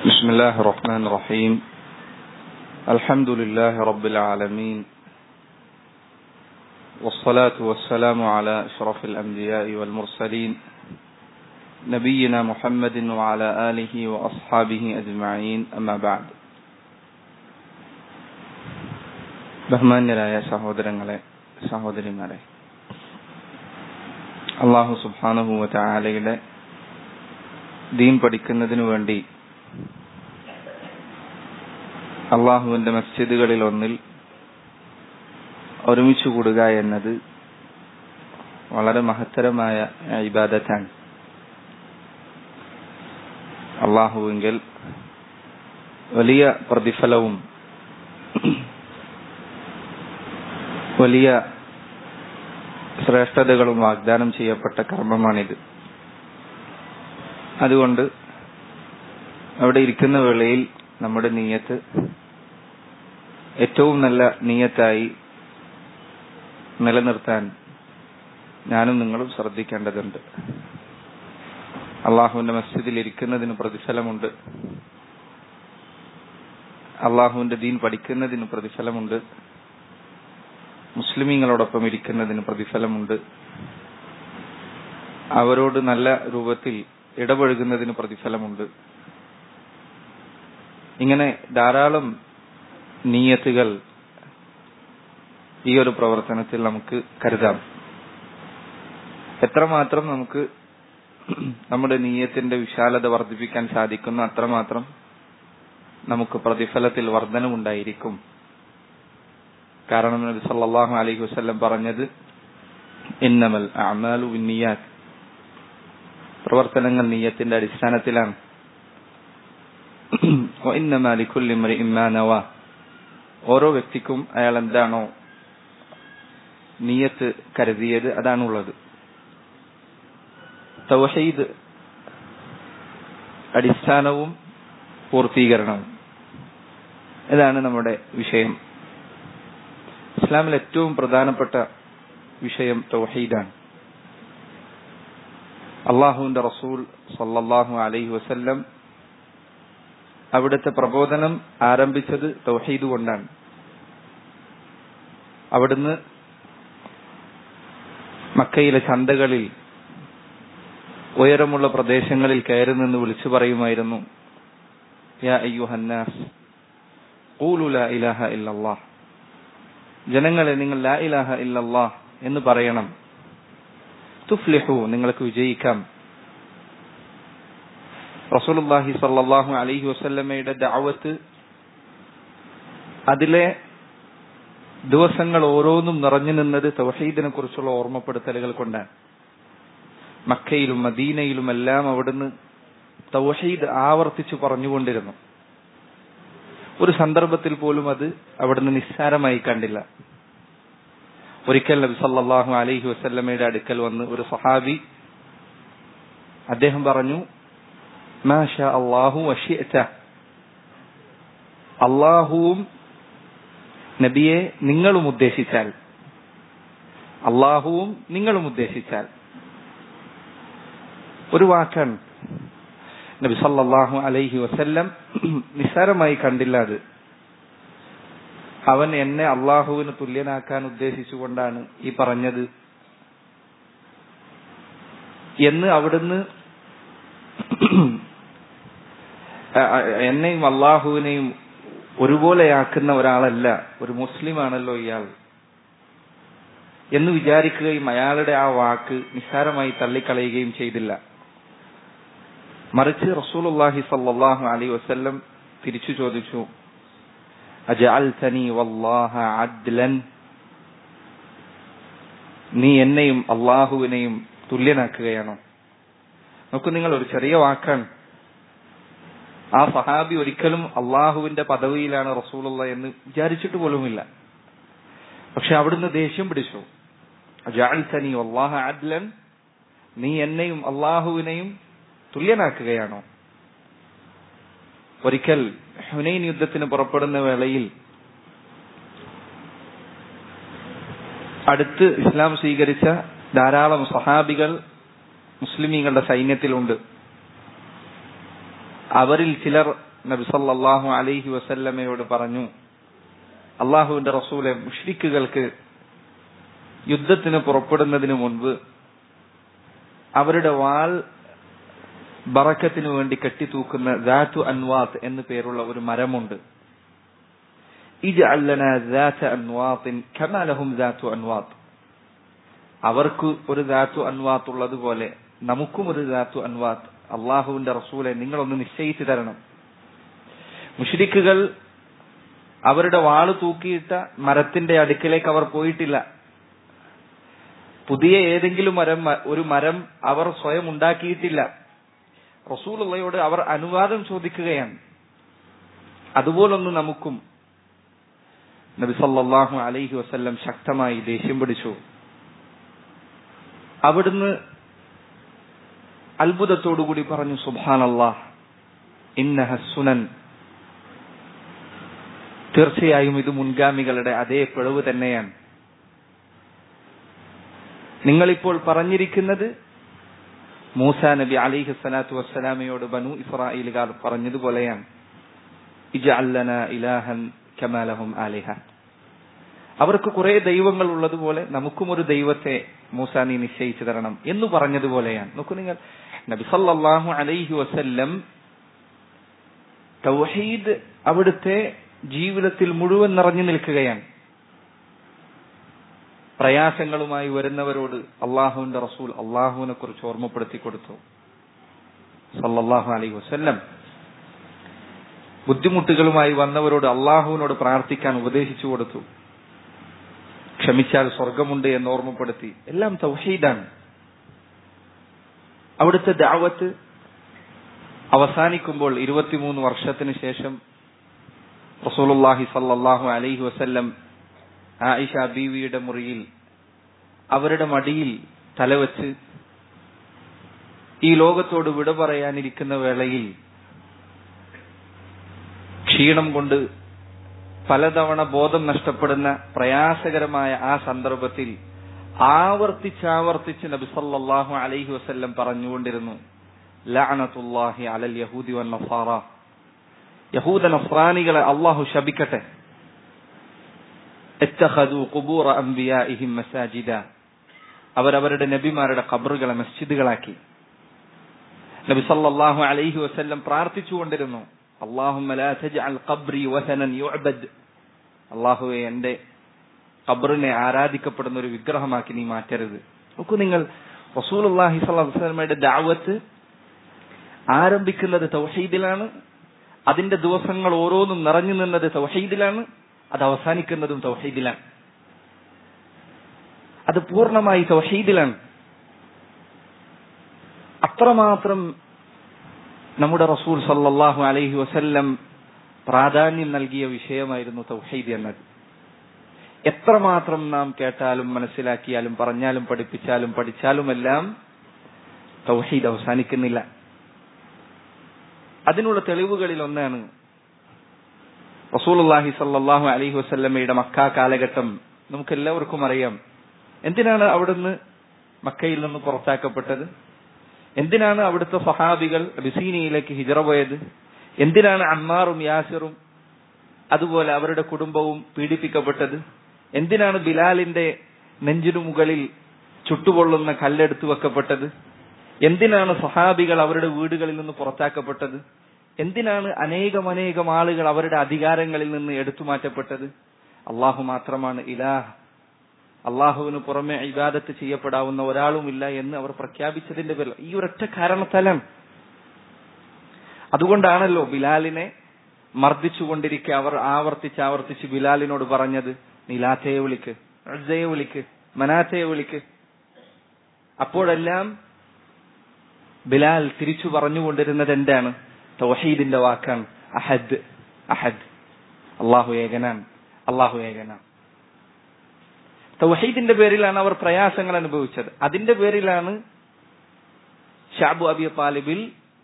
بسم الله الرحمن الرحيم الحمد لله رب العالمين والصلاة والسلام على أشرف الأنبياء والمرسلين نبينا محمد وعلى آله وأصحابه أجمعين أما بعد ബഹുമാന്യരായ സഹോദരങ്ങളെ സഹോദരിമാരെ അള്ളാഹു സുബാനുഭൂവ ആലയുടെ ദീൻ പഠിക്കുന്നതിനു വേണ്ടി അള്ളാഹുവിന്റെ മസ്ജിദുകളിൽ ഒന്നിൽ ഒരുമിച്ച് കൂടുക എന്നത് വളരെ മഹത്തരമായ ഇബാദത്താണ് അള്ളാഹുവെങ്കിൽ വലിയ പ്രതിഫലവും വലിയ ശ്രേഷ്ഠതകളും വാഗ്ദാനം ചെയ്യപ്പെട്ട കർമ്മമാണിത് അതുകൊണ്ട് അവിടെ ഇരിക്കുന്ന വേളയിൽ നമ്മുടെ നീയത്ത് ഏറ്റവും നല്ല നീയത്തായി നിലനിർത്താൻ ഞാനും നിങ്ങളും ശ്രദ്ധിക്കേണ്ടതുണ്ട് അള്ളാഹുവിന്റെ മസ്ജിദിൽ ഇരിക്കുന്നതിന് പ്രതിഫലമുണ്ട് അള്ളാഹുവിന്റെ ദീൻ പഠിക്കുന്നതിന് പ്രതിഫലമുണ്ട് മുസ്ലിമീങ്ങളോടൊപ്പം ഇരിക്കുന്നതിന് പ്രതിഫലമുണ്ട് അവരോട് നല്ല രൂപത്തിൽ ഇടപഴകുന്നതിന് പ്രതിഫലമുണ്ട് ഇങ്ങനെ ധാരാളം നീയത്തുകൾ ഈ ഒരു പ്രവർത്തനത്തിൽ നമുക്ക് കരുതാം എത്രമാത്രം നമുക്ക് നമ്മുടെ നീയത്തിന്റെ വിശാലത വർദ്ധിപ്പിക്കാൻ സാധിക്കുന്നു അത്രമാത്രം നമുക്ക് പ്രതിഫലത്തിൽ വർധനമുണ്ടായിരിക്കും കാരണം നബി സല്ലല്ലാഹു അലൈഹി വസല്ലം പറഞ്ഞത് ഇന്നമൽ അഅമാലു ബിന്നിയാത്ത് പ്രവർത്തനങ്ങൾ നീയത്തിന്റെ അടിസ്ഥാനത്തിലാണ് ഓരോ വ്യക്തിക്കും അയാൾ എന്താണോ നീയത്ത് കരുതിയത് അതാണുള്ളത് തൗഹീദ് അടിസ്ഥാനവും പൂർത്തീകരണവും ഇതാണ് നമ്മുടെ വിഷയം ഇസ്ലാമിൽ ഏറ്റവും പ്രധാനപ്പെട്ട വിഷയം തൗഹീദാണ് അള്ളാഹുവിന്റെ റസൂൽ സല്ലല്ലാഹു അലൈഹി വസല്ലം അവിടുത്തെ പ്രബോധനം ആരംഭിച്ചത് തൗഹീദ് കൊണ്ടാണ് അവിടുന്ന് മക്കയിലെ ചന്തകളിൽ ഉയരമുള്ള പ്രദേശങ്ങളിൽ കയറി നിന്ന് വിളിച്ചു പറയുമായിരുന്നു യാ അയ്യുഹന്നാസ് ഖൂലു ലാ ഇലാഹ ഇല്ലല്ലാഹ് ജനങ്ങളെ നിങ്ങൾ ലാ ഇലാഹ ഇല്ലല്ലാഹ് എന്ന് പറയണം തുഫ്ലിഹു നിങ്ങൾക്ക് വിജയിക്കാം റസൂലുള്ളാഹി സല്ലല്ലാഹു അലൈഹി വസല്ലമയുടെ ദഅവത്ത് അതിലെ ദിവസങ്ങൾ ഓരോന്നും നിറഞ്ഞു നിന്നത് തൗഹീദിനെ കുറിച്ചുള്ള ഓർമ്മപ്പെടുത്തലുകൾ കൊണ്ടാണ് മക്കയിലും മദീനയിലും എല്ലാം അവിടുന്ന് തൗഹീദ് ആവർത്തിച്ചു പറഞ്ഞുകൊണ്ടിരുന്നു ഒരു സന്ദർഭത്തിൽ പോലും അത് അവിടുന്ന് നിസ്സാരമായി കണ്ടില്ല ഒരിക്കൽ നബി സല്ലല്ലാഹു അലൈഹി വസല്ലമയുടെ അടുക്കൽ വന്ന് ഒരു സഹാബി അദ്ദേഹം പറഞ്ഞു മാഷ അള്ളാഹു വഷിഅത അള്ളാഹുവും നബിയെ നിങ്ങളും ഉദ്ദേശിച്ചാൽ അള്ളാഹുവും നിങ്ങളും ഉദ്ദേശിച്ചാൽ ഒരു വാക്കാണ് നബി സല്ലല്ലാഹു അലൈഹി വസല്ലം നിസ്സാരമായി കണ്ടില്ല അത് അവൻ എന്നെ അള്ളാഹുവിന് തുല്യനാക്കാൻ ഉദ്ദേശിച്ചുകൊണ്ടാണ് ഈ പറഞ്ഞത് എന്ന് അവിടുന്ന് എന്നെയും അള്ളാഹുവിനെയും ഒരുപോലെയാക്കുന്ന ഒരാളല്ല ഒരു മുസ്ലിമാണല്ലോ ഇയാൾ എന്ന് വിചാരിക്കുകയും അയാളുടെ ആ വാക്ക് നിസ്സാരമായി തള്ളിക്കളയുകയും ചെയ്തില്ല മറിച്ച് റസൂലുള്ളാഹി സല്ലല്ലാഹു അലൈഹി വസല്ലം തിരിച്ചു ചോദിച്ചു അജഅൽതനി വല്ലാഹ അദ്ലൻ നീ എന്നെയും അള്ളാഹുവിനെയും തുല്യനാക്കുകയാണോ നോക്കൂ നിങ്ങൾ ഒരു ചെറിയ വാക്കാണ് ആ സഹാബി ഒരിക്കലും അള്ളാഹുവിന്റെ പദവിയിലാണ് റസൂലുള്ള എന്ന് വിചാരിച്ചിട്ട് പോലുമില്ല പക്ഷെ അവിടുന്ന് ദേഷ്യം പിടിച്ചു അജഅൽതനി വല്ലാഹ അദ്ലൻ നീ എന്നെയും അള്ളാഹുവിനെയും തുല്യനാക്കുകയാണോ ഒരിക്കൽ ഹുനൈൻ യുദ്ധത്തിന് പുറപ്പെടുന്ന വേളയിൽ അടുത്ത് ഇസ്ലാം സ്വീകരിച്ച ധാരാളം സഹാബികൾ മുസ്ലിമീങ്ങളുടെ സൈന്യത്തിലുണ്ട് അവരിൽ ചിലർ നബി സല്ലല്ലാഹു അലൈഹി വസല്ലമയോട് പറഞ്ഞു അള്ളാഹുവിന്റെ റസൂലെ മുഷ്രിക്കുകൾക്ക് യുദ്ധത്തിന് പുറപ്പെടുന്നതിന് മുൻപ് അവരുടെ വാൾ ബറക്കത്തിനു വേണ്ടി കെട്ടിത്തൂക്കുന്ന ദാത്തു അൻവാത്ത് എന്നു പേരുള്ള ഒരു മരമുണ്ട് ഇജ്അല്ലന ദാത അൻവാത്തിൻ കമാ ലഹും ദാത്തു അൻവാത്ത് അവർക്ക് ഒരു ദാത്തു അൻവാത്ത് ഉള്ളതുപോലെ നമുക്കും ഒരു ദാത്തു അൻവാത്ത് അള്ളാഹുവിന്റെ റസൂലെ നിങ്ങളൊന്ന് നിശ്ചയിച്ചു തരണം മുഷ്രിക്കുകൾ അവരുടെ വാള് തൂക്കിയിട്ട മരത്തിന്റെ അടുക്കിലേക്ക് അവർ പോയിട്ടില്ല പുതിയ ഏതെങ്കിലും മരം ഒരു മരം അവർ സ്വയം ഉണ്ടാക്കിയിട്ടില്ല റസൂലുള്ളയോട് അവർ അനുവാദം ചോദിക്കുകയാണ് അതുപോലൊന്ന് നമുക്കും നബി സല്ലല്ലാഹു അലൈഹി വസല്ലം ശക്തമായി ദേഷ്യം പിടിച്ചു അവിടുന്ന് അത്ഭുതത്തോടുകൂടി പറഞ്ഞു സുബാനല്ലാഹ് ഇന്നഹ സുനൻ തീർച്ചയായും ഇത് മുൻഗാമികളുടെ അതേ പിഴവ് തന്നെയാണ് നിങ്ങളിപ്പോൾ പറഞ്ഞിരിക്കുന്നത് മൂസ നബി അലിഹി സ്വലാത്തു വസ്സലാമയോട് ബനു ഇസ്രായേലുകാർ പറഞ്ഞതുപോലെയാണ് ഇജ അല്ലന ഇലാഹൻ കമാലഹും ആലിഹ അവർക്ക് കുറെ ദൈവങ്ങൾ ഉള്ളതുപോലെ നമുക്കും ഒരു ദൈവത്തെ മൂസ നീ നിശ്ചയിച്ചു തരണം എന്ന് പറഞ്ഞതുപോലെയാണ് നോക്കൂ നിങ്ങൾ നബി സല്ലല്ലാഹു അലൈഹി വസല്ലം തൗഹീദ് അവിടുത്തെ ജീവിതത്തിൽ മുഴുവൻ നിറഞ്ഞു നിൽക്കുകയാണ് പ്രയാസങ്ങളുമായി വരുന്നവരോട് അള്ളാഹുവിന്റെ റസൂൽ അള്ളാഹുവിനെ കുറിച്ച് ഓർമ്മപ്പെടുത്തി കൊടുത്തു സല്ലല്ലാഹു അലൈഹി വസല്ലം ബുദ്ധിമുട്ടുകളുമായി വന്നവരോട് അള്ളാഹുവിനോട് പ്രാർത്ഥിക്കാൻ ഉപദേശിച്ചു കൊടുത്തു ക്ഷമിച്ചാൽ സ്വർഗമുണ്ട് എന്ന് ഓർമ്മപ്പെടുത്തി എല്ലാം തൗഹീദാണ് അവിടുത്തെ ദാവത്ത് അവസാനിക്കുമ്പോൾ ഇരുപത്തിമൂന്ന് വർഷത്തിന് ശേഷം റസൂലുള്ളാഹി സല്ലല്ലാഹു അലൈഹി വസല്ലം ആയിഷ ബീവിയുടെ മുറിയിൽ അവരുടെ മടിയിൽ തലവെച്ച് ഈ ലോകത്തോട് വിട പറയാനിരിക്കുന്ന വേളയിൽ ക്ഷീണം കൊണ്ട് പലതവണ ബോധം നഷ്ടപ്പെടുന്ന പ്രയാസകരമായ ആ സന്ദർഭത്തിൽ ആവർത്തിച്ചാവർത്തിച്ച് നബി സല്ലല്ലാഹു അലൈഹി വസല്ലം പറഞ്ഞുകൊണ്ടിരുന്നു ലഅനത്തുല്ലാഹി അലൽ യഹൂദി വൻ നസാറ യഹൂദ നസ്രാനികളെ അള്ളാഹു ശപിക്കട്ടെ എത്തഹദു ഖുബൂറ അംബിയാഇഹിം മസാജിദ അവരവരുടെ നബിമാരുടെ ഖബറുകളെ മസ്ജിദുകളാക്കി നബി സല്ലല്ലാഹു അലൈഹി വസല്ലം പ്രാർത്ഥിച്ചുകൊണ്ടിരുന്നു അല്ലാഹുമ്മ ലാ തജ്അൽ ഖബ്രി വസനൻ യുഅബദ് അല്ലാഹുവേ എന്റെ ഖബറിനെ ആരാധിക്കപ്പെടുന്ന ഒരു വിഗ്രഹമാക്കി നീ മാറ്റരുത് നോക്കൂ നിങ്ങൾ റസൂലുള്ളാഹി സ്വല്ലല്ലാഹു അലൈഹി വസല്ലമയുടെ ദഅവത്ത് ആരംഭിക്കുന്നത് തൗഹീദിലാണ് അതിന്റെ ദിവസങ്ങൾ ഓരോന്നും നിറഞ്ഞു നിന്നത് തൗഹീദിലാണ് അത് അവസാനിക്കുന്നതും തൗഹീദിലാണ് അത് പൂർണ്ണമായി തൗഹീദിലാണ് അത്രമാത്രം നമ്മുടെ റസൂൽ സല്ലല്ലാഹു അലൈഹി വസല്ലം പ്രാധാന്യം നൽകിയ വിഷയമായിരുന്നു തൗഹീദ് എന്നത് എത്രമാത്രം നാം കേട്ടാലും മനസ്സിലാക്കിയാലും പറഞ്ഞാലും പഠിപ്പിച്ചാലും പഠിച്ചാലുമെല്ലാം തൗഹീദ് അവസാനിക്കുന്നില്ല അതിനുള്ള തെളിവുകളിൽ ഒന്നാണ് റസൂലുള്ളാഹി സല്ലല്ലാഹു അലൈഹി വസല്ലമയുടെ മക്ക കാലഘട്ടം നമുക്ക് എല്ലാവർക്കും അറിയാം എന്തിനാണ് അവിടുന്ന് മക്കയിൽ നിന്ന് പുറത്താക്കപ്പെട്ടത് എന്തിനാണ് അവിടുത്തെ സഹാബികൾ ബിസീനിയിലേക്ക് ഹിജറ പോയത് എന്തിനാണ് അമ്മാറും യാസിറും അതുപോലെ അവരുടെ കുടുംബവും പീഡിപ്പിക്കപ്പെട്ടത് എന്തിനാണ് ബിലാലിന്റെ നെഞ്ചിനു മുകളിൽ ചുട്ടുപൊള്ളുന്ന കല്ലെടുത്തു വെക്കപ്പെട്ടത് എന്തിനാണ് സഹാബികൾ അവരുടെ വീടുകളിൽ നിന്ന് പുറത്താക്കപ്പെട്ടത് എന്തിനാണ് അനേകം അനേകം ആളുകൾ അവരുടെ അധികാരങ്ങളിൽ നിന്ന് എടുത്തു മാറ്റപ്പെട്ടത് അള്ളാഹു മാത്രമാണ് ഇലാഹ് അള്ളാഹുവിന് പുറമെ ഇബാദത്ത് ചെയ്യപ്പെടാവുന്ന ഒരാളുമില്ല എന്ന് അവർ പ്രഖ്യാപിച്ചതിന്റെ പേരിൽ ഈ ഒരൊറ്റ കാരണത്താലാണ് അതുകൊണ്ടാണല്ലോ ബിലാലിനെ മർദ്ദിച്ചുകൊണ്ടിരിക്കെ അവർ ആവർത്തിച്ച് ആവർത്തിച്ച് ബിലാലിനോട് പറഞ്ഞത് നീലാത്തയെ വിളിക്ക് അഴ്സയെ വിളിക്ക് മനാത്തയെ വിളിക്ക് അപ്പോഴെല്ലാം ബിലാൽ തിരിച്ചു പറഞ്ഞുകൊണ്ടിരുന്നത് എന്താണ് തൗഹീദിന്റെ വാക്കാണ് അഹദ് അഹദ് അള്ളാഹു ഏകനാൻ അള്ളാഹു ഏകനാൻ തൗഹീദിന്റെ പേരിലാണ് അവർ പ്രയാസങ്ങൾ അനുഭവിച്ചത് അതിന്റെ പേരിലാണ് ഷാബു അബി താലിബിൽ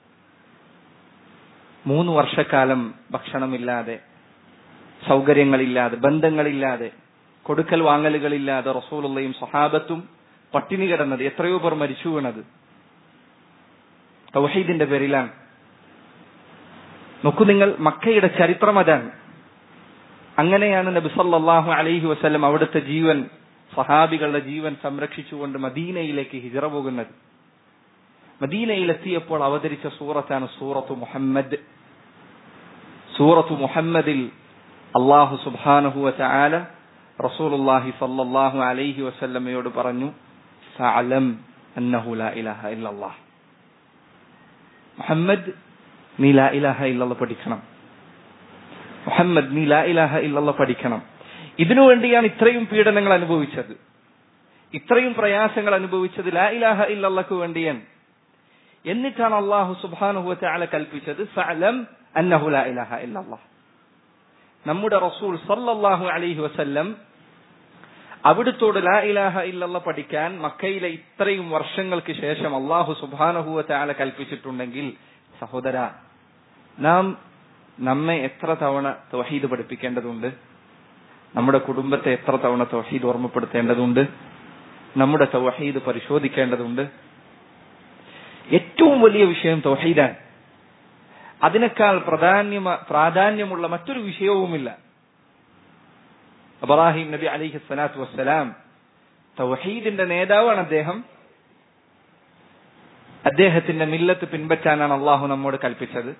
മൂന്ന് വർഷക്കാലം ഭക്ഷണമില്ലാതെ സൗകര്യങ്ങളില്ലാതെ ബന്ധങ്ങളില്ലാതെ കൊടുക്കൽ വാങ്ങലുകളില്ലാതെ റസൂലുള്ളയും സഹാബത്തും പട്ടിണി കിടന്നത് എത്രയോ പേർ മരിച്ചു വീണത് തൗഹീദിന്റെ പേരിലാണ് നോക്കൂ നിങ്ങൾ മക്കയുടെ ചരിത്രം അതാണ് അങ്ങനെയാണ് നബി സല്ലല്ലാഹു അലൈഹി വസല്ലം അവിടുത്തെ ജീവൻ സഹാബികളുടെ ജീവൻ സംരക്ഷിച്ചുകൊണ്ട് മദീനയിലേക്ക് ഹിജറ പോകുന്നത് മദീനയിലെത്തിയപ്പോൾ അവതരിച്ച സൂറത്താണ് സൂറത്തു മുഹമ്മദ് സൂറത്തു മുഹമ്മദിൽ അള്ളാഹു സുബ്ഹാനഹു വതആല റസൂലുള്ളാഹി സല്ലല്ലാഹു അലൈഹി വസല്ലമയോട് പറഞ്ഞു ഫഅലം അന്നഹു ലാ ഇലാഹ ഇല്ലല്ലാഹ് മുഹമ്മദ് നീ ലാ ഇലാഹ ഇല്ലല്ലാഹ് പഠിക്കണം മുഹമ്മദ് നീ ലാ ഇലാഹ ഇല്ലല്ലാഹ് പഠിക്കണം ഇതിനു വേണ്ടിയാണ് ഇത്രയും പീഡനങ്ങൾ അനുഭവിച്ചത് ഇത്രയും പ്രയാസങ്ങൾ അനുഭവിച്ചത് ലാ ഇലാഹ ഇല്ലല്ലാഹ്ക്ക് വേണ്ടിയാണ് എന്നിട്ടാണ് അള്ളാഹു സുബ്ഹാനഹു വതആല കൽപ്പിച്ചത് ഫഅലം അന്നഹു ലാ ഇലാഹ ഇല്ലല്ലാഹ് നമ്മുടെ റസൂൽ സല്ലല്ലാഹു അലൈഹി വസല്ലം അവിടുത്തോട് ലാ ഇലാഹ ഇല്ലല്ല പഠിക്കാൻ മക്കയിലെ ഇത്രയും വർഷങ്ങൾക്ക് ശേഷം അള്ളാഹു സുബ്ഹാനഹു വതആല കൽപ്പിച്ചിട്ടുണ്ടെങ്കിൽ സഹോദര നാം നമ്മെ എത്ര തവണ തൗഹീദ് പഠിപ്പിക്കേണ്ടതുണ്ട് നമ്മുടെ കുടുംബത്തെ എത്ര തവണ തൗഹീദ് ഓർമ്മപ്പെടുത്തേണ്ടതുണ്ട് നമ്മുടെ തൗഹീദ് പരിശോധിക്കേണ്ടതുണ്ട് ഏറ്റവും വലിയ വിഷയം തൗഹീദാണ് അതിനേക്കാൾ പ്രാധാന്യമ പ്രാധാന്യമുള്ള മറ്റൊരു വിഷയവുമില്ല അബ്രാഹിം നബി അലിഹി സ്വലാത്തു വസ്സലാം തൗഹീദിന്റെ നേതാവാണ് അദ്ദേഹം അദ്ദേഹത്തിന്റെ മില്ലത്ത് പിൻപറ്റാനാണ് അള്ളാഹു നമ്മോട് കൽപ്പിച്ചത്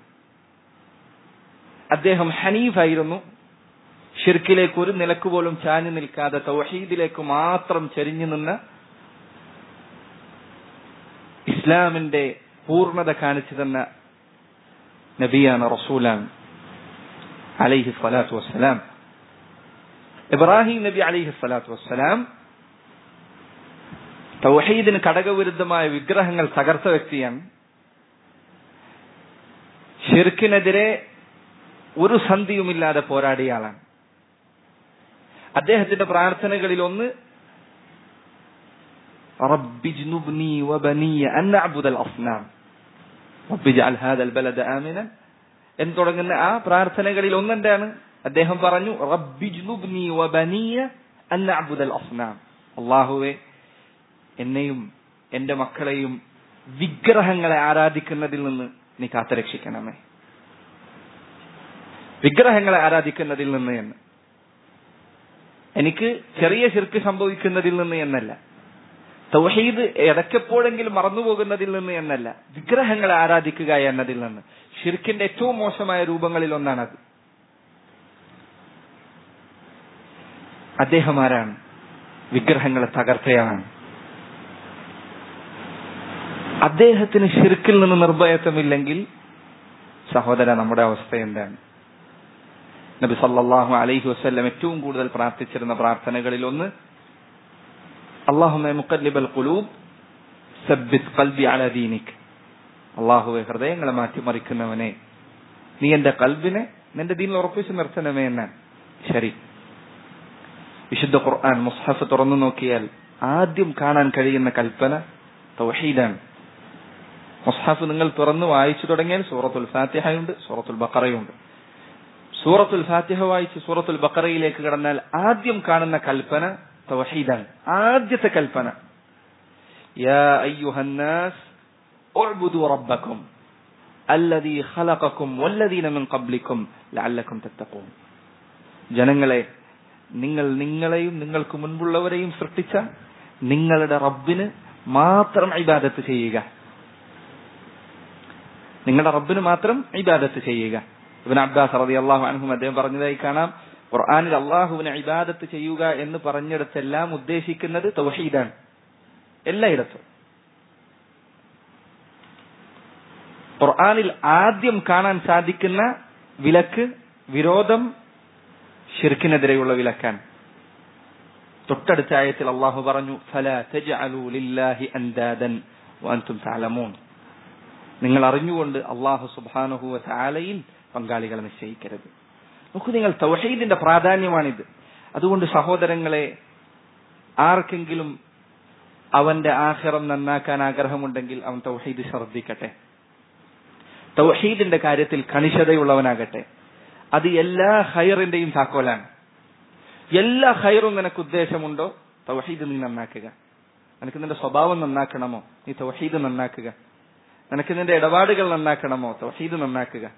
അദ്ദേഹം ഹനീഫായിരുന്നു ഷിർക്കിലേക്ക് ഒരു നിലക്ക് പോലും ചാഞ്ഞു നിൽക്കാതെ തൗഹീദിലേക്ക് മാത്രം ചെരിഞ്ഞു നിന്ന് ഇസ്ലാമിന്റെ പൂർണ്ണത കാണിച്ചു തന്ന നബിയാണ് റസൂലാണ് അലൈഹി സ്വലാത്തു വസ്സലാം ഇബ്രാഹിം നബി അലൈഹി സ്വലാത്തു വസ്സലാം തൗഹീദിന് ഘടകവിരുദ്ധമായ വിഗ്രഹങ്ങൾ തകർത്ത വ്യക്തിയാണ് ഷിർക്കിനെതിരെ ഒരു സന്ധിയുമില്ലാതെ പോരാടിയ ആളാണ് അദ്ദേഹത്തിന്റെ പ്രാർത്ഥനകളിൽ ഒന്ന് റബ്ബിജ്നുബ്നി വബനിയ അൻ നഅ്ബുദൽ അസ്നാം റബ്ബിജ്അൽ ഹാദൽ ബലദ ആമിനൻ എന്ന് തുടങ്ങുന്ന ആ പ്രാർത്ഥനകളിൽ ഒന്നെന്താണ് അദ്ദേഹം പറഞ്ഞു റബ്ബിജ്നുബ്നി വബനിയ അൻ നഅ്ബുദൽ അസ്നാം അല്ലാഹുവേ എന്നെയും എന്റെ മക്കളെയും വിഗ്രഹങ്ങളെ ആരാധിക്കുന്നതിൽ നിന്ന് നീ കാത്തുരക്ഷിക്കണമേ വിഗ്രഹങ്ങളെ ആരാധിക്കുന്നതിൽ നിന്ന് എന്ന് എനിക്ക് ചെറിയ ശിർക്ക് സംഭവിക്കുന്നതിൽ നിന്ന് എന്നല്ല തൗഹീദ് ഇടയ്ക്കെപ്പോഴെങ്കിലും മറന്നുപോകുന്നതിൽ നിന്ന് എന്നല്ല വിഗ്രഹങ്ങളെ ആരാധിക്കുക എന്നതിൽ നിന്ന് ഷിർക്കിന്റെ ഏറ്റവും മോശമായ രൂപങ്ങളിൽ ഒന്നാണത് അദ്ദേഹം ആരാണ് വിഗ്രഹങ്ങളെ തകർത്തയാണ് അദ്ദേഹത്തിന് ഷിർക്കിൽ നിന്ന് നിർഭയത്വമില്ലെങ്കിൽ സഹോദര നമ്മുടെ അവസ്ഥ എന്താണ് നബി സല്ലല്ലാഹു അലൈഹി വസല്ലം ഏറ്റവും കൂടുതൽ പ്രാർത്ഥിച്ചിരുന്ന പ്രാർത്ഥനകളിൽ ഒന്ന് അള്ളാഹുമെ മുക്കല്ലിബൽ ഖുലൂബ് സബ്ബിത് ഖൽബി അല ദീനിക് അള്ളാഹുവെ ഹൃദയങ്ങളെ മാറ്റിമറിക്കുന്നവനെ നീ എന്റെ കൽബിനെ നിന്റെ ദീനിൽ ഉറപ്പിച്ചു നിർത്തണമേ എന്നാണ് ശരി വിശുദ്ധ ഖുർആൻ മുസ്ഹഫ് തുറന്നു നോക്കിയാൽ ആദ്യം കാണാൻ കഴിയുന്ന കൽപ്പന തൗഹീദാണ് മുസ്ഹഫ് നിങ്ങൾ തുറന്നു വായിച്ചു തുടങ്ങിയാൽ സൂറത്തുൽ ഫാത്തിഹയുണ്ട് സൂറത്തുൽ ബക്കറയുണ്ട് സൂറത്തുൽ ഫാത്തിഹ വായിച്ച് സൂറത്തുൽ ബക്കറയിലേക്ക് കടന്നാൽ ആദ്യം കാണുന്ന കൽപ്പന തൗഹീദാണ് ആദ്യത്തെ കൽപ്പന യാ അയ്യുഹന്നാസ് ഉഅ്ബുദു റബ്ബക്കും അല്ലദീ ഖലഖക്കും വല്ലദീന മിൻ ഖബ്ലിക്കും ലഅല്ലക്കും തത്തഖൂൻ ജനങ്ങളെ നിങ്ങൾ നിങ്ങളെയും നിങ്ങൾക്ക് മുൻപുള്ളവരെയും സൃഷ്ടിച്ച നിങ്ങളുടെ റബ്ബിന് മാത്രം ഇബാദത്ത് ചെയ്യുക നിങ്ങളുടെ റബ്ബിന് മാത്രം ഇബാദത്ത് ചെയ്യുക ഇബൻ അബ്ബാസ് റതി അള്ളാഹു അൻഹും അദ്ദേഹം പറഞ്ഞതായി കാണാം ഖുർആാനിൽ അള്ളാഹുവിനെ ഇബാദത്ത് ചെയ്യുക എന്ന് പറഞ്ഞിടത്തെല്ലാം ഉദ്ദേശിക്കുന്നത് തൗഹീദാണ് എല്ലായിടത്തും ഖുർആാനിൽ ആദ്യം കാണാൻ സാധിക്കുന്ന വിലക്ക് വിരോധം ഷിർക്കിനെതിരെയുള്ള വിലക്കാണ് തൊട്ടടുത്ത ആയത്തിൽ അള്ളാഹു പറഞ്ഞു ഫല തജ്അലൂ ലില്ലാഹി അൻദാദൻ വഅൻതും തഅലമൂൻ നിങ്ങൾ അറിഞ്ഞുകൊണ്ട് അള്ളാഹു സുബ്ഹാനഹു വ തആലയിൽ പങ്കാളികളെ നിശ്ചയിക്കരുത് നോക്കൂ നിങ്ങൾ തൗഹീദിന്റെ പ്രാധാന്യമാണിത് അതുകൊണ്ട് സഹോദരങ്ങളെ ആർക്കെങ്കിലും അവന്റെ ആഖിറം നന്നാക്കാൻ ആഗ്രഹമുണ്ടെങ്കിൽ അവൻ തൗഹീദ് ശ്രദ്ധിക്കട്ടെ തൗഹീദിന്റെ കാര്യത്തിൽ കണിശതയുള്ളവനാകട്ടെ അത് എല്ലാ ഹൈറിന്റെയും താക്കോലാണ് എല്ലാ ഹൈറും നിനക്ക് ഉദ്ദേശമുണ്ടോ തൗഹീദ് നീ നന്നാക്കുക നിനക്ക് നിന്റെ സ്വഭാവം നന്നാക്കണമോ നീ തൗഹീദ് നന്നാക്കുക നിനക്ക് നിന്റെ ഇടപാടുകൾ നന്നാക്കണമോ തൗഹീദ് നന്നാക്കുക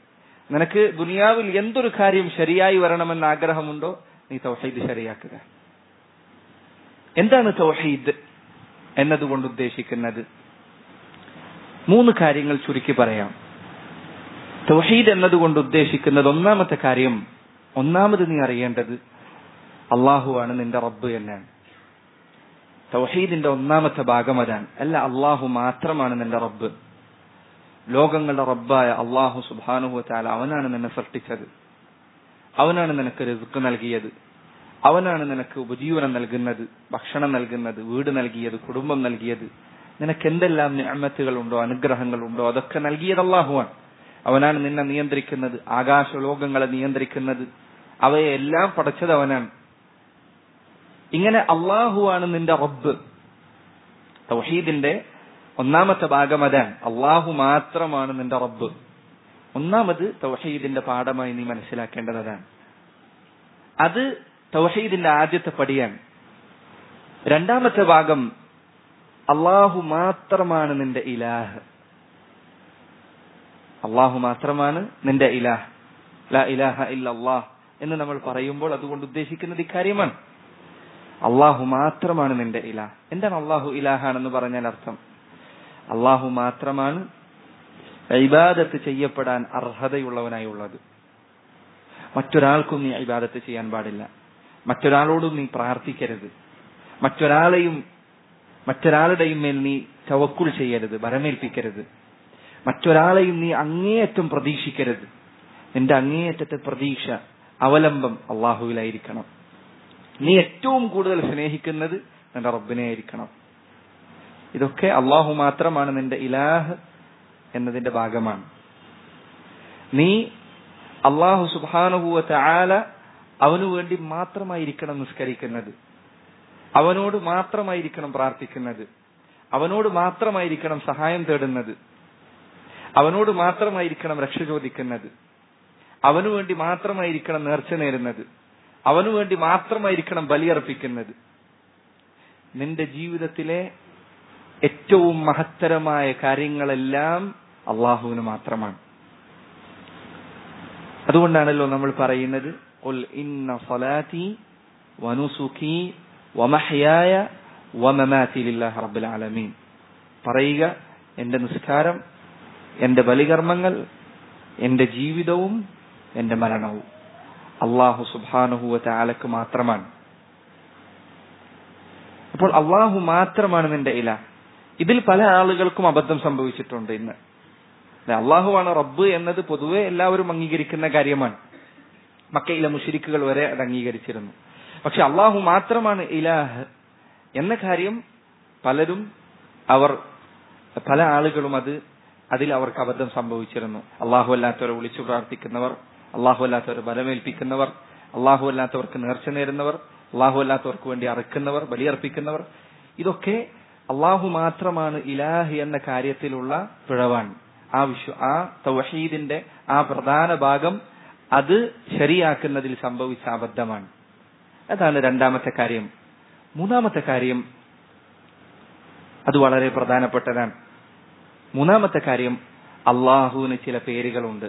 നിനക്ക് ദുനിയാവിൽ എന്തൊരു കാര്യം ശരിയായി വരണമെന്ന് ആഗ്രഹമുണ്ടോ നീ തൗഹീദ് ശരിയാക്കുക എന്താണ് തൗഹീദ് എന്നതുകൊണ്ട് ഉദ്ദേശിക്കുന്നത് മൂന്ന് കാര്യങ്ങൾ ചുരുക്കി പറയാം തൗഹീദ് എന്നതുകൊണ്ട് ഉദ്ദേശിക്കുന്നത് ഒന്നാമത്തെ കാര്യം ഒന്നാമത് നീ അറിയേണ്ടത് അള്ളാഹുവാണ് നിന്റെ റബ്ബ് എന്നാണ് തൗഹീദിന്റെ ഒന്നാമത്തെ ഭാഗം അതാണ് അല്ല അള്ളാഹു മാത്രമാണ് നിന്റെ റബ്ബ് ലോകങ്ങളുടെ റബ്ബായ അള്ളാഹു സുബാനുഹു താല അവനാണ് നിന്നെ സൃഷ്ടിച്ചത് അവനാണ് നിനക്ക് റിസ്ക് നൽകിയത് അവനാണ് നിനക്ക് ഉപജീവനം നൽകുന്നത് ഭക്ഷണം നൽകുന്നത് വീട് നൽകിയത് കുടുംബം നൽകിയത് നിനക്ക് എന്തെല്ലാം നിഅമത്തുകളുണ്ടോ അനുഗ്രഹങ്ങളുണ്ടോ അതൊക്കെ നൽകിയത് അള്ളാഹുവാണ് അവനാണ് നിന്നെ നിയന്ത്രിക്കുന്നത് ആകാശ ലോകങ്ങളെ നിയന്ത്രിക്കുന്നത് അവയെ എല്ലാം പടച്ചത് അവനാണ് ഇങ്ങനെ അള്ളാഹുവാണ് നിന്റെ റബ്ബ് തൗഹീദിന്റെ ഒന്നാമത്തെ ഭാഗം അതാണ് അള്ളാഹു മാത്രമാണ് നിന്റെ റബ്ബ് ഒന്നാമത് തൗഹീദിന്റെ പാഠമായി നീ മനസ്സിലാക്കേണ്ടത് അതാണ് അത് തൗഹീദിന്റെ ആദ്യത്തെ പടിയാണ് രണ്ടാമത്തെ ഭാഗം അള്ളാഹു മാത്രമാണ് നിന്റെ ഇലാഹ് അള്ളാഹു മാത്രമാണ് നിന്റെ ഇലാഹ് ലാ ഇലാഹ ഇല്ലല്ലാഹ് എന്ന് നമ്മൾ പറയുമ്പോൾ അതുകൊണ്ട് ഉദ്ദേശിക്കുന്നത് ഇക്കാര്യമാണ് അള്ളാഹു മാത്രമാണ് നിന്റെ ഇലാഹ് എന്താണ് അള്ളാഹു ഇലാഹാണെന്ന് പറഞ്ഞാൽ അർത്ഥം അള്ളാഹു മാത്രമാണ് ഇബാദത്ത് ചെയ്യപ്പെടാൻ അർഹതയുള്ളവനായി ഉള്ളത് മറ്റൊരാൾക്കും നീ ഇബാദത്ത് ചെയ്യാൻ പാടില്ല മറ്റൊരാളോടും നീ പ്രാർത്ഥിക്കരുത് മറ്റൊരാളെയും മറ്റൊരാളുടെയും മേൽ നീ ചവക്കുൾ ചെയ്യരുത് ഭരമേൽപ്പിക്കരുത് മറ്റൊരാളെയും നീ അങ്ങേയറ്റം പ്രതീക്ഷിക്കരുത് നിന്റെ അങ്ങേയറ്റത്തെ പ്രതീക്ഷ അവലംബം അള്ളാഹുവിലായിരിക്കണം നീ ഏറ്റവും കൂടുതൽ സ്നേഹിക്കുന്നത് നിന്റെ റബ്ബിനെ ആയിരിക്കണം ഇതൊക്കെ അള്ളാഹു മാത്രമാണ് നിന്റെ ഇലാഹ് എന്നതിന്റെ ഭാഗമാണ് നീ അള്ളാഹു സുബാനുഭൂവത്തെ ആല അവനു വേണ്ടി മാത്രമായിരിക്കണം നിസ്കരിക്കുന്നത് അവനോട് മാത്രമായിരിക്കണം പ്രാർത്ഥിക്കുന്നത് അവനോട് മാത്രമായിരിക്കണം സഹായം തേടുന്നത് അവനോട് മാത്രമായിരിക്കണം രക്ഷ ചോദിക്കുന്നത് അവനു വേണ്ടി മാത്രമായിരിക്കണം നേർച്ച നേരുന്നത് അവനു വേണ്ടി മാത്രമായിരിക്കണം ബലിയർപ്പിക്കുന്നത് നിന്റെ ജീവിതത്തിലെ ഏറ്റവും മഹത്തരമായ കാര്യങ്ങളെല്ലാം അള്ളാഹുവിന് മാത്രമാണ് അതുകൊണ്ടാണല്ലോ നമ്മൾ പറയുന്നത് "ഖുൽ ഇന്ന സ്വലാത്തി വനുസുഖി വമഹ്യായ വമമാതി ലില്ലാഹി റബ്ബിൽ ആലമീൻ പറയുക എന്റെ നിസ്കാരം എന്റെ ബലികർമ്മങ്ങൾ എന്റെ ജീവിതവും എന്റെ മരണവും അള്ളാഹു സുബാനുഹുവ ആലക്ക് മാത്രമാണ് അപ്പോൾ അള്ളാഹു മാത്രമാണ് നിന്റെ ഇല ഇതിൽ പല ആളുകൾക്കും അബദ്ധം സംഭവിച്ചിട്ടുണ്ട് ഇന്ന് അള്ളാഹുവാണ് റബ്ബ് എന്നത് പൊതുവെ എല്ലാവരും അംഗീകരിക്കുന്ന കാര്യമാണ് മക്കയിലെ മുഷിരിക്കുകൾ വരെ അത് അംഗീകരിച്ചിരുന്നു പക്ഷെ അള്ളാഹു മാത്രമാണ് ഇലാഹ് എന്ന കാര്യം പലരും അവർ പല ആളുകളും അത് അതിൽ അവർക്ക് അബദ്ധം സംഭവിച്ചിരുന്നു അള്ളാഹു അല്ലാത്തവരെ വിളിച്ചു പ്രാർത്ഥിക്കുന്നവർ അള്ളാഹു അല്ലാത്തവരെ ബലമേൽപ്പിക്കുന്നവർ അള്ളാഹു അല്ലാത്തവർക്ക് നേർച്ച നേരുന്നവർ അള്ളാഹു അല്ലാത്തവർക്ക് വേണ്ടി അറക്കുന്നവർ ബലിയർപ്പിക്കുന്നവർ ഇതൊക്കെ അള്ളാഹു മാത്രമാണ് ഇലാഹ് എന്ന കാര്യത്തിലുള്ള പിഴവാണ് ആ വിശ്വ ആ തൗഹീദിന്റെ ആ പ്രധാന ഭാഗം അത് ശരിയാക്കുന്നതിൽ സംഭവിച്ച അബദ്ധമാണ് അതാണ് രണ്ടാമത്തെ കാര്യം മൂന്നാമത്തെ കാര്യം അത് വളരെ പ്രധാനപ്പെട്ടതാണ് മൂന്നാമത്തെ കാര്യം അള്ളാഹുവിന് ചില പേരുകളുണ്ട്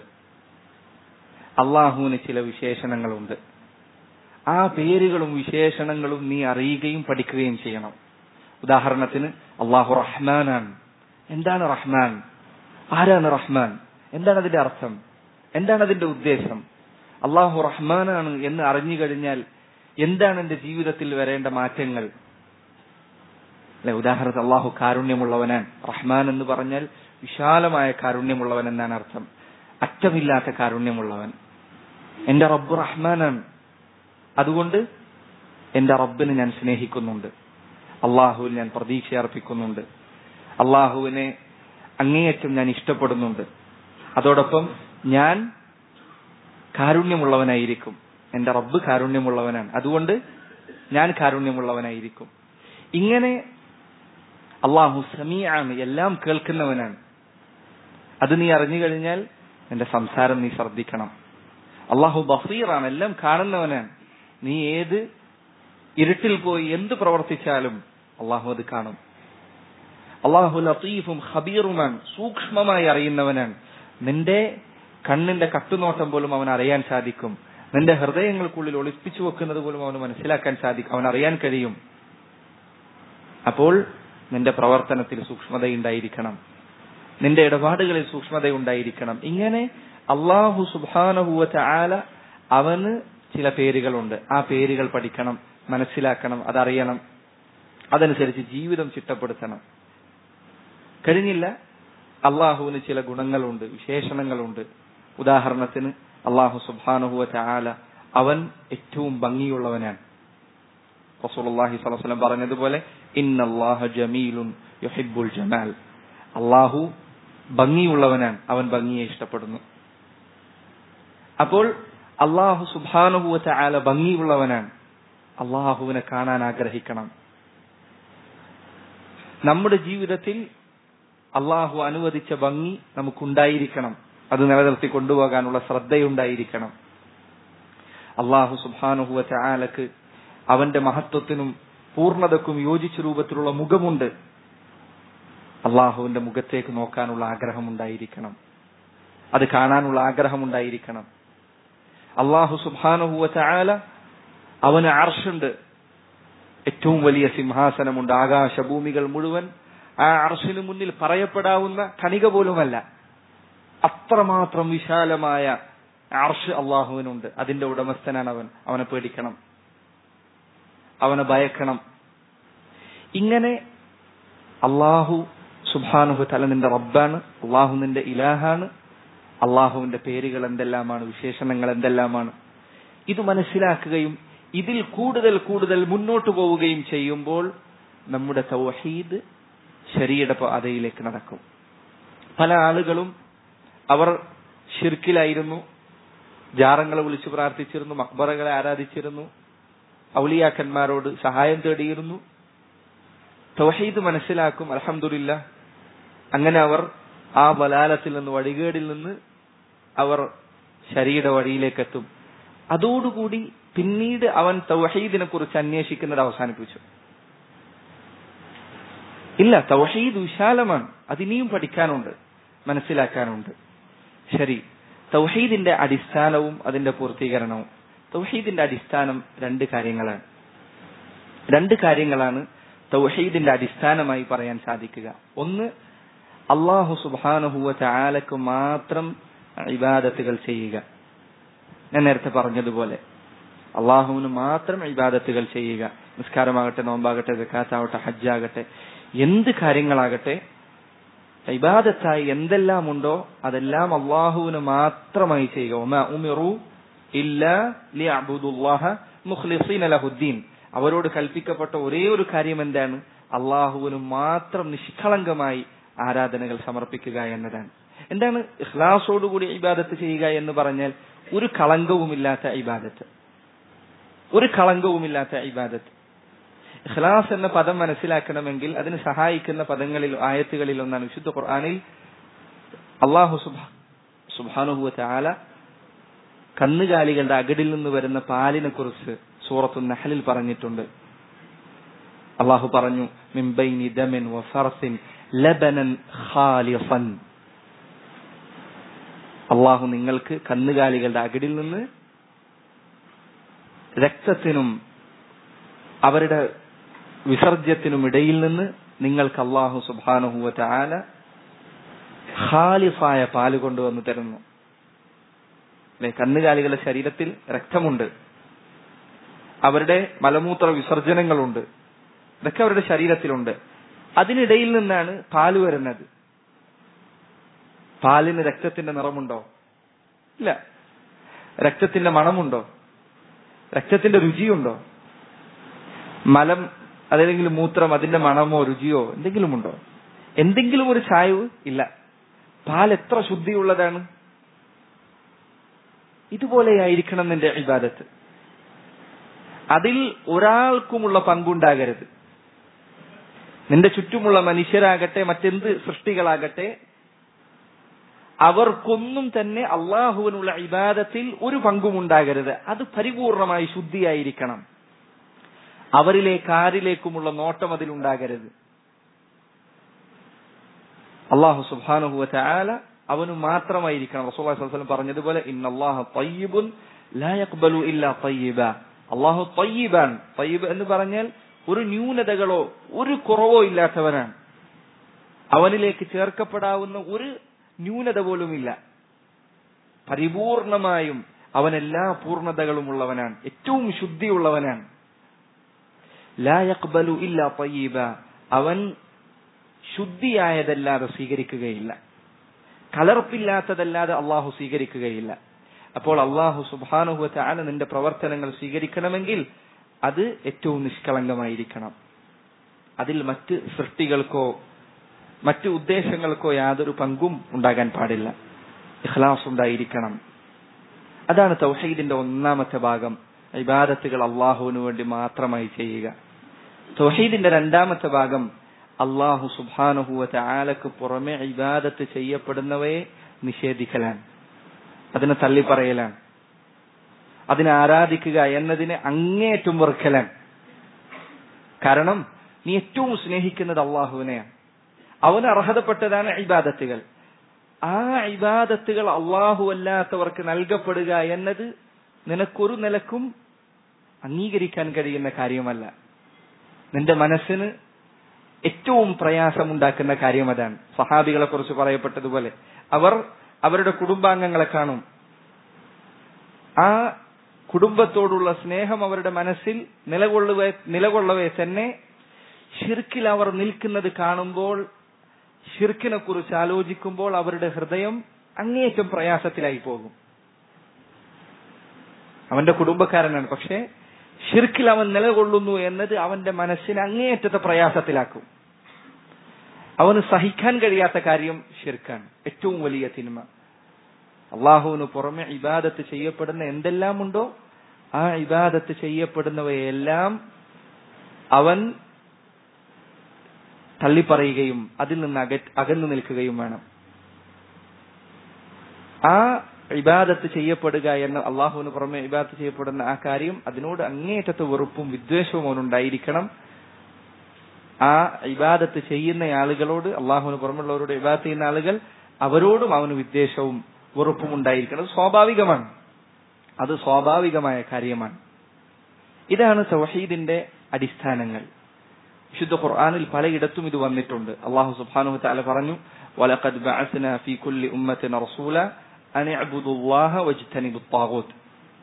അള്ളാഹുവിന് ചില വിശേഷണങ്ങളുണ്ട് ആ പേരുകളും വിശേഷണങ്ങളും നീ അറിയുകയും പഠിക്കുകയും ചെയ്യണം ഉദാഹരണത്തിന് അള്ളാഹു റഹ്മാനാണ് എന്താണ് റഹ്മാൻ ആരാണ് റഹ്മാൻ എന്താണ് അതിന്റെ അർത്ഥം എന്താണ് അതിന്റെ ഉദ്ദേശം അള്ളാഹു റഹ്മാനാണ് എന്ന് അറിഞ്ഞു കഴിഞ്ഞാൽ എന്താണ് എന്റെ ജീവിതത്തിൽ വരേണ്ട മാറ്റങ്ങൾ അല്ലെ ഉദാഹരണത്തിന് അള്ളാഹു കാരുണ്യമുള്ളവനാണ് റഹ്മാൻ എന്ന് പറഞ്ഞാൽ വിശാലമായ കാരുണ്യമുള്ളവൻ എന്നാണ് അർത്ഥം അറ്റമില്ലാത്ത കാരുണ്യമുള്ളവൻ എന്റെ റബ്ബ് റഹ്മാനാണ് അതുകൊണ്ട് എന്റെ റബ്ബിനെ ഞാൻ സ്നേഹിക്കുന്നുണ്ട് അള്ളാഹുവിൽ ഞാൻ പ്രതീക്ഷ അർപ്പിക്കുന്നുണ്ട് അള്ളാഹുവിനെ അങ്ങേയറ്റം ഞാൻ ഇഷ്ടപ്പെടുന്നുണ്ട് അതോടൊപ്പം ഞാൻ കാരുണ്യമുള്ളവനായിരിക്കും എന്റെ റബ്ബ് കാരുണ്യമുള്ളവനാണ് അതുകൊണ്ട് ഞാൻ കാരുണ്യമുള്ളവനായിരിക്കും ഇങ്ങനെ അള്ളാഹു സമീആണ് എല്ലാം കേൾക്കുന്നവനാണ് അത് നീ അറിഞ്ഞു കഴിഞ്ഞാൽ എന്റെ സംസാരം നീ ശ്രദ്ധിക്കണം അള്ളാഹു ബസീറാണ് എല്ലാം കാണുന്നവനാണ് നീ ഏത് ഇരുട്ടിൽ പോയി എന്ത് പ്രവർത്തിച്ചാലും അള്ളാഹു അത് കാണും അള്ളാഹു ലത്തീഫും ഹബീറുമാണ് സൂക്ഷ്മമായി അറിയുന്നവനാണ് നിന്റെ കണ്ണിന്റെ കട്ടുനോട്ടം പോലും അവൻ അറിയാൻ സാധിക്കും നിന്റെ ഹൃദയങ്ങൾക്കുള്ളിൽ ഒളിപ്പിച്ചു വെക്കുന്നത് പോലും അവന് മനസ്സിലാക്കാൻ സാധിക്കും അവൻ അറിയാൻ കഴിയും അപ്പോൾ നിന്റെ പ്രവർത്തനത്തിൽ സൂക്ഷ്മതയുണ്ടായിരിക്കണം നിന്റെ ഇടപാടുകളിൽ സൂക്ഷ്മതയുണ്ടായിരിക്കണം ഇങ്ങനെ അള്ളാഹു സുബാനഹുവറ്റ ആല അവന് ചില പേരുകളുണ്ട് ആ പേരുകൾ പഠിക്കണം മനസ്സിലാക്കണം അതറിയണം അതനുസരിച്ച് ജീവിതം ചിട്ടപ്പെടുത്തണം കഴിഞ്ഞില്ല അള്ളാഹുവിന് ചില ഗുണങ്ങളുണ്ട് വിശേഷണങ്ങളുണ്ട് ഉദാഹരണത്തിന് അള്ളാഹു സുബാനുഹുവറ്റ ആല അവൻ ഏറ്റവും ഭംഗിയുള്ളവനാണ് റസൂലുള്ളാഹി സ്വല്ലല്ലാഹു അലൈഹി വസല്ലം പറഞ്ഞതുപോലെ ഇന്നല്ലാഹ ജമീലുൻ യുഹിബ്ബുൽ ജമാൽ അള്ളാഹു ഭംഗിയുള്ളവനാണ് അവൻ ഭംഗിയെ ഇഷ്ടപ്പെടുന്നു അപ്പോൾ അള്ളാഹു സുബാനുഭൂവറ്റ ആല ഭംഗിയുള്ളവനാണ് അള്ളാഹുവിനെ കാണാൻ ആഗ്രഹിക്കണം നമ്മുടെ ജീവിതത്തിൽ അള്ളാഹു അനുവദിച്ച ഭംഗി നമുക്കുണ്ടായിരിക്കണം അത് നിലനിർത്തി കൊണ്ടുപോകാനുള്ള ശ്രദ്ധയുണ്ടായിരിക്കണം അള്ളാഹു സുബാനുഹുവറ്റ ആലക്ക് അവന്റെ മഹത്വത്തിനും പൂർണ്ണതക്കും യോജിച്ച രൂപത്തിലുള്ള മുഖമുണ്ട് അള്ളാഹുവിന്റെ മുഖത്തേക്ക് നോക്കാനുള്ള ആഗ്രഹമുണ്ടായിരിക്കണം അത് കാണാനുള്ള ആഗ്രഹമുണ്ടായിരിക്കണം അള്ളാഹു സുബാനുഹുവറ്റ ആല അവന് അർഷുണ്ട് ഏറ്റവും വലിയ സിംഹാസനമുണ്ട് ആകാശഭൂമികൾ മുഴുവൻ ആ അർഷിന് മുന്നിൽ പറയപ്പെടാവുന്ന കണിക പോലുമല്ല അത്രമാത്രം വിശാലമായ അർഷ് അള്ളാഹുവിനുണ്ട് അതിന്റെ ഉടമസ്ഥനാണ് അവൻ അവനെ പേടിക്കണം അവനെ ഭയക്കണം ഇങ്ങനെ അള്ളാഹു സുബാനുഹു തല നിന്റെ റബ്ബാണ് അള്ളാഹു നിന്റെ ഇലാഹാണ് അള്ളാഹുവിന്റെ പേരുകൾ എന്തെല്ലാമാണ് വിശേഷണങ്ങൾ എന്തെല്ലാമാണ് ഇത് മനസ്സിലാക്കുകയും ഇതിൽ കൂടുതൽ കൂടുതൽ മുന്നോട്ട് പോവുകയും ചെയ്യുമ്പോൾ നമ്മുടെ തൗഹീദ് ശരിയുടെ പാതയിലേക്ക് നടക്കും പല ആളുകളും അവർ ഷിർക്കിലായിരുന്നു ജാറങ്ങളെ വിളിച്ചു പ്രാർത്ഥിച്ചിരുന്നു മക്ബറകളെ ആരാധിച്ചിരുന്നു ഔലിയാക്കന്മാരോട് സഹായം തേടിയിരുന്നു തൗഹീദ് മനസ്സിലാക്കും അലഹമില്ല അങ്ങനെ അവർ ആ ബലാലത്തിൽ നിന്ന് വഴികേടിൽ നിന്ന് അവർ ശരിയുടെ വഴിയിലേക്ക് എത്തും അതോടുകൂടി പിന്നീട് അവൻ തൗഹീദിനെ കുറിച്ച് അന്വേഷിക്കുന്നത് അവസാനിപ്പിച്ചു ഇല്ല തൗഹീദ് വിശാലമാണ് അതിനിയും പഠിക്കാനുണ്ട് മനസ്സിലാക്കാനുണ്ട് ശരി തൗഹീദിന്റെ അടിസ്ഥാനവും അതിന്റെ പൂർത്തീകരണവും തൗഹീദിന്റെ അടിസ്ഥാനം രണ്ട് കാര്യങ്ങളാണ് രണ്ട് കാര്യങ്ങളാണ് തൗഹീദിന്റെ അടിസ്ഥാനമായി പറയാൻ സാധിക്കുക ഒന്ന് അള്ളാഹു സുബാനുഹുവ ചാലക്ക് മാത്രം ഇബാദത്തുകൾ ചെയ്യുക ഞാൻ നേരത്തെ പറഞ്ഞതുപോലെ അള്ളാഹുവിന് മാത്രം ഇബാദത്തുകൾ ചെയ്യുക നിസ്കാരമാകട്ടെ നോമ്പാകട്ടെ ജക്കാത്താവട്ടെ ഹജ്ജാകട്ടെ എന്ത് കാര്യങ്ങളാകട്ടെ ഇബാദത്തായി എന്തെല്ലാം ഉണ്ടോ അതെല്ലാം അള്ളാഹുവിന് മാത്രമായി ചെയ്യുക ഒമ ഉമിറു ഇല്ല ലിഅബുദുല്ലാഹ മുഖ്ലിസീന ലഹുദ്ദീൻ അവരോട് കൽപ്പിക്കപ്പെട്ട ഒരേ ഒരു കാര്യം എന്താണ് അള്ളാഹുവിന് മാത്രം നിഷ്കളങ്കമായി ആരാധനകൾ സമർപ്പിക്കുക എന്നതാണ് എന്താണ് ഇഖ്ലാസോടുകൂടി ഇബാദത്ത് ചെയ്യുക എന്ന് പറഞ്ഞാൽ ഒരു കളങ്കവുമില്ലാത്ത ഇബാദത്ത് ഒരു കളങ്കവുമില്ലാത്ത ഇബാദത്ത് ഇഖ്ലാസ് എന്ന പദം മനസ്സിലാക്കണമെങ്കിൽ അതിന് സഹായിക്കുന്ന പദങ്ങളിൽ ആയത്തുകളിൽ ഒന്നാണ് വിശുദ്ധ ഖുർആാനിൽ അള്ളാഹു സുബാനുഹുവ ചാല കന്നുകാലികളുടെ അകടിൽ നിന്ന് വരുന്ന പാലിനെ കുറിച്ച് സൂറത്തു നഹലിൽ പറഞ്ഞിട്ടുണ്ട് അള്ളാഹു പറഞ്ഞു മിംബൈനി ദമിൻ വഫർസിൻ ലബനൻ ഖാലിഫൻ അള്ളാഹു നിങ്ങൾക്ക് കന്നുകാലികളുടെ അകടിൽ നിന്ന് രക്തത്തിനും അവരുടെ വിസർജ്യത്തിനും ഇടയിൽ നിന്ന് നിങ്ങൾക്ക് അള്ളാഹു സുബാനുഹുവ ചാല ഖാലിഫായ പാല് കൊണ്ടുവന്ന് തരുന്നു അല്ലെ കന്നുകാലികളുടെ ശരീരത്തിൽ രക്തമുണ്ട് അവരുടെ മലമൂത്ര വിസർജനങ്ങളുണ്ട് ഇതൊക്കെ അവരുടെ ശരീരത്തിലുണ്ട് അതിനിടയിൽ നിന്നാണ് പാല് വരുന്നത് പാലിന് രക്തത്തിന്റെ നിറമുണ്ടോ ഇല്ല രക്തത്തിന്റെ മണമുണ്ടോ രക്തത്തിന്റെ രുചിയുണ്ടോ മലം അതല്ലെങ്കിൽ മൂത്രം അതിന്റെ മണമോ രുചിയോ എന്തെങ്കിലും ഉണ്ടോ എന്തെങ്കിലും ഒരു ചായവ് ഇല്ല പാൽ എത്ര ശുദ്ധിയുള്ളതാണ് ഇതുപോലെയായിരിക്കണം നിന്റെ ഇബാദത്ത് അതിൽ ഒരാൾക്കുമുള്ള പങ്കുണ്ടാകരുത് നിന്റെ ചുറ്റുമുള്ള മനുഷ്യരാകട്ടെ മറ്റെന്ത് സൃഷ്ടികളാകട്ടെ അവർക്കൊന്നും തന്നെ അള്ളാഹുവിനുള്ള ഇബാദത്തിൽ ഒരു പങ്കും ഉണ്ടാകരുത് അത് പരിപൂർണമായി ശുദ്ധിയായിരിക്കണം അവരിലേക്ക് ആരിലേക്കുമുള്ള നോട്ടം അതിലുണ്ടാകരുത് അള്ളാഹു സുബാനുഹുവ ചാല അവന് മാത്രമായിരിക്കണം റസൂലുള്ളാഹി സ്വല്ലല്ലാഹു അലൈഹി വസല്ലം പറഞ്ഞതുപോലെ ഇന്നല്ലാഹ തയ്യിബുൻ ലാ യഖ്ബലു ഇല്ലാ തയ്യിബ അള്ളാഹു തയ്യിബാൻ തയ്യിബ് എന്ന് പറഞ്ഞാൽ ഒരു ന്യൂനതകളോ ഒരു കുറവോ ഇല്ലാത്തവനാണ് അവനിലേക്ക് ചേർക്കപ്പെടാവുന്ന ഒരു ന്യൂനത പോലുമില്ല പരിപൂർണമായും അവൻ എല്ലാ പൂർണ്ണതകളും ഉള്ളവനാണ് ഏറ്റവും ശുദ്ധിയുള്ളവനാണ് ലാ യഖ്ബലു ഇല്ലാ തയ്യിബ അവൻ ശുദ്ധിയായതല്ലാതെ സ്വീകരിക്കുകയില്ല കലർപ്പില്ലാത്തതല്ലാതെ അള്ളാഹു സ്വീകരിക്കുകയില്ല അപ്പോൾ അള്ളാഹു സുബാനുഹു ചാല നിന്റെ പ്രവർത്തനങ്ങൾ സ്വീകരിക്കണമെങ്കിൽ അത് ഏറ്റവും നിഷ്കളങ്കമായിരിക്കണം അതിൽ മറ്റ് സൃഷ്ടികൾക്കോ മറ്റു ഉദ്ദേശങ്ങൾക്കോ യാതൊരു പങ്കും ഉണ്ടാകാൻ പാടില്ല ഇഖ്ലാസ് ഉണ്ടായിരിക്കണം അതാണ് തൗഹീദിന്റെ ഒന്നാമത്തെ ഭാഗം ഇബാദത്തുകൾ അള്ളാഹുവിന് വേണ്ടി മാത്രമായി ചെയ്യുക തൗഹീദിന്റെ രണ്ടാമത്തെ ഭാഗം അള്ളാഹു സുബാനുഹുവത്തെ ആലക്ക് പുറമെ ഇബാദത്ത് ചെയ്യപ്പെടുന്നവയെ നിഷേധിക്കലാണ് അതിനെ തള്ളിപ്പറയലാണ് അതിനെ ആരാധിക്കുക എന്നതിനെ അങ്ങേയറ്റം വെറുക്കലാണ് കാരണം നീ ഏറ്റവും സ്നേഹിക്കുന്നത് അള്ളാഹുവിനെയാണ് അവന് അർഹതപ്പെട്ടതാണ് ഇബാദത്തുകൾ ആ ഇബാദത്തുകൾ അള്ളാഹു അല്ലാത്തവർക്ക് നൽകപ്പെടുക എന്നത് നിനക്കൊരു നിലക്കും അംഗീകരിക്കാൻ കഴിയുന്ന കാര്യമല്ല നിന്റെ മനസ്സിന് ഏറ്റവും പ്രയാസമുണ്ടാക്കുന്ന കാര്യം അതാണ് സഹാബികളെ കുറിച്ച് പറയപ്പെട്ടതുപോലെ അവർ അവരുടെ കുടുംബാംഗങ്ങളെ കാണും ആ കുടുംബത്തോടുള്ള സ്നേഹം അവരുടെ മനസ്സിൽ നിലകൊള്ളുവേ നിലകൊള്ളവേ തന്നെ ഷിർക്കിൽ അവർ നിൽക്കുന്നത് കാണുമ്പോൾ ഷിർക്കിനെ കുറിച്ച് ആലോചിക്കുമ്പോൾ അവരുടെ ഹൃദയം അങ്ങേയറ്റം പ്രയാസത്തിലായി പോകും അവന്റെ കുടുംബക്കാരനാണ് പക്ഷെ ഷിർക്കിൽ അവൻ നിലകൊള്ളുന്നു എന്നത് അവന്റെ മനസ്സിനെ അങ്ങേയറ്റത്തെ പ്രയാസത്തിലാക്കും അവന് സഹിക്കാൻ കഴിയാത്ത കാര്യം ഷിർക്കാണ് ഏറ്റവും വലിയ തിന്മ അള്ളാഹുവിന് പുറമെ ഇബാദത്ത് ചെയ്യപ്പെടുന്ന എന്തെല്ലാം ഉണ്ടോ ആ ഇബാദത്ത് ചെയ്യപ്പെടുന്നവയെല്ലാം അവൻ തള്ളിപ്പറയുകയും അതിൽ നിന്ന് അക അകന്നു നിൽക്കുകയും വേണം ആ ഇബാദത്ത് ചെയ്യപ്പെടുക എന്ന അള്ളാഹുവിന് പുറമെ ഇബാദത്ത് ചെയ്യപ്പെടുന്ന ആ കാര്യം അതിനോട് അങ്ങേയറ്റത്തെ വെറുപ്പും വിദ്വേഷവും അവനുണ്ടായിരിക്കണം ആ ഇബാദത്ത് ചെയ്യുന്ന ആളുകളോട് അള്ളാഹുവിന് പുറമുള്ളവരോട് ഇബാദത്ത് ചെയ്യുന്ന ആളുകൾ അവരോടും അവന് വിദ്വേഷവും വെറുപ്പും ഉണ്ടായിരിക്കണം അത് സ്വാഭാവികമാണ് അത് സ്വാഭാവികമായ കാര്യമാണ് ഇതാണ് തൗഹീദിന്റെ അടിസ്ഥാനങ്ങൾ വിശുദ്ധ ഖുർആനിൽ പലയിടത്തും ഇത് വന്നിട്ടുണ്ട് അള്ളാഹു സുബ്ഹാനഹു തആല പറഞ്ഞു വലഖദ് ബഅസ്ന ഫീ കുല്ലി ഉമ്മത്തിൻ റസൂല അൻ ഇഅ്ബുദുല്ലാഹ വജ്തനിബുത് ത്വാഗൂത്ത്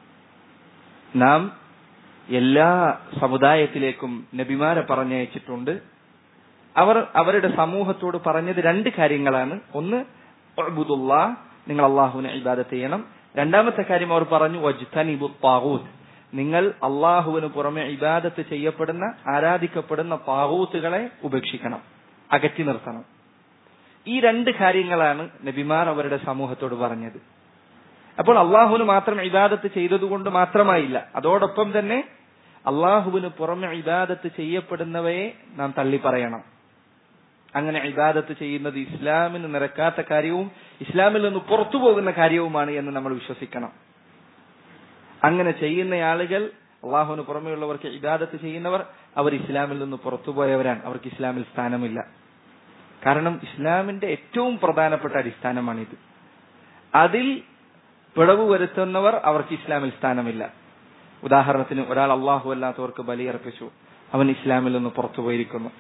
നാം എല്ലാ സമുദായത്തിലേക്കും നബിമാരെ പറഞ്ഞയച്ചിട്ടുണ്ട് അവർ അവരുടെ സമൂഹത്തോട് പറഞ്ഞത് രണ്ട് കാര്യങ്ങളാണ് ഒന്ന് ഉഅ്ബുദുല്ലാ നിങ്ങൾ അള്ളാഹുവിനെ ഇബാദത്ത് ചെയ്യണം രണ്ടാമത്തെ കാര്യം അവർ പറഞ്ഞു വജ്തനിബു താഗൂത്ത് നിങ്ങൾ അള്ളാഹുവിന് പുറമെ ഇബാദത്ത് ചെയ്യപ്പെടുന്ന ആരാധിക്കപ്പെടുന്ന താഗൂത്തുകളെ ഉപേക്ഷിക്കണം അകറ്റി നിർത്തണം ഈ രണ്ട് കാര്യങ്ങളാണ് നബിമാർ അവരുടെ സമൂഹത്തോട് പറഞ്ഞത് അപ്പോൾ അള്ളാഹുവിന് മാത്രം ഇബാദത്ത് ചെയ്തതുകൊണ്ട് മാത്രമായില്ല അതോടൊപ്പം തന്നെ അള്ളാഹുവിന് പുറമെ ഇബാദത്ത് ചെയ്യപ്പെടുന്നവയെ നാം തള്ളി പറയണം അങ്ങനെ ഇബാദത്ത് ചെയ്യുന്നത് ഇസ്ലാമിന് നിരക്കാത്ത കാര്യവും ഇസ്ലാമിൽ നിന്ന് പുറത്തു പോകുന്ന കാര്യവുമാണ് എന്ന് നമ്മൾ വിശ്വസിക്കണം അങ്ങനെ ചെയ്യുന്ന ആളുകൾ അള്ളാഹുവിന് പുറമെയുള്ളവർക്ക് ഇബാദത്ത് ചെയ്യുന്നവർ അവർ ഇസ്ലാമിൽ നിന്ന് പുറത്തുപോയവരാണ് അവർക്ക് ഇസ്ലാമിൽ സ്ഥാനമില്ല കാരണം ഇസ്ലാമിന്റെ ഏറ്റവും പ്രധാനപ്പെട്ട അടിസ്ഥാനമാണിത് അതിൽ പിളവ് വരുത്തുന്നവർ അവർക്ക് ഇസ്ലാമിൽ സ്ഥാനമില്ല ഉദാഹരണത്തിന് ഒരാൾ അള്ളാഹു അല്ലാത്തവർക്ക് ബലിയർപ്പിച്ചു അവൻ ഇസ്ലാമിൽ നിന്ന് പുറത്തുപോയിരിക്കുന്നു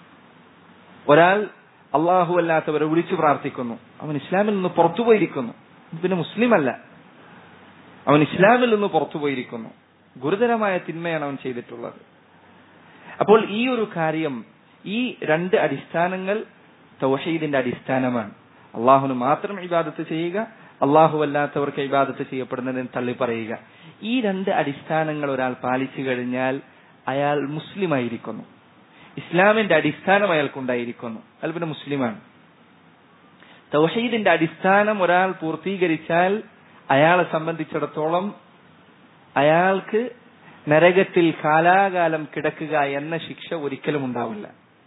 ഒരാൾ അള്ളാഹു അല്ലാത്തവരെ വിളിച്ചു പ്രാർത്ഥിക്കുന്നു അവൻ ഇസ്ലാമിൽ നിന്ന് പുറത്തുപോയിരിക്കുന്നു പിന്നെ മുസ്ലിം അല്ല അവൻ ഇസ്ലാമിൽ നിന്ന് പുറത്തുപോയിരിക്കുന്നു ഗുരുതരമായ തിന്മയാണ് അവൻ ചെയ്തിട്ടുള്ളത് അപ്പോൾ ഈ ഒരു കാര്യം ഈ രണ്ട് അടിസ്ഥാനങ്ങൾ തൗഹീദിന്റെ അടിസ്ഥാനമാണ് അള്ളാഹുന് മാത്രം ഇബാദത്ത് ചെയ്യുക അള്ളാഹു അല്ലാത്തവർക്ക് ഇബാദത്ത് ചെയ്യപ്പെടുന്നതിന് തള്ളി പറയുക ഈ രണ്ട് അടിസ്ഥാനങ്ങൾ ഒരാൾ പാലിച്ചു കഴിഞ്ഞാൽ അയാൾ മുസ്ലിം ആയിരിക്കുന്നു ഇസ്ലാമിന്റെ അടിസ്ഥാനം അയാൾക്കുണ്ടായിരിക്കുന്നു അയാൾ പിന്നെ മുസ്ലിമാണ് തൗഹീദിന്റെ അടിസ്ഥാനം ഒരാൾ പൂർത്തീകരിച്ചാൽ അയാളെ സംബന്ധിച്ചിടത്തോളം അയാൾക്ക് നരകത്തിൽ കാലാകാലം കിടക്കുക എന്ന ശിക്ഷ ഒരിക്കലും ഉണ്ടാവില്ല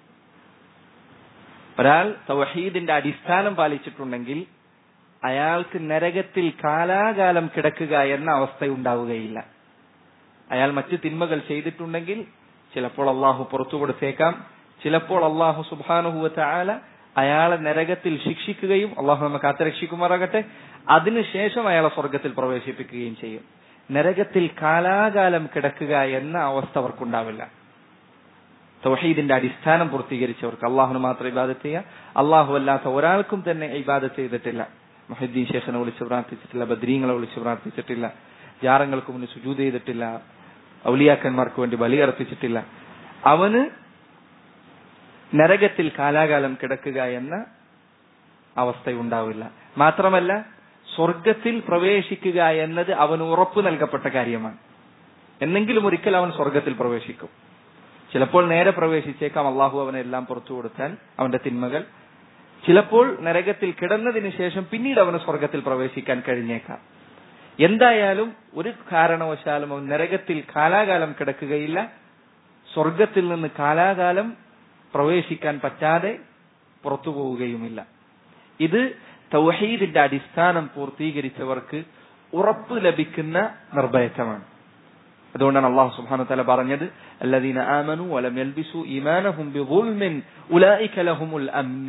ഒരാൾ തൗഹീദിന്റെ അടിസ്ഥാനം പാലിച്ചിട്ടുണ്ടെങ്കിൽ അയാൾക്ക് നരകത്തിൽ കാലാകാലം കിടക്കുക എന്ന അവസ്ഥ ഉണ്ടാവുകയില്ല അയാൾ മറ്റു തിന്മകൾ ചെയ്തിട്ടുണ്ടെങ്കിൽ ചിലപ്പോൾ അള്ളാഹു പുറത്തു കൊടുത്തേക്കാം ചിലപ്പോൾ അള്ളാഹു സുബാനുഹുവ ആല അയാളെ നരകത്തിൽ ശിക്ഷിക്കുകയും അള്ളാഹു നമ്മെ കാത്തുരക്ഷിക്കുമാറാകട്ടെ അതിനുശേഷം അയാളെ സ്വർഗത്തിൽ പ്രവേശിപ്പിക്കുകയും ചെയ്യും നരകത്തിൽ കാലാകാലം കിടക്കുക എന്ന അവസ്ഥ അവർക്കുണ്ടാവില്ല തൗഹീദിന്റെ അടിസ്ഥാനം പൂർത്തീകരിച്ചവർക്ക് അള്ളാഹുന് മാത്രം ഇബാദത്ത് ചെയ്യുക അള്ളാഹു അല്ലാത്ത ഒരാൾക്കും തന്നെ ഇബാദത്ത് ചെയ്തിട്ടില്ല മൊഹദ്ദീൻ ശേഖനെ വിളിച്ച് പ്രാർത്ഥിച്ചിട്ടില്ല ബദ്രീങ്ങളെ വിളിച്ച് പ്രാർത്ഥിച്ചിട്ടില്ല ജാറങ്ങൾക്ക് മുന്നിൽ സുജൂത് ചെയ്തിട്ടില്ല ഔലിയാക്കന്മാർക്ക് വേണ്ടി ബലിയർപ്പിച്ചിട്ടില്ല അവന് നരകത്തിൽ കാലാകാലം കിടക്കുക എന്ന അവസ്ഥയുണ്ടാവില്ല മാത്രമല്ല സ്വർഗത്തിൽ പ്രവേശിക്കുക എന്നത് അവന് ഉറപ്പ് നൽകപ്പെട്ട കാര്യമാണ് എന്നെങ്കിലും ഒരിക്കൽ അവൻ സ്വർഗത്തിൽ പ്രവേശിക്കും ചിലപ്പോൾ നേരെ പ്രവേശിച്ചേക്കാം അള്ളാഹു അവനെല്ലാം പുറത്തു കൊടുത്താൽ അവന്റെ തിന്മകൾ ചിലപ്പോൾ നരകത്തിൽ കിടന്നതിന് ശേഷം പിന്നീട് അവന് സ്വർഗത്തിൽ പ്രവേശിക്കാൻ കഴിഞ്ഞേക്കാം എന്തായാലും ഒരു കാരണവശാലും അവൻ നരകത്തിൽ കാലാകാലം കിടക്കുകയില്ല സ്വർഗത്തിൽ നിന്ന് കാലാകാലം പ്രവേശിക്കാൻ പറ്റാതെ പുറത്തു പോവുകയുമില്ല ഇത് തൗഹീദിന്റെ അടിസ്ഥാനം പൂർത്തീകരിച്ചവർക്ക് ഉറപ്പ് ലഭിക്കുന്ന നിർഭയത്വമാണ് അതുകൊണ്ടാണ് അള്ളാഹു സുബ്ഹാനഹു തആല പറഞ്ഞത് അല്ലദീന ആമനു വലം യൽബിസു ഈമാനഹും ബിദുൽമിൻ ഉലൈക ലഹുമുൽ അംൻ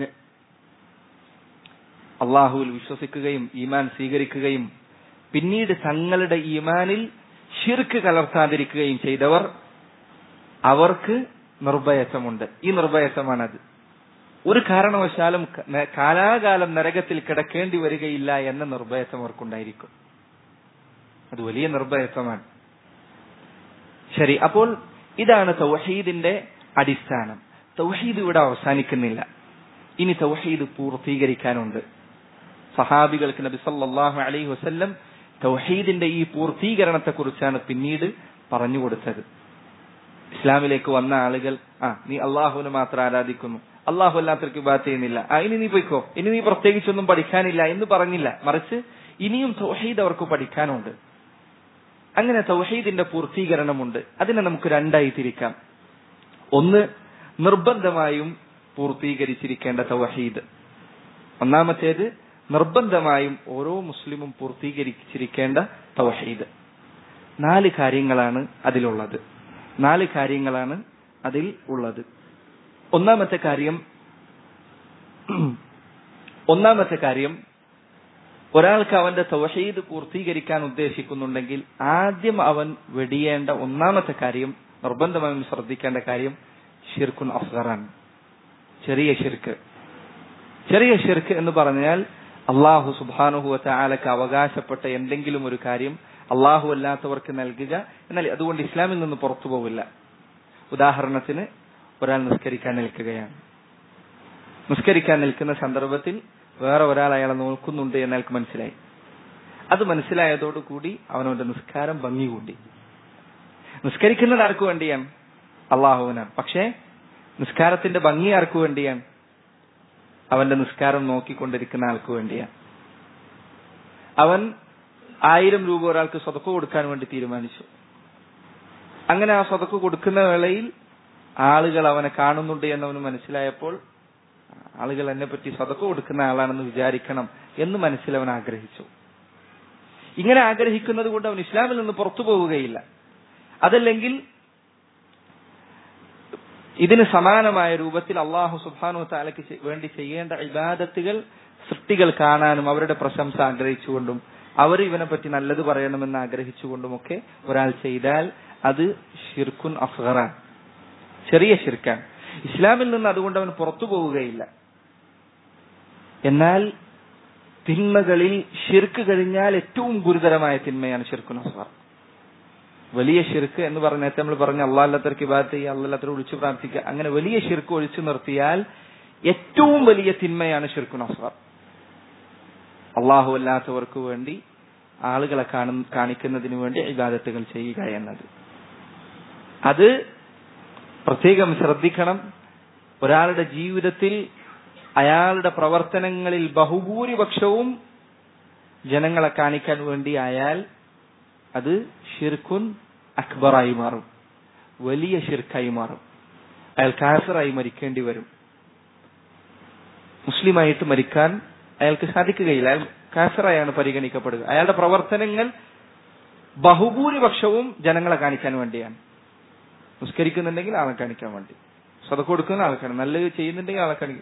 അള്ളാഹുവിൽ വിശ്വസിക്കുകയും ഈമാൻ സ്വീകരിക്കുകയും പിന്നീട് തങ്ങളുടെ ഈമാനിൽ ഷിർക്ക് കലർത്താതിരിക്കുകയും ചെയ്തവർ അവർക്ക് നിർഭയത്വമുണ്ട് ഈ നിർഭയത്വമാണത് ഒരു കാരണവശാലും ക- കാലാകാലം നരകത്തിൽ കിടക്കേണ്ടി വരികയില്ല എന്ന നിർഭയത്വം അവർക്കുണ്ടായിരിക്കും അത് വലിയ നിർഭയത്വമാണ് ശരി അപ്പോൾ ഇതാണ് തൗഹീദിന്റെ അടിസ്ഥാനം തൗഹീദ് ഇവിടെ അവസാനിക്കുന്നില്ല ഇനി തൗഹീദ് പൂർത്തീകരിക്കാനുണ്ട് സഹാബികൾക്ക് നബി സല്ലല്ലാഹു അലൈഹി വസല്ലം തൗഹീദിന്റെ ഈ പൂർത്തീകരണത്തെ കുറിച്ചാണ് പിന്നീട് പറഞ്ഞു കൊടുത്തത് ഇസ്ലാമിലേക്ക് വന്ന ആളുകൾ ആ നീ അള്ളാഹുവിനെ മാത്രം ആരാധിക്കുന്നു അള്ളാഹു അല്ലാത്തവർക്ക് ഇബാദത്ത് ചെയ്യുന്നില്ല ആ ഇനി നീ പോയിക്കോ ഇനി നീ പ്രത്യേകിച്ചൊന്നും പഠിക്കാനില്ല എന്ന് പറഞ്ഞില്ല മറിച്ച് ഇനിയും തൗഹീദ് അവർക്ക് പഠിക്കാനുണ്ട് അങ്ങനെ തൗഹീദിന്റെ പൂർത്തീകരണമുണ്ട് അതിനെ നമുക്ക് രണ്ടായി തിരിക്കാം ഒന്ന് നിർബന്ധമായും പൂർത്തീകരിച്ചിരിക്കേണ്ട തൗഹീദ് ഒന്നാമത്തേത് നിർബന്ധമായും ഓരോ മുസ്ലിമും പൂർത്തീകരിച്ചിരിക്കേണ്ട തൗഹീദ് നാല് കാര്യങ്ങളാണ് അതിലുള്ളത് നാല് കാര്യങ്ങളാണ് അതിൽ ഉള്ളത് ഒന്നാമത്തെ കാര്യം ഒന്നാമത്തെ കാര്യം ഒരാൾക്ക് അവന്റെ തൗഹീദ് പൂർത്തീകരിക്കാൻ ഉദ്ദേശിക്കുന്നുണ്ടെങ്കിൽ ആദ്യം അവൻ വെടിയേണ്ട ഒന്നാമത്തെ കാര്യം നിർബന്ധമായും ശ്രദ്ധിക്കേണ്ട കാര്യം ഷിർക്കുൻ അഫ്ഗറാണ് ചെറിയ ഷിർക്ക് ചെറിയ ഷിർക്ക് എന്ന് പറഞ്ഞാൽ അള്ളാഹു സുബാനുഹുവത്തെ ആലക്ക് അവകാശപ്പെട്ട എന്തെങ്കിലും ഒരു കാര്യം അള്ളാഹു അല്ലാത്തവർക്ക് നൽകുക എന്നാൽ അതുകൊണ്ട് ഇസ്ലാമിൽ നിന്ന് പുറത്തു പോവില്ല ഉദാഹരണത്തിന് ഒരാൾ നിസ്കരിക്കാൻ നിൽക്കുകയാണ് നിസ്കരിക്കാൻ നിൽക്കുന്ന സന്ദർഭത്തിൽ വേറെ ഒരാൾ അയാളെ നോക്കുന്നുണ്ട് എന്ന് അയാൾക്ക് മനസ്സിലായി അത് മനസ്സിലായതോടുകൂടി അവനവന്റെ നിസ്കാരം ഭംഗി കൂട്ടി നിസ്കരിക്കുന്നത് ആർക്കു വേണ്ടിയാണ് അള്ളാഹുവിനാണ് പക്ഷേ നിസ്കാരത്തിന്റെ ഭംഗി ആർക്കു വേണ്ടിയാണ് അവന്റെ നിസ്കാരം നോക്കിക്കൊണ്ടിരിക്കുന്ന ആൾക്ക് വേണ്ടിയാണ് അവൻ ആയിരം രൂപ ഒരാൾക്ക് സ്വതക്ക് കൊടുക്കാൻ വേണ്ടി തീരുമാനിച്ചു അങ്ങനെ ആ സ്വതക്ക് കൊടുക്കുന്ന വേളയിൽ ആളുകൾ അവനെ കാണുന്നുണ്ട് എന്നവന് മനസ്സിലായപ്പോൾ ആളുകൾ എന്നെ പറ്റി സ്വതക്ക് കൊടുക്കുന്ന ആളാണെന്ന് വിചാരിക്കണം എന്ന് മനസ്സിൽ അവൻ ആഗ്രഹിച്ചു ഇങ്ങനെ ആഗ്രഹിക്കുന്നത് കൊണ്ട് അവൻ ഇസ്ലാമിൽ നിന്ന് പുറത്തു പോവുകയില്ല അതല്ലെങ്കിൽ ഇതിന് സമാനമായ രൂപത്തിൽ അള്ളാഹു സുബാനു താലയ്ക്ക് വേണ്ടി ചെയ്യേണ്ട ഇബാദത്തുകൾ സൃഷ്ടികൾ കാണാനും അവരുടെ പ്രശംസ ആഗ്രഹിച്ചുകൊണ്ടും അവർ ഇവനെ പറ്റി നല്ലത് പറയണമെന്ന് ആഗ്രഹിച്ചുകൊണ്ടുമൊക്കെ ഒരാൾ ചെയ്താൽ അത് ഷിർക്കുൻ അഫ്ഗറാൻ ചെറിയ ഷിർക്കാണ് ഇസ്ലാമിൽ നിന്ന് അതുകൊണ്ട് അവൻ പുറത്തു പോവുകയില്ല എന്നാൽ തിന്മകളിൽ ഷിർക്ക് കഴിഞ്ഞാൽ ഏറ്റവും ഗുരുതരമായ തിന്മയാണ് ഷിർക്കുൻ അഫ്ഗർ വലിയ ഷിർക്ക് എന്ന് പറഞ്ഞ നേരത്തെ നമ്മൾ പറഞ്ഞ അള്ളാഹത്തർക്ക് ഇബാദത്ത് ചെയ്യുക അള്ളാഹത്തർ വിളിച്ചു പ്രാർത്ഥിക്കുക അങ്ങനെ വലിയ ഷിർക്ക് ഒഴിച്ചു നിർത്തിയാൽ ഏറ്റവും വലിയ തിന്മയാണ് ഷിർക്കുൻ അഫ്ഗർ അള്ളാഹു അല്ലാത്തവർക്ക് വേണ്ടി ആളുകളെ കാണു കാണിക്കുന്നതിന് വേണ്ടി ഇബാദത്തുകൾ ചെയ്യുക എന്നത് അത് പ്രത്യേകം ശ്രദ്ധിക്കണം ഒരാളുടെ ജീവിതത്തിൽ അയാളുടെ പ്രവർത്തനങ്ങളിൽ ബഹുഭൂരിപക്ഷവും ജനങ്ങളെ കാണിക്കാൻ വേണ്ടി ആയാൽ അത് ഷിർക്കുൻ അക്ബറായി മാറും വലിയ ഷിർക്കായി മാറും അയാൾ കാസറായി മരിക്കേണ്ടി വരും മുസ്ലിമായിട്ട് മരിക്കാൻ അയാൾക്ക് സാധിക്കുകയില്ല അയാൾ കാസറായാണ് പരിഗണിക്കപ്പെടുക അയാളുടെ പ്രവർത്തനങ്ങൾ ബഹുഭൂരിപക്ഷവും ജനങ്ങളെ കാണിക്കാൻ വേണ്ടിയാണ് നിസ്കരിക്കുന്നുണ്ടെങ്കിൽ ആളെ കാണിക്കാൻ വേണ്ടി സ്വതക്ക് കൊടുക്കുന്ന ആളെ കാണും നല്ലത് ചെയ്യുന്നുണ്ടെങ്കിൽ ആളെ കാണിക്കും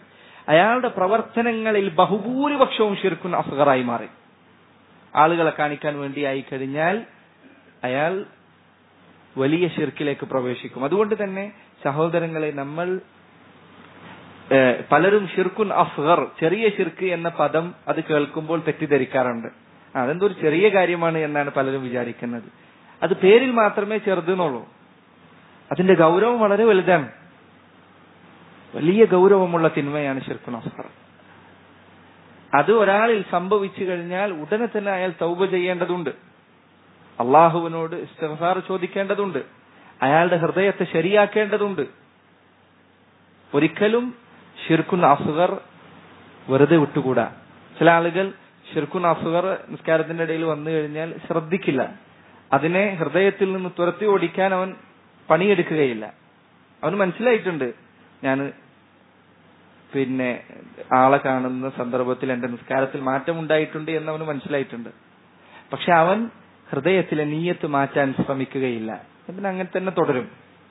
അയാളുടെ പ്രവർത്തനങ്ങളിൽ ബഹുഭൂരിപക്ഷവും ഷിർക്കുൻ അസ്ഗറായി മാറി ആളുകളെ കാണിക്കാൻ വേണ്ടി ആയി കഴിഞ്ഞാൽ അയാൾ വലിയ ഷിർക്കിലേക്ക് പ്രവേശിക്കും അതുകൊണ്ട് തന്നെ സഹോദരങ്ങളെ നമ്മൾ ഏഹ്, പലരും ഷിർക്കുൻ അസ്ഗർ ചെറിയ ഷിർക്ക് എന്ന പദം അത് കേൾക്കുമ്പോൾ തെറ്റിദ്ധരിക്കാറുണ്ട് ആ, അതെന്തോ ഒരു ചെറിയ കാര്യമാണ് എന്നാണ് പലരും വിചാരിക്കുന്നത് അത് പേരിൽ മാത്രമേ ചെറുതെന്നുള്ളൂ അതിന്റെ ഗൗരവം വളരെ വലുതാണ് വലിയ ഗൗരവമുള്ള തിന്മയാണ് ഷിർക്കുൻ അസ്ഗർ അത് ഒരാളിൽ സംഭവിച്ചു കഴിഞ്ഞാൽ ഉടനെ തന്നെ അയാൾ തൗബ ചെയ്യേണ്ടതുണ്ട് അള്ളാഹുവിനോട് ഇസ്തിഗ്ഫാർ ചോദിക്കേണ്ടതുണ്ട് അയാളുടെ ഹൃദയത്തെ ശരിയാക്കേണ്ടതുണ്ട് ഒരിക്കലും ഷിർക്കുൻ അസുഗർ വെറുതെ വിട്ടുകൂടാ ചില ആളുകൾ ഷിർക്കുൻ അസുഗർ നിസ്കാരത്തിന്റെ ഇടയിൽ വന്നു കഴിഞ്ഞാൽ ശ്രദ്ധിക്കില്ല അതിനെ ഹൃദയത്തിൽ നിന്ന് തുരത്തി ഓടിക്കാൻ അവൻ പണിയെടുക്കുകയില്ല അവന് മനസ്സിലായിട്ടുണ്ട് ഞാൻ പിന്നെ ആളെ കാണുന്ന സന്ദർഭത്തിൽ എന്റെ നിസ്കാരത്തിൽ മാറ്റം ഉണ്ടായിട്ടുണ്ട് എന്ന് അവന് മനസ്സിലായിട്ടുണ്ട് പക്ഷെ അവൻ ഹൃദയത്തിലെ നീയത്ത് മാറ്റാൻ ശ്രമിക്കുകയില്ല പിന്നെ അങ്ങനെ തന്നെ തുടരും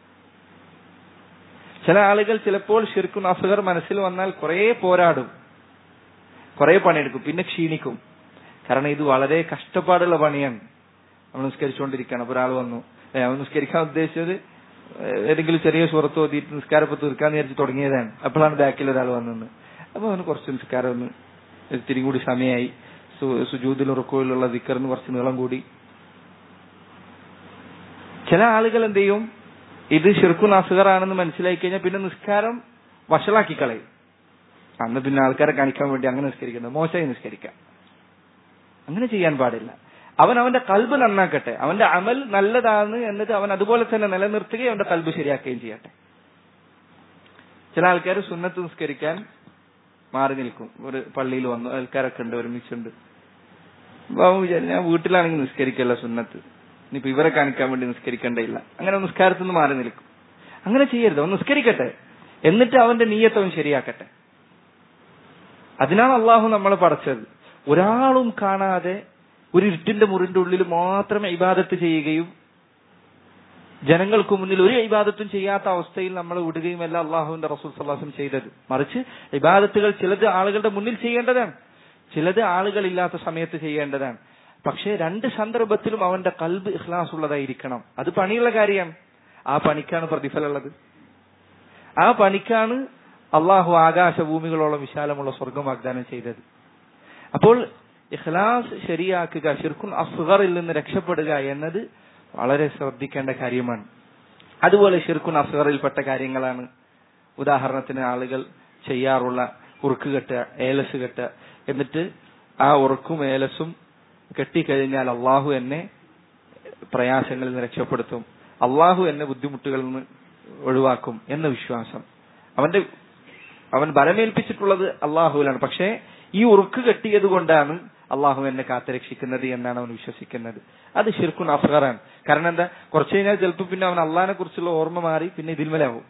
ചില ആളുകൾ ചിലപ്പോൾ ഷിർക്കുൻ അസുഖർ മനസ്സിൽ വന്നാൽ കുറെ പോരാടും കുറെ പണിയെടുക്കും പിന്നെ ക്ഷീണിക്കും കാരണം ഇത് വളരെ കഷ്ടപ്പാടുള്ള പണിയാണ് നമ്മൾ നിസ്കരിച്ചുകൊണ്ടിരിക്കുകയാണ് അപ്പൊ ഒരാൾ വന്നു ഏ, അവൻ നിസ്കരിക്കാൻ ഉദ്ദേശിച്ചത് ഏ, ഏതെങ്കിലും ചെറിയ സുഹൃത്ത് ഓതിയിട്ട് നിസ്കാരപ്പ് തീർക്കാന്ന് വിചാരിച്ച് തുടങ്ങിയതാണ് അപ്പോഴാണ് ബാക്കിൽ ഒരാൾ വന്നത് അപ്പൊ അവന് കുറച്ച് നിസ്കാരം ഒന്ന് ഇത്തിരി കൂടി സമയമായി സുജൂദിൽ ഉറക്കോയിലുള്ള ദിക്കറിന് കുറച്ച് നീളം കൂടി ചില ആളുകൾ എന്ത് ചെയ്യും ഇത് ഷിർക്കു നാസുകറാണെന്ന് മനസ്സിലാക്കി കഴിഞ്ഞാൽ പിന്നെ നിസ്കാരം വഷളാക്കി കളയും അന്ന് പിന്നെ ആൾക്കാരെ കാണിക്കാൻ വേണ്ടി അങ്ങനെ നിസ്കരിക്കുന്നത് മോശമായി നിസ്കരിക്കാം അങ്ങനെ ചെയ്യാൻ പാടില്ല അവൻ അവന്റെ കൽബ് നന്നാക്കട്ടെ അവന്റെ അമൽ നല്ലതാണ് എന്നിട്ട് അവൻ അതുപോലെ തന്നെ നിലനിർത്തുകയും അവന്റെ കൽബ് ശരിയാക്കുകയും ചെയ്യട്ടെ ചില ആൾക്കാർ സുന്നത്ത് നിസ്കരിക്കാൻ മാറി നിൽക്കും ഒരു പള്ളിയിൽ വന്നു ആൾക്കാരൊക്കെ ഉണ്ട് ഒരുമിച്ചുണ്ട് അപ്പൊ അവൻ വിചാരിച്ചു ഞാൻ വീട്ടിലാണെങ്കിൽ നിസ്കരിക്കല്ല സുന്നത്ത് ഇനിയിപ്പോ ഇവരെ കാണിക്കാൻ വേണ്ടി നിസ്കരിക്കേണ്ടയില്ല അങ്ങനെ നിസ്കാരത്തിൽ നിന്ന് മാറി നിൽക്കും അങ്ങനെ ചെയ്യരുത് അവൻ നിസ്കരിക്കട്ടെ എന്നിട്ട് അവന്റെ നീയത്ത് അവൻ ശരിയാക്കട്ടെ അതിനാണ് അള്ളാഹു നമ്മളെ പടച്ചത് ഒരാളും കാണാതെ ഒരു ഇരുട്ടിന്റെ മുറിന്റെ ഉള്ളിൽ മാത്രമേ ഇബാദത്ത് ചെയ്യുകയും ജനങ്ങൾക്ക് മുന്നിൽ ഒരു ഇബാദത്തും ചെയ്യാത്ത അവസ്ഥയിൽ നമ്മൾ വിടുകയുമല്ല അള്ളാഹുവിന്റെ റസൂൽ സല്ലാഹും ചെയ്തത് മറിച്ച് ഇബാദത്തുകൾ ചിലത് ആളുകളുടെ മുന്നിൽ ചെയ്യേണ്ടതാണ് ചിലത് ആളുകളില്ലാത്ത സമയത്ത് ചെയ്യേണ്ടതാണ് പക്ഷേ രണ്ട് സന്ദർഭത്തിലും അവന്റെ കൽബ് ഇഖ്ലാസ് ഉള്ളതായിരിക്കണം അത് പണിയുള്ള കാര്യമാണ് ആ പണിക്കാണ് പ്രതിഫലമുള്ളത് ആ പണിക്കാണ് അള്ളാഹു ആകാശഭൂമികളോളം വിശാലമുള്ള സ്വർഗം വാഗ്ദാനം ചെയ്തത് അപ്പോൾ ഇഖ്ലാസ് ശരിയാക്കുക ഷിർക്കുൻ അസ്ഗറിൽ നിന്ന് രക്ഷപ്പെടുക എന്നത് വളരെ ശ്രദ്ധിക്കേണ്ട കാര്യമാണ് അതുപോലെ ഷിർക്കുൻ അസ്ഗറിൽപ്പെട്ട കാര്യങ്ങളാണ് ഉദാഹരണത്തിന് ആളുകൾ ചെയ്യാറുള്ള ഉറുക്ക് കെട്ടുക ഏലസ് കെട്ടുക എന്നിട്ട് ആ ഉറുക്കും ഏലസും കെട്ടിക്കഴിഞ്ഞാൽ അള്ളാഹു എന്നെ പ്രയാസങ്ങളിൽ നിന്ന് രക്ഷപ്പെടുത്തും അള്ളാഹു എന്നെ ബുദ്ധിമുട്ടുകളിൽ നിന്ന് ഒഴിവാക്കും എന്ന വിശ്വാസം അവന്റെ അവൻ ബലമേൽപ്പിച്ചിട്ടുള്ളത് അള്ളാഹുവിലാണ് പക്ഷേ ഈ ഉറുക്ക് കെട്ടിയത് കൊണ്ടാണ് അള്ളാഹു എന്നെ കാത്തുരക്ഷിക്കുന്നത് എന്നാണ് അവൻ വിശ്വസിക്കുന്നത് അത് ഷിർക്കുൻ അഫ്ഗറാണ് കാരണം എന്താ കുറച്ചു കഴിഞ്ഞാൽ ചിലപ്പോൾ പിന്നെ അവൻ അള്ളാഹിനെ കുറിച്ചുള്ള ഓർമ്മ മാറി പിന്നെ ഇതിന്മേലാവും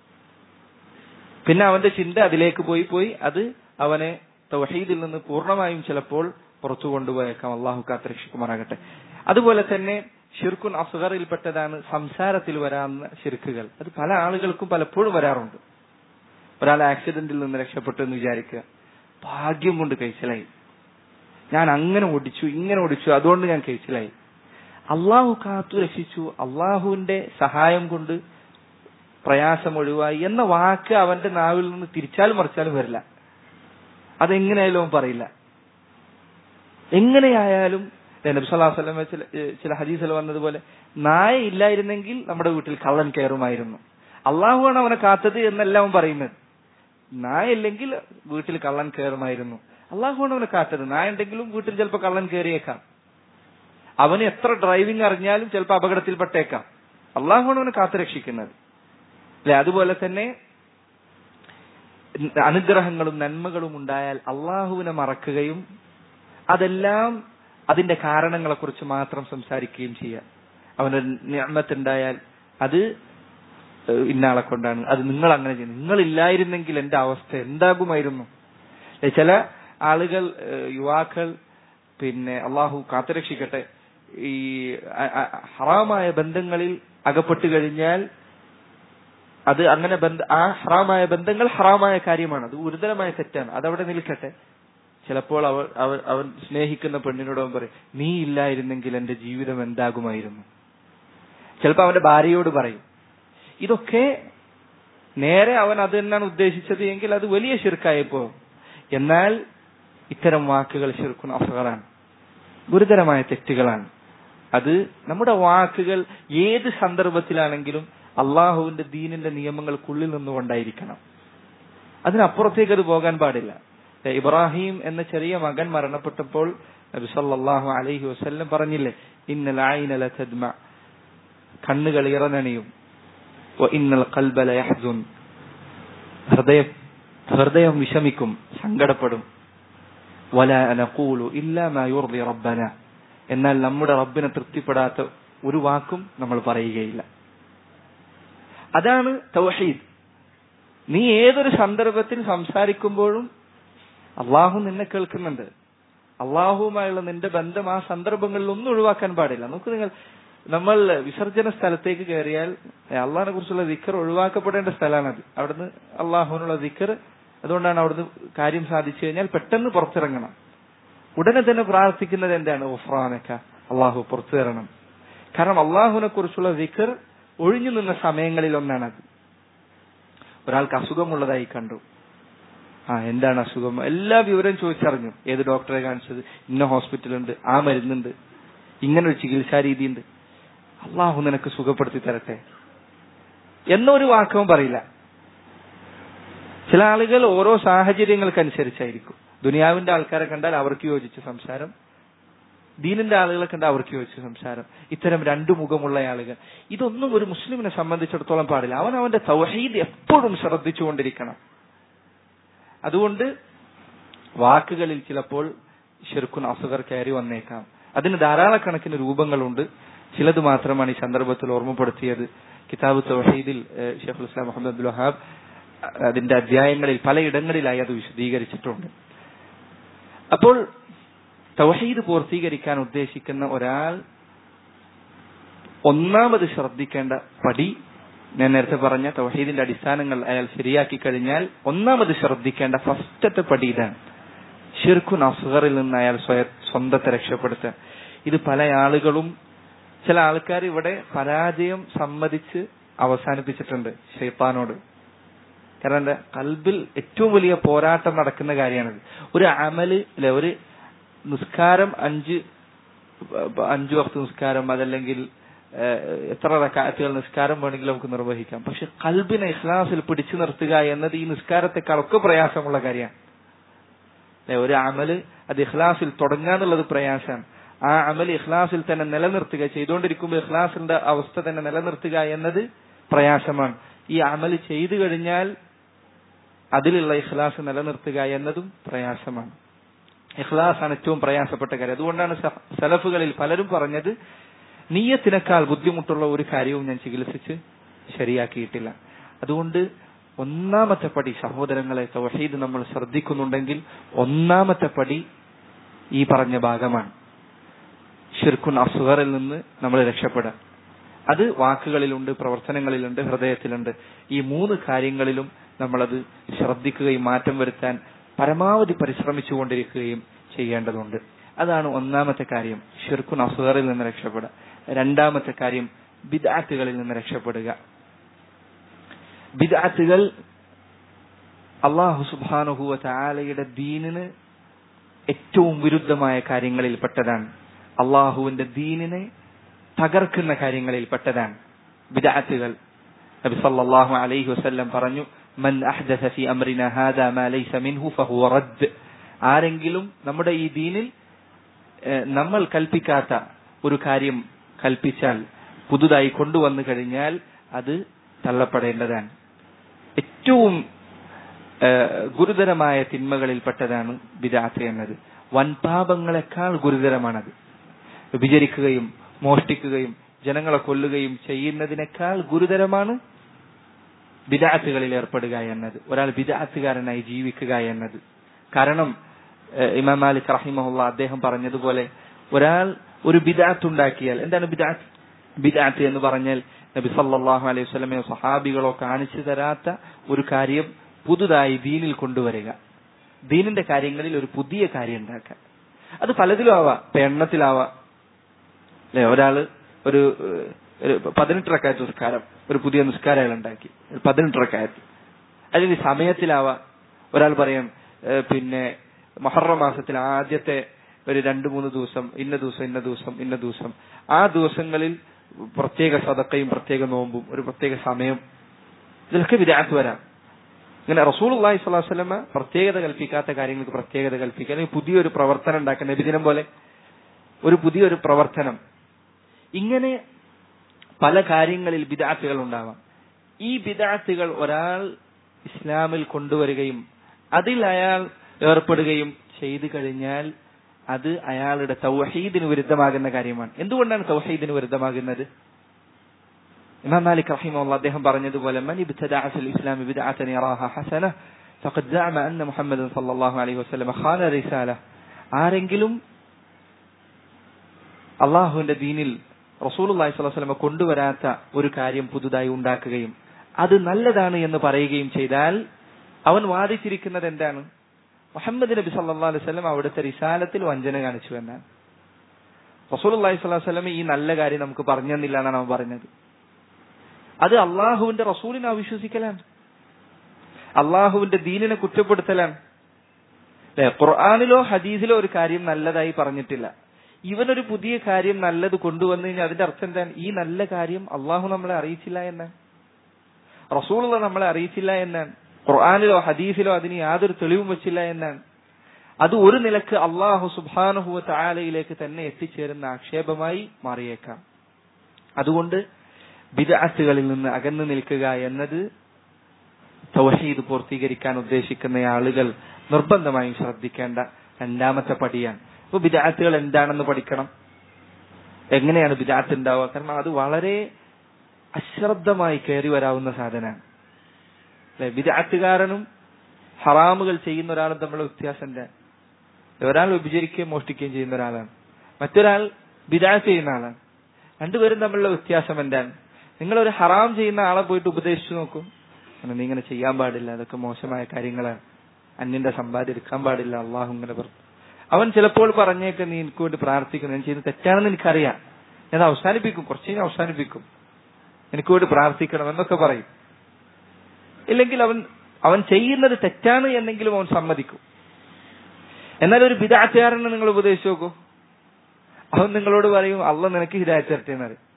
പിന്നെ അവന്റെ ചിന്ത അതിലേക്ക് പോയി പോയി അത് അവനെ തൗഹീദിൽ നിന്ന് പൂർണ്ണമായും ചിലപ്പോൾ പുറത്തു കൊണ്ടുപോയേക്കാം അള്ളാഹു കാത്തുരക്ഷിക്കുമാറാകട്ടെ അതുപോലെ തന്നെ ഷിർക്കുൻ അസുഖറിൽപ്പെട്ടതാണ് സംസാരത്തിൽ വരാവുന്ന ഷിർക്കുകൾ അത് പല ആളുകൾക്കും പലപ്പോഴും വരാറുണ്ട് ഒരാൾ ആക്സിഡന്റിൽ നിന്ന് രക്ഷപ്പെട്ടു എന്ന് വിചാരിക്കുക ഭാഗ്യം കൊണ്ട് കഴിച്ചലായി ഞാൻ അങ്ങനെ ഓടിച്ചു ഇങ്ങനെ ഓടിച്ചു അതുകൊണ്ട് ഞാൻ കഴിച്ചലായി അള്ളാഹു കാത്തു രക്ഷിച്ചു അള്ളാഹുവിന്റെ സഹായം കൊണ്ട് പ്രയാസം ഒഴിവായി എന്ന വാക്ക് അവന്റെ നാവിൽ നിന്ന് തിരിച്ചാലും മറിച്ചാലും വരില്ല അതെങ്ങനെയായാലും അവൻ പറയില്ല എങ്ങനെയായാലും നബ്സല്ലാസ്ലം ചില ചില ഹദീസിൽ വന്നതുപോലെ നായ ഇല്ലായിരുന്നെങ്കിൽ നമ്മുടെ വീട്ടിൽ കള്ളൻ കയറുമായിരുന്നു അള്ളാഹുവാണ് അവനെ കാത്തത് എന്നല്ല അവൻ പറയുന്നത് നായ ഇല്ലെങ്കിൽ വീട്ടിൽ കള്ളൻ കയറുമായിരുന്നു അള്ളാഹുവാണ് അവനെ കാത്തത് നായ ഉണ്ടെങ്കിലും വീട്ടിൽ ചിലപ്പോൾ കള്ളൻ കയറിയേക്കാം അവന് എത്ര ഡ്രൈവിംഗ് അറിഞ്ഞാലും ചിലപ്പോൾ അപകടത്തിൽപ്പെട്ടേക്കാം അള്ളാഹുവാണ് അവനെ കാത്തുരക്ഷിക്കുന്നത് അല്ലെ അതുപോലെ തന്നെ അനുഗ്രഹങ്ങളും നന്മകളും ഉണ്ടായാൽ അള്ളാഹുവിനെ മറക്കുകയും അതെല്ലാം അതിന്റെ കാരണങ്ങളെ കുറിച്ച് മാത്രം സംസാരിക്കുകയും ചെയ്യുക അവനൊരു ഞാമത്തുണ്ടായാൽ അത് ഇന്നാളെ കൊണ്ടാണ് അത് നിങ്ങൾ അങ്ങനെ ചെയ്യുന്നു നിങ്ങൾ ഇല്ലായിരുന്നെങ്കിൽ എന്റെ അവസ്ഥ എന്താകുമായിരുന്നു ചില ആളുകൾ യുവാക്കൾ പിന്നെ അള്ളാഹു കാത്തുരക്ഷിക്കട്ടെ ഈ ഹറാമായ ബന്ധങ്ങളിൽ അകപ്പെട്ടു കഴിഞ്ഞാൽ അത് അങ്ങനെ ബന്ധ ആ ഹറാമായ ബന്ധങ്ങൾ ഹറാമായ കാര്യമാണ് അത് ഗുരുതരമായ തെറ്റാണ് അതവിടെ നിൽക്കട്ടെ ചിലപ്പോൾ അവൾ അവൻ അവൻ സ്നേഹിക്കുന്ന പെണ്ണിനോട് അവൻ പറയും നീ ഇല്ലായിരുന്നെങ്കിൽ എന്റെ ജീവിതം എന്താകുമായിരുന്നു ചിലപ്പോൾ അവന്റെ ഭാര്യയോട് പറയും ഇതൊക്കെ നേരെ അവൻ അത് തന്നെയാണ് ഉദ്ദേശിച്ചത് എങ്കിൽ അത് വലിയ ശിർക്കായപ്പോ എന്നാൽ ഇത്തരം വാക്കുകൾ ശിർക്കുന്ന അഫകളാണ് ഗുരുതരമായ തെറ്റുകളാണ് അത് നമ്മുടെ വാക്കുകൾ ഏത് സന്ദർഭത്തിലാണെങ്കിലും അള്ളാഹുവിന്റെ ദീനിന്റെ നിയമങ്ങൾക്കുള്ളിൽ നിന്നുകൊണ്ടായിരിക്കണം അതിനപ്പുറത്തേക്ക് അത് പോകാൻ പാടില്ല ഇബ്രാഹിം എന്ന ചെറിയ മകൻ മരണപ്പെട്ടപ്പോൾ നബി സല്ലല്ലാഹു അലൈഹി വസല്ലം പറഞ്ഞില്ലേ ഇന്നൽ ഐന ലതദ്മ കണ്ണുകൾ ഇറനണിയും ഇന്നൽ ഖൽബ ലയഹ്സുൻ ഹൃദയം ഹൃദയം വിഷമിക്കും സങ്കടപ്പെടും വല നഖൂലു ഇല്ലാ മാ യുർദി റബ്ബന എന്നാൽ നമ്മുടെ റബ്ബിനെ തൃപ്തിപ്പെടാത്ത ഒരു വാക്കും നമ്മൾ പറയുകയില്ല അതാണ് തൗഹീദ് നീ ഏതൊരു സന്ദർഭത്തിൽ സംസാരിക്കുമ്പോഴും അള്ളാഹു നിന്നെ കേൾക്കുന്നുണ്ട് അള്ളാഹുവുമായുള്ള നിന്റെ ബന്ധം ആ സന്ദർഭങ്ങളിൽ ഒന്നും ഒഴിവാക്കാൻ പാടില്ല നമുക്ക് നിങ്ങൾ നമ്മൾ വിസർജന സ്ഥലത്തേക്ക് കയറിയാൽ അള്ളാഹിനെ കുറിച്ചുള്ള ദിക്കർ ഒഴിവാക്കപ്പെടേണ്ട സ്ഥലമാണത് അവിടുന്ന് അള്ളാഹുവിനുള്ള ദിക്കർ അതുകൊണ്ടാണ് അവിടുന്ന് കാര്യം സാധിച്ചു കഴിഞ്ഞാൽ പെട്ടെന്ന് പുറത്തിറങ്ങണം ഉടനെ തന്നെ പ്രാർത്ഥിക്കുന്നത് എന്താണ് ഉഫ്രാനക്ക അള്ളാഹു പുറത്തു തരണം കാരണം അള്ളാഹുവിനെ കുറിച്ചുള്ള ദിക്കർ ഒഴിഞ്ഞു നിന്ന സമയങ്ങളിൽ ഒന്നാണത് ഒരാൾക്ക് അസുഖമുള്ളതായി കണ്ടു ആ എന്താണ് അസുഖം എല്ലാ വിവരവും ചോദിച്ചറിഞ്ഞു ഏത് ഡോക്ടറെ കാണിച്ചത് ഇന്ന ഹോസ്പിറ്റലുണ്ട് ആ മരുന്നുണ്ട് ഇങ്ങനെ ഒരു ചികിത്സാ രീതിയുണ്ട് അള്ളാഹു നിനക്ക് സുഖപ്പെടുത്തി തരട്ടെ എന്നൊരു വാക്കവും പറയില്ല ചില ആളുകൾ ഓരോ സാഹചര്യങ്ങൾക്കനുസരിച്ചായിരിക്കും ദുനിയാവിന്റെ ആൾക്കാരെ കണ്ടാൽ അവർക്ക് യോജിച്ച സംസാരം ദീനിന്റെ ആളുകളെ കണ്ടാൽ അവർക്ക് യോജിച്ച സംസാരം ഇത്തരം രണ്ടു മുഖമുള്ള ആളുകൾ ഇതൊന്നും ഒരു മുസ്ലിമിനെ സംബന്ധിച്ചിടത്തോളം പാടില്ല അവൻ അവന്റെ തൗഹീദ് എപ്പോഴും ശ്രദ്ധിച്ചുകൊണ്ടിരിക്കണം അതുകൊണ്ട് വാക്കുകളിൽ ചിലപ്പോൾ ഷിർക്കുൻ അസുഖർ കയറി വന്നേക്കാം അതിന് ധാരാളക്കണക്കിന് രൂപങ്ങളുണ്ട് ചിലത് മാത്രമാണ് ഈ സന്ദർഭത്തിൽ ഓർമ്മപ്പെടുത്തിയത് കിതാബ് തൗഹീദിൽ ഷെയ്ഖുൽ ഇസ്ലാം മുഹമ്മദ് അബ്ദുൽ വഹാബ് അതിന്റെ അധ്യായങ്ങളിൽ പലയിടങ്ങളിലായി അത് വിശദീകരിച്ചിട്ടുണ്ട് അപ്പോൾ തൗഹീദ് പൂർത്തീകരിക്കാൻ ഉദ്ദേശിക്കുന്ന ഒരാൾ ഒന്നാമത് ശ്രദ്ധിക്കേണ്ട പടി ഞാൻ നേരത്തെ പറഞ്ഞ തൗഹീദിന്റെ അടിസ്ഥാനങ്ങൾ അയാൾ ശരിയാക്കി കഴിഞ്ഞാൽ ഒന്നാമത് ശ്രദ്ധിക്കേണ്ട ഫസ്റ്റത്തെ പടി ഇതാണ് ഷിർഖുൻ അസ്ഹറിൽ നിന്ന് അയാൾ സ്വയ സ്വന്തത്തെ രക്ഷപ്പെടുത്തുക ഇത് പല ആളുകളും ചില ആൾക്കാർ ഇവിടെ പരാജയം സമ്മതിച്ച് അവസാനിപ്പിച്ചിട്ടുണ്ട് ഷെയ്ത്താനോട് കാരണം എന്താ കൽബിൽ ഏറ്റവും വലിയ പോരാട്ടം നടക്കുന്ന കാര്യമാണിത് ഒരു അമല് അല്ലെ ഒരു നിസ്കാരം അഞ്ച് അഞ്ചു വക്ത നിസ്കാരം അതല്ലെങ്കിൽ എത്ര റക്കാറ്റുകൾ നിസ്കാരം വേണമെങ്കിലും നമുക്ക് നിർവഹിക്കാം പക്ഷെ കൽബിനെ ഇഖ്ലാസിൽ പിടിച്ചു നിർത്തുക എന്നത് ഈ നിസ്കാരത്തെക്കാളൊക്കെ പ്രയാസമുള്ള കാര്യമാണ് അല്ലെ ഒരു അമല് അത് ഇഖ്ലാസിൽ തുടങ്ങുക എന്നുള്ളത് പ്രയാസമാണ് ആ അമൽ ഇഖ്ലാസിൽ തന്നെ നിലനിർത്തുക ചെയ്തുകൊണ്ടിരിക്കുമ്പോൾ ഇഖ്ലാസിന്റെ അവസ്ഥ തന്നെ നിലനിർത്തുക എന്നത് പ്രയാസമാണ് ഈ അമൽ ചെയ്തു കഴിഞ്ഞാൽ അതിലുള്ള ഇഖ്ലാസ് നിലനിർത്തുക എന്നതും പ്രയാസമാണ് ഇഖ്ലാസ് ആണ് ഏറ്റവും പ്രയാസപ്പെട്ട കാര്യം അതുകൊണ്ടാണ് സലഫുകളിൽ പലരും പറഞ്ഞത് നീയത്തിനേക്കാൾ ബുദ്ധിമുട്ടുള്ള ഒരു കാര്യവും ഞാൻ ചികിത്സിച്ച് ശരിയാക്കിയിട്ടില്ല അതുകൊണ്ട് ഒന്നാമത്തെ പടി സഹോദരങ്ങളെ തൗഹീദ് നമ്മൾ ശ്രദ്ധിക്കുന്നുണ്ടെങ്കിൽ ഒന്നാമത്തെ പടി ഈ പറഞ്ഞ ഭാഗമാണ് ഷിർക്കുൻ അസുഹറിൽ നിന്ന് നമ്മൾ രക്ഷപ്പെടാം അത് വാക്കുകളിലുണ്ട് പ്രവർത്തനങ്ങളിലുണ്ട് ഹൃദയത്തിലുണ്ട് ഈ മൂന്ന് കാര്യങ്ങളിലും നമ്മളത് ശ്രദ്ധിക്കുകയും മാറ്റം വരുത്താൻ പരമാവധി പരിശ്രമിച്ചുകൊണ്ടിരിക്കുകയും ചെയ്യേണ്ടതുണ്ട് അതാണ് ഒന്നാമത്തെ കാര്യം ഷിർക്കുൻ അസുഹറിൽ നിന്ന് രക്ഷപ്പെടുക രണ്ടാമത്തെ കാര്യം ബിദാത്തുകളിൽ നിന്ന് രക്ഷപ്പെടുക ബിദാത്തുകൾ അള്ളാഹു സുബാനുഹുവ ചാലയുടെ ദീനിന് ഏറ്റവും വിരുദ്ധമായ കാര്യങ്ങളിൽ പെട്ടതാണ് അള്ളാഹുവിന്റെ ദീനിനെ തകർക്കുന്ന കാര്യങ്ങളിൽ പെട്ടതാണ് ബിദാത്തുകൾ നബി സല്ലല്ലാഹു അലൈഹി വസല്ലം പറഞ്ഞു മൻ അഹ്ദസ ഫി അംറിന ഹാദാ മാ ലൈസ മിൻഹു ഫഹുവ റദ്ദ് ആരെങ്കിലും നമ്മുടെ ഈ ദീനിൽ നമ്മൾ കൽപ്പിക്കാത്ത ഒരു കാര്യം കൽപ്പിച്ചാൽ പുതുതായി കൊണ്ടുവന്നു കഴിഞ്ഞാൽ അത് തള്ളപ്പെടേണ്ടതാണ് ഏറ്റവും ഗുരുതരമായ തിന്മകളിൽപ്പെട്ടതാണ് ബിദാത്ത് എന്നത് വൻപാപങ്ങളെക്കാൾ ഗുരുതരമാണത് വിചരിക്കുകയും മോഷ്ടിക്കുകയും ജനങ്ങളെ കൊല്ലുകയും ചെയ്യുന്നതിനേക്കാൾ ഗുരുതരമാണ് ബിദാത്തുകളിൽ ഏർപ്പെടുക എന്നത് ഒരാൾ ബിദാത്തുകാരനായി ജീവിക്കുക എന്നത് കാരണം ഇമാം മാലിക് റഹിമഹുള്ള അദ്ദേഹം പറഞ്ഞതുപോലെ ഒരാൾ ഒരു ബിദാത്ത് ഉണ്ടാക്കിയാൽ എന്താണ് ബിദാത്ത് ബിദാത്ത് എന്ന് പറഞ്ഞാൽ നബി സല്ലല്ലാഹു അലൈഹി വസല്ലമയോ സഹാബികളോ കാണിച്ചു തരാത്ത ഒരു കാര്യം പുതുതായി ദീനിൽ കൊണ്ടുവരിക ദീനിന്റെ കാര്യങ്ങളിൽ ഒരു പുതിയ കാര്യം ഉണ്ടാക്കുക അത് പലതിലും ആവാം ഇപ്പൊ എണ്ണത്തിലാവാം അല്ലെ ഒരാള് ഒരു ഏഹ്, ഒരു പതിനെട്ട് റക്കായത്ത് നിസ്കാരം ഒരു പുതിയ നിസ്കാരം അയാൾ ഉണ്ടാക്കി ഒരു പതിനെട്ട് റക്കായത്ത് അല്ലെങ്കിൽ സമയത്തിലാവാം ഒരാൾ പറയും ഏഹ്, പിന്നെ മഹറ മാസത്തിൽ ആദ്യത്തെ ഒരു രണ്ട് മൂന്ന് ദിവസം ഇന്ന ദിവസം ഇന്ന ദിവസം ഇന്ന ദിവസം ആ ദിവസങ്ങളിൽ പ്രത്യേക സദക്കയും പ്രത്യേക നോമ്പും ഒരു പ്രത്യേക സമയം ഇതിലൊക്കെ വിരാത്ത് വരാം ഇങ്ങനെ റസൂൽ അള്ളാഹി സ്വലാഹു വസ്ലമ പ്രത്യേകത കൽപ്പിക്കാത്ത കാര്യങ്ങൾക്ക് പ്രത്യേകത കൽപ്പിക്കുക അല്ലെങ്കിൽ പുതിയൊരു പ്രവർത്തനം ഉണ്ടാക്കുക നബിദിനം പോലെ ഒരു പുതിയൊരു പ്രവർത്തനം ഇങ്ങനെ പല കാര്യങ്ങളിൽ ബിദാത്തുകൾ ഉണ്ടാവാം ഈ ബിദാത്തുകൾ ഒരാൾ ഇസ്ലാമിൽ കൊണ്ടുവരികയും അതിൽ അയാൾ ഏർപ്പെടുകയും ചെയ്തു കഴിഞ്ഞാൽ അത് അയാളുടെ തൗഹീദിന് വിരുദ്ധമാകുന്ന കാര്യമാണ് എന്തുകൊണ്ടാണ് തൗഹീദിന് വിരുദ്ധമാകുന്നത് ഇമാം മാലിക് റഹിമഹുള്ള അദ്ദേഹം പറഞ്ഞതുപോലെ മൻ ഇബ്തദഅ ഫിൽ ഇസ്ലാം ബിദ്അതൻ യറാഹ ഹസന ഫഖദ് സഅമ അന്ന മുഹമ്മദൻ സല്ലല്ലാഹു അലൈഹി വസല്ലം ഖാന റിസാല ആരെങ്കിലും അള്ളാഹുവിന്റെ ദീനിൽ റസൂലുള്ളാഹി സ്വല്ലല്ലാഹു അലൈഹി വസല്ലം കൊണ്ടുവരാത്ത ഒരു കാര്യം പുതുതായി ഉണ്ടാക്കുകയും അത് നല്ലതാണ് എന്ന് പറയുകയും ചെയ്താൽ അവൻ വാദിച്ചിരിക്കുന്നത് എന്താണ് മുഹമ്മദ് നബി സല്ലല്ലാഹു അലൈഹി വസല്ലം അവിടുത്തെ റിസാലത്തിൽ വഞ്ചന കാണിച്ചു എന്നാണ് റസൂലുള്ളാഹി സ്വല്ലല്ലാഹു അലൈഹി വസല്ലം ഈ നല്ല കാര്യം നമുക്ക് പറഞ്ഞു തന്നില്ല എന്നാണ് അവൻ പറഞ്ഞത് അത് അള്ളാഹുവിന്റെ റസൂലിനെ അവിശ്വസിക്കലാണ് അള്ളാഹുവിന്റെ ദീനിനെ കുറ്റപ്പെടുത്തലാണ് അല്ലെ ഖുർആാനിലോ ഹദീസിലോ ഒരു കാര്യം നല്ലതായി പറഞ്ഞിട്ടില്ല ഇവനൊരു പുതിയ കാര്യം നല്ലത് കൊണ്ടുവന്നു കഴിഞ്ഞാൽ അതിന്റെ അർത്ഥം എന്താണ് ഈ നല്ല കാര്യം അള്ളാഹു നമ്മളെ അറിയിച്ചില്ല എന്നാണ് റസൂലുള്ള നമ്മളെ അറിയിച്ചില്ല എന്നാണ് ഖുർആാനിലോ ഹദീസിലോ അതിന് യാതൊരു തെളിവും വെച്ചില്ല എന്നാണ് അത് ഒരു നിലക്ക് അള്ളാഹു സുബാനുഹുവ താലയിലേക്ക് തന്നെ എത്തിച്ചേരുന്ന ആക്ഷേപമായി മാറിയേക്കാം അതുകൊണ്ട് ബിദഅത്തുകളിൽ നിന്ന് അകന്നു നിൽക്കുക എന്നത് തൗഹീദ് പൂർത്തീകരിക്കാൻ ഉദ്ദേശിക്കുന്ന ആളുകൾ നിർബന്ധമായും ശ്രദ്ധിക്കേണ്ട രണ്ടാമത്തെ പടിയാണ് അപ്പൊ ബിദഅത്തുകൾ എന്താണെന്ന് പഠിക്കണം എങ്ങനെയാണ് ബിദഅത്ത് ഉണ്ടാവുക കാരണം അത് വളരെ അശ്രദ്ധമായി കയറി വരാവുന്ന സാധനമാണ് അല്ലെ ബിദഅത്തുകാരനും ഹറാമുകൾ ചെയ്യുന്ന ഒരാളും തമ്മിലുള്ള വ്യത്യാസം എന്താ ഒരാൾ വിഭജിക്കുകയും മോഷ്ടിക്കുകയും ചെയ്യുന്ന ഒരാളാണ് മറ്റൊരാൾ ബിദഅത്ത് ചെയ്യുന്ന ആളാണ് രണ്ടുപേരും തമ്മിലുള്ള വ്യത്യാസം എന്താണ് നിങ്ങൾ ഒരു ഹറാം ചെയ്യുന്ന ആളെ പോയിട്ട് ഉപദേശിച്ചു നോക്കും അങ്ങനെ നീ ഇങ്ങനെ ചെയ്യാൻ പാടില്ല അതൊക്കെ മോശമായ കാര്യങ്ങളാണ് അന്യന്റെ സമ്പാദ്യം എടുക്കാൻ പാടില്ല അള്ളാഹു ഇങ്ങനെ പറഞ്ഞു അവൻ ചിലപ്പോൾ പറഞ്ഞേക്ക് നീ എനിക്ക് വേണ്ടി പ്രാർത്ഥിക്കുന്നു ഞാൻ ചെയ്യുന്നത് തെറ്റാണെന്ന് എനിക്കറിയാം ഞാൻ അവസാനിപ്പിക്കും കുറച്ച് കഴിഞ്ഞ് അവസാനിപ്പിക്കും എനിക്ക് വേണ്ടി പ്രാർത്ഥിക്കണം എന്നൊക്കെ പറയും ഇല്ലെങ്കിൽ അവൻ അവൻ ചെയ്യുന്നത് തെറ്റാണ് എന്നെങ്കിലും അവൻ സമ്മതിക്കും എന്നാൽ ഒരു ബിദാറ്റുകാരനെ നിങ്ങൾ ഉപദേശിച്ചു നോക്കൂ അവൻ നിങ്ങളോട് പറയും അള്ള നിനക്ക് ഹിദായത്ത് തരട്ടെ എന്ന് പറയും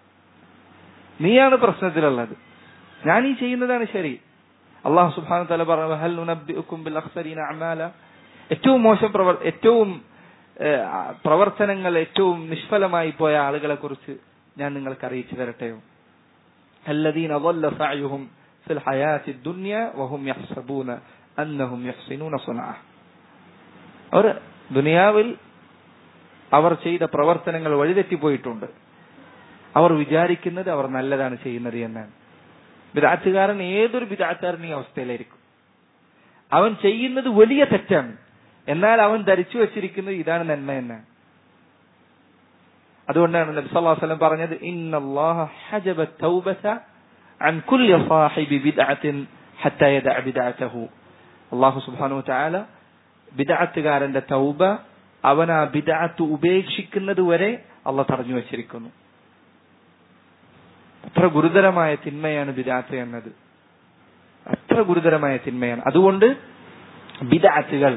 നീയാണ് പ്രശ്നത്തിലുള്ളത് ഞാൻ ഈ ചെയ്യുന്നതാണ് ശരി അള്ളാഹു സുബാന തല പറഞ്ഞു ഹൽ നുനബ്ബിഉക്കും ബിൽ അഖ്സരീന അഅമാല ഏറ്റവും മോശം പ്രവർ ഏറ്റവും ഏഹ്, പ്രവർത്തനങ്ങൾ ഏറ്റവും നിഷ്ഫലമായി പോയ ആളുകളെ കുറിച്ച് ഞാൻ നിങ്ങൾക്ക് അറിയിച്ചു തരട്ടെയോ الذين ضل سعيهم في الحياة الدنيا وهم يحسبون أنهم يحسنون صنعا അവർ ദുനിയാവിൽ അവർ ചെയ്ത പ്രവർത്തനങ്ങൾ വഴിതെറ്റിപ്പോയിട്ടുണ്ട് അവർ വിചാരിക്കുന്നത് അവർ നല്ലതാണ് ചെയ്യുന്നത് എന്നാണ് ബിദാറ്റുകാരൻ ഏതൊരു ബിദാറ്റുകാരൻ ഈ അവസ്ഥയിലായിരിക്കും അവൻ ചെയ്യുന്നത് വലിയ തെറ്റാണ് എന്നാൽ അവൻ ധരിച്ചു വച്ചിരിക്കുന്നത് ഇതാണ് നന്മ എന്നാണ് അതുകൊണ്ടാണ് നബി സല്ലല്ലാഹു അലൈഹി വസല്ലം പറഞ്ഞത് ഇന്നല്ലാഹ ഹജബ തൗബത അൻ കുല്ലി സാഹിബി ബിദ്അത്തിൻ ഹത്താ യദഅ ബിദ്അതഹു അല്ലാഹു സുബ്ഹാനഹു വതആല ബിദ്അത്തുകാരന്റെ തൗബ അവൻ ആ ബിദ്അത്ത് ഉപേക്ഷിക്കുന്നത് വരെ അള്ളാഹ് തടഞ്ഞു വെച്ചിരിക്കുന്നു അത്ര ഗുരുതരമായ തിന്മയാണ് ബിദാത്ത് എന്നത് അത്ര ഗുരുതരമായ തിന്മയാണ് അതുകൊണ്ട് ബിദാത്തുകൾ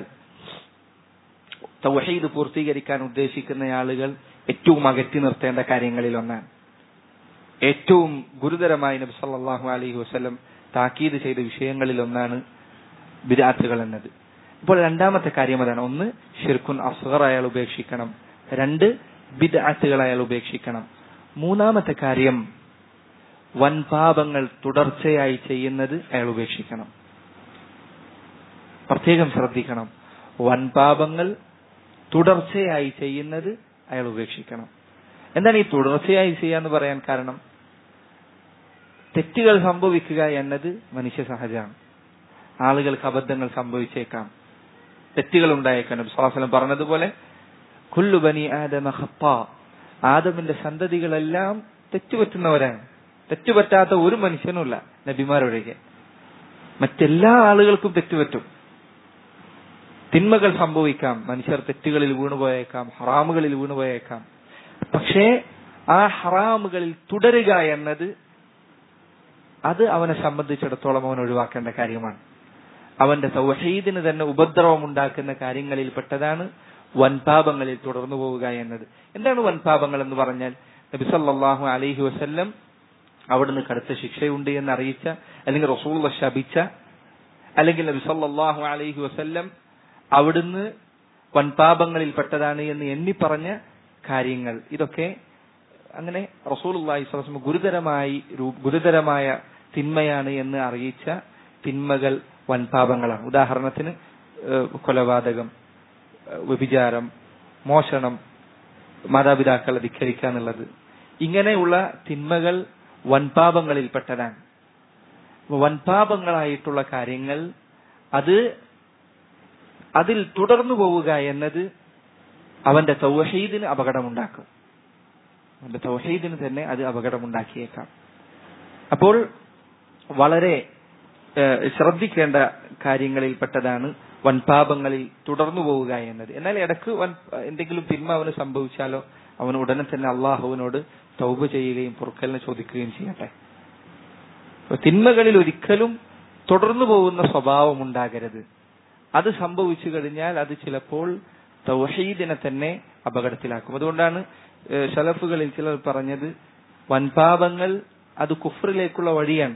തൗഹീദ് പൂർത്തീകരിക്കാൻ ഉദ്ദേശിക്കുന്ന ആളുകൾ ഏറ്റവും അകറ്റി നിർത്തേണ്ട കാര്യങ്ങളിൽ ഒന്നാണ് ഏറ്റവും ഗുരുതരമായി നബി സല്ലല്ലാഹു അലൈഹി വസല്ലം താക്കീത് ചെയ്ത വിഷയങ്ങളിൽ ഒന്നാണ് ബിദാത്തുകൾ എന്നത് ഇപ്പോൾ രണ്ടാമത്തെ കാര്യം അതാണ് ഒന്ന് ഷിർക്കുൻ അസ്ഗർ അയാൾ ഉപേക്ഷിക്കണം രണ്ട് ബിദാത്തുകൾ അയാൾ ഉപേക്ഷിക്കണം മൂന്നാമത്തെ കാര്യം വൻപാപങ്ങൾ തുടർച്ചയായി ചെയ്യുന്നത് അയാൾ ഉപേക്ഷിക്കണം പ്രത്യേകം ശ്രദ്ധിക്കണം വൻപാപങ്ങൾ തുടർച്ചയായി ചെയ്യുന്നത് അയാൾ ഉപേക്ഷിക്കണം എന്താണ് ഈ തുടർച്ചയായി ചെയ്യാന്ന് പറയാൻ കാരണം തെറ്റുകൾ സംഭവിക്കുക എന്നത് മനുഷ്യ സഹജമാണ് ആളുകൾക്ക് അബദ്ധങ്ങൾ സംഭവിച്ചേക്കാം തെറ്റുകൾ ഉണ്ടായേക്കാം സ്വാസനം പറഞ്ഞതുപോലെ കുല്ലു ബനി ആദമ ഖത്താ ആദമിന്റെ സന്തതികളെല്ലാം തെറ്റുപറ്റുന്നവരാണ് തെറ്റുപറ്റാത്ത ഒരു മനുഷ്യനുമില്ല നബിമാരൊഴികെ മറ്റെല്ലാ ആളുകൾക്കും തെറ്റുപറ്റും തിന്മകൾ സംഭവിക്കാം മനുഷ്യർ തെറ്റുകളിൽ വീണുപോയേക്കാം ഹറാമുകളിൽ വീണുപോയേക്കാം പക്ഷേ ആ ഹറാമുകളിൽ തുടരുക എന്നത് അത് അവനെ സംബന്ധിച്ചിടത്തോളം അവൻ ഒഴിവാക്കേണ്ട കാര്യമാണ് അവന്റെ സൗഹീദിന് തന്നെ ഉപദ്രവം ഉണ്ടാക്കുന്ന കാര്യങ്ങളിൽ പെട്ടതാണ് വൻപാപങ്ങളിൽ തുടർന്നു പോവുക എന്നത് എന്താണ് വൻപാപങ്ങൾ എന്ന് പറഞ്ഞാൽ നബി സല്ലല്ലാഹു അലൈഹി വസല്ലം അവിടുന്ന് കടുത്ത ശിക്ഷയുണ്ട് എന്ന് അറിയിച്ച അല്ലെങ്കിൽ റസൂൽ ശപിച്ച അല്ലെങ്കിൽ നബി സല്ലല്ലാഹു അലൈഹി വസല്ലം അവിടുന്ന് വൻപാപങ്ങളിൽ പെട്ടതാണ് എന്ന് എണ്ണി പറഞ്ഞ കാര്യങ്ങൾ ഇതൊക്കെ അങ്ങനെ റസൂലുള്ളാഹി സ്വല്ലല്ലാഹു അലൈഹി വസല്ലം ഗുരുതരമായി രൂ- ഗുരുതരമായ തിന്മയാണ് എന്ന് അറിയിച്ച തിന്മകൾ വൻപാപങ്ങളാണ് ഉദാഹരണത്തിന് ഏഹ്, കൊലപാതകം ഏഹ്, വ്യഭിചാരം മോഷണം മാതാപിതാക്കളെ ധിക്കരിക്കുക എന്നുള്ളത് ഇങ്ങനെയുള്ള തിന്മകൾ വൻപാപങ്ങളിൽപ്പെട്ടതാണ് അപ്പൊ വൻപാപങ്ങളായിട്ടുള്ള കാര്യങ്ങൾ അത് അതിൽ തുടർന്നു പോവുക എന്നത് അവന്റെ തൗഹീദിന് അപകടമുണ്ടാക്കും അവന്റെ തൗഹീദിന് തന്നെ അത് അപകടമുണ്ടാക്കിയേക്കാം അപ്പോൾ വളരെ ഏഹ്, ശ്രദ്ധിക്കേണ്ട കാര്യങ്ങളിൽപ്പെട്ടതാണ് വൻപാപങ്ങളിൽ തുടർന്നു പോവുക എന്നത് എന്നാൽ ഇടക്ക് വൻ എന്തെങ്കിലും തിന്മ അവന് സംഭവിച്ചാലോ അവൻ ഉടനെ തന്നെ അള്ളാഹുവിനോട് തൗബ ചെയ്യുകയും പൊറുക്കലിനെ ചോദിക്കുകയും ചെയ്യട്ടെ അപ്പൊ തിന്മകളിൽ ഒരിക്കലും തുടർന്നു പോകുന്ന സ്വഭാവം ഉണ്ടാകരുത് അത് സംഭവിച്ചു കഴിഞ്ഞാൽ അത് ചിലപ്പോൾ തൗഹീദിനെ തന്നെ അപകടത്തിലാക്കും അതുകൊണ്ടാണ് ഏഹ്, ശലഫുകളിൽ ചിലർ പറഞ്ഞത് വൻപാപങ്ങൾ അത് കുഫറിലേക്കുള്ള വഴിയാണ്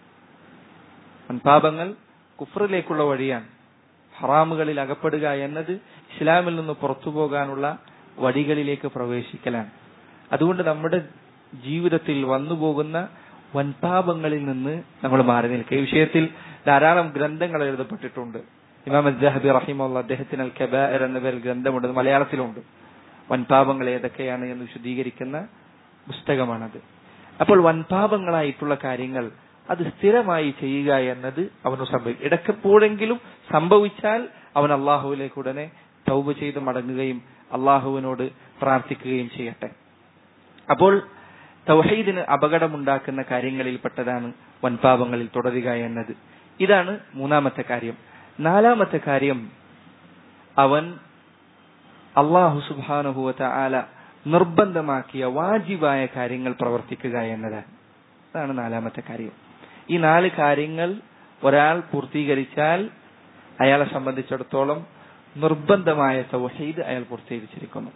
വൻപാപങ്ങൾ കുഫറിലേക്കുള്ള വഴിയാണ് ഹറാമുകളിൽ അകപ്പെടുക എന്നത് ഇസ്ലാമിൽ നിന്ന് പുറത്തു പോകാനുള്ള വഴികളിലേക്ക് പ്രവേശിക്കലാണ് അതുകൊണ്ട് നമ്മുടെ ജീവിതത്തിൽ വന്നു പോകുന്ന വൻപാപങ്ങളിൽ നിന്ന് നമ്മൾ മാറി നിൽക്കുക ഈ വിഷയത്തിൽ ധാരാളം ഗ്രന്ഥങ്ങൾ എഴുതപ്പെട്ടിട്ടുണ്ട് ഇമാം അദ്ദഹബി റഹിമുള്ള അദ്ദേഹത്തിന് അൽ കബാർ എന്ന പേരിൽ ഗ്രന്ഥമുണ്ട് മലയാളത്തിലുണ്ട് വൻപാപങ്ങൾ ഏതൊക്കെയാണ് എന്ന് വിശദീകരിക്കുന്ന പുസ്തകമാണത് അപ്പോൾ വൻപാപങ്ങളായിട്ടുള്ള കാര്യങ്ങൾ അത് സ്ഥിരമായി ചെയ്യുക എന്നത് അവന് സംഭവിക്കും ഇടയ്ക്കെപ്പോഴെങ്കിലും സംഭവിച്ചാൽ അവൻ അള്ളാഹുവിലേക്ക് ഉടനെ തൗബ ചെയ്ത് മടങ്ങുകയും അള്ളാഹുവിനോട് പ്രാർത്ഥിക്കുകയും ചെയ്യട്ടെ അപ്പോൾ തൗഹീദിന് അപകടമുണ്ടാക്കുന്ന കാര്യങ്ങളിൽപ്പെട്ടതാണ് വൻപാപങ്ങളിൽ തുടരുക എന്നത് ഇതാണ് മൂന്നാമത്തെ കാര്യം നാലാമത്തെ കാര്യം അവൻ അള്ളാഹു സുബാനുഭൂവത്ത ആല നിർബന്ധമാക്കിയ വാജിബായ കാര്യങ്ങൾ പ്രവർത്തിക്കുക എന്നതാണ് അതാണ് നാലാമത്തെ കാര്യം ഈ നാല് കാര്യങ്ങൾ ഒരാൾ പൂർത്തീകരിച്ചാൽ അയാളെ സംബന്ധിച്ചിടത്തോളം നിർബന്ധമായ തൗഹീദ് അയാൾ പൂർത്തീകരിച്ചിരിക്കുന്നു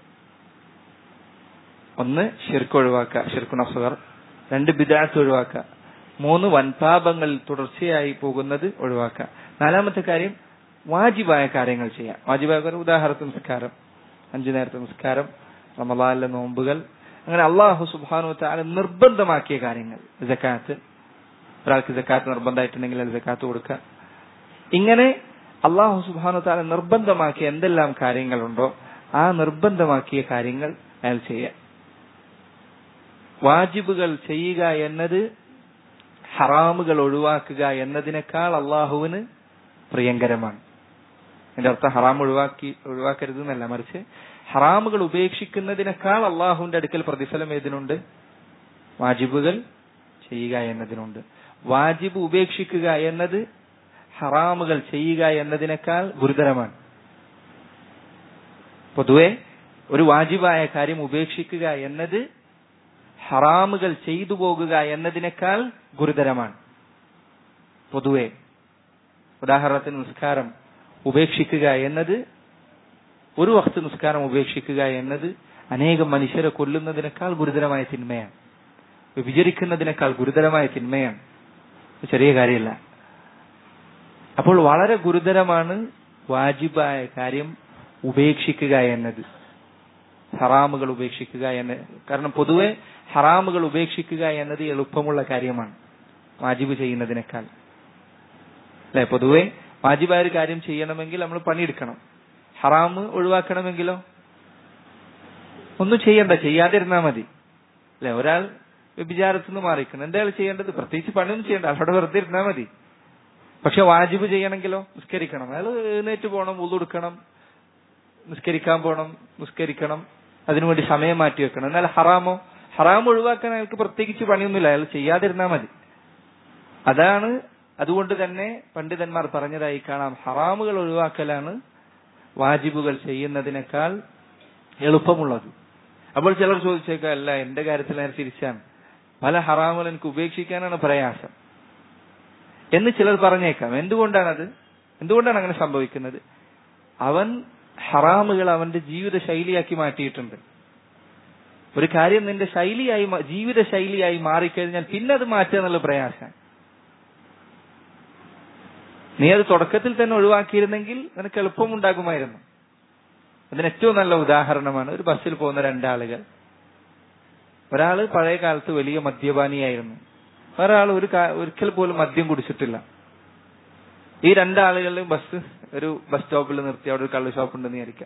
ഒന്ന് ഷിർക്ക് ഒഴിവാക്കുക ഷിർക്ക് നഫ്സുകർ രണ്ട് ബിദാത്ത് ഒഴിവാക്കുക മൂന്ന് വൻപാപങ്ങളിൽ തുടർച്ചയായി പോകുന്നത് ഒഴിവാക്കുക നാലാമത്തെ കാര്യം വാജിബായ കാര്യങ്ങൾ ചെയ്യാം വാജിബായ കാര്യം ഉദാഹരണത്തിന് നിസ്കാരം അഞ്ചു നേരത്തെ നിസ്കാരം റമദാനിലെ നോമ്പുകൾ അങ്ങനെ അള്ളാഹു സുബാനു താല നിർബന്ധമാക്കിയ കാര്യങ്ങൾ ജക്കാത്ത് ഒരാൾക്ക് ജക്കാത്ത് നിർബന്ധമായിട്ടുണ്ടെങ്കിൽ അത് ജക്കാത്ത് കൊടുക്കുക ഇങ്ങനെ അള്ളാഹു സുബാനു താല നിർബന്ധമാക്കിയ എന്തെല്ലാം കാര്യങ്ങളുണ്ടോ ആ നിർബന്ധമാക്കിയ കാര്യങ്ങൾ അയാൾ ചെയ്യാം വാജിബുകൾ ചെയ്യുക എന്നത് ഹറാമുകൾ ഒഴിവാക്കുക എന്നതിനേക്കാൾ അള്ളാഹുവിന് പ്രിയങ്കരമാണ് എന്റെ അർത്ഥം ഹറാം ഒഴിവാക്കി ഒഴിവാക്കരുത് എന്നല്ല മറിച്ച് ഹറാമുകൾ ഉപേക്ഷിക്കുന്നതിനേക്കാൾ അള്ളാഹുവിന്റെ അടുക്കൽ പ്രതിഫലം ഏതിനുണ്ട് വാജിബുകൾ ചെയ്യുക എന്നതിനുണ്ട് വാജിബ് ഉപേക്ഷിക്കുക എന്നത് ഹറാമുകൾ ചെയ്യുക എന്നതിനേക്കാൾ ഗുരുതരമാണ് പൊതുവെ ഒരു വാജിബായ കാര്യം ഉപേക്ഷിക്കുക എന്നത് ഹറാമുകൾ ചെയ്തു പോകുക എന്നതിനേക്കാൾ ഗുരുതരമാണ് പൊതുവെ ഉദാഹരണത്തിന് നിസ്കാരം ഉപേക്ഷിക്കുക എന്നത് ഒരു വക്ത് നിസ്കാരം ഉപേക്ഷിക്കുക എന്നത് അനേകം മനുഷ്യരെ കൊല്ലുന്നതിനേക്കാൾ ഗുരുതരമായ തിന്മയാണ് വിഭജിക്കുന്നതിനേക്കാൾ ഗുരുതരമായ തിന്മയാണ് ചെറിയ കാര്യമല്ല അപ്പോൾ വളരെ ഗുരുതരമാണ് വാജിബായ കാര്യം ഉപേക്ഷിക്കുക എന്നത് ഹറാമുകൾ ഉപേക്ഷിക്കുക എന്ന് കാരണം പൊതുവെ ഹറാമുകൾ ഉപേക്ഷിക്കുക എന്നത് എളുപ്പമുള്ള കാര്യമാണ് വാജിബ് ചെയ്യുന്നതിനേക്കാൾ അല്ലെ പൊതുവെ വാജിബായ ഒരു കാര്യം ചെയ്യണമെങ്കിൽ നമ്മൾ പണിയെടുക്കണം ഹറാമ് ഒഴിവാക്കണമെങ്കിലോ ഒന്നും ചെയ്യണ്ട ചെയ്യാതിരുന്നാൽ മതി അല്ലെ ഒരാൾ വ്യഭിചാരത്തിൽ നിന്ന് മാറിക്കണം എന്താ അയാൾ ചെയ്യേണ്ടത് പ്രത്യേകിച്ച് പണിയൊന്നും ചെയ്യണ്ട അവിടെ വെറുതെ ഇരുന്നാൽ മതി പക്ഷെ വാജിബ് ചെയ്യണമെങ്കിലോ നിസ്കരിക്കണം അയാൾ എഴുന്നേറ്റ് പോകണം ഉള്ളുടുക്കണം നിസ്കരിക്കാൻ പോകണം നിസ്കരിക്കണം അതിനുവേണ്ടി സമയം മാറ്റി വെക്കണം എന്നാൽ ഹറാമോ ഹറാം ഒഴിവാക്കാൻ അയാൾക്ക് പ്രത്യേകിച്ച് പണിയൊന്നുമില്ല അയാൾ ചെയ്യാതിരുന്നാൽ മതി അതാണ് അതുകൊണ്ട് തന്നെ പണ്ഡിതന്മാർ പറഞ്ഞതായി കാണാം ഹറാമുകൾ ഒഴിവാക്കലാണ് വാജിബുകൾ ചെയ്യുന്നതിനേക്കാൾ എളുപ്പമുള്ളത് അപ്പോൾ ചിലർ ചോദിച്ചേക്കാം അല്ല എന്റെ കാര്യത്തിൽ നേരെ തിരിച്ചാണ് പല ഹറാമുകൾ എനിക്ക് ഉപേക്ഷിക്കാനാണ് പ്രയാസം എന്ന് ചിലർ പറഞ്ഞേക്കാം എന്തുകൊണ്ടാണത് എന്തുകൊണ്ടാണ് അങ്ങനെ സംഭവിക്കുന്നത് അവൻ ഹറാമുകൾ അവന്റെ ജീവിത ശൈലിയാക്കി മാറ്റിയിട്ടുണ്ട് ഒരു കാര്യം നിന്റെ ശൈലിയായി മാ- ജീവിത ശൈലിയായി മാറിക്കഴിഞ്ഞാൽ പിന്നെ അത് മാറ്റുക എന്നുള്ള പ്രയാസം നീ അത് തുടക്കത്തിൽ തന്നെ ഒഴിവാക്കിയിരുന്നെങ്കിൽ നിനക്ക് എളുപ്പമുണ്ടാകുമായിരുന്നു അതിന് ഏറ്റവും നല്ല ഉദാഹരണമാണ് ഒരു ബസ്സിൽ പോകുന്ന രണ്ടാളുകൾ ഒരാള് പഴയ കാലത്ത് വലിയ മദ്യപാനിയായിരുന്നു ഒരാൾ ഒരു കാ- ഒരിക്കൽ പോലും മദ്യം കുടിച്ചിട്ടില്ല ഈ രണ്ടാളുകളിലും ബസ് ഒരു ബസ് സ്റ്റോപ്പിൽ നിർത്തി അവിടെ ഒരു കള്ള് ഷോപ്പ് ഉണ്ടെന്ന് വിചാരിക്കാം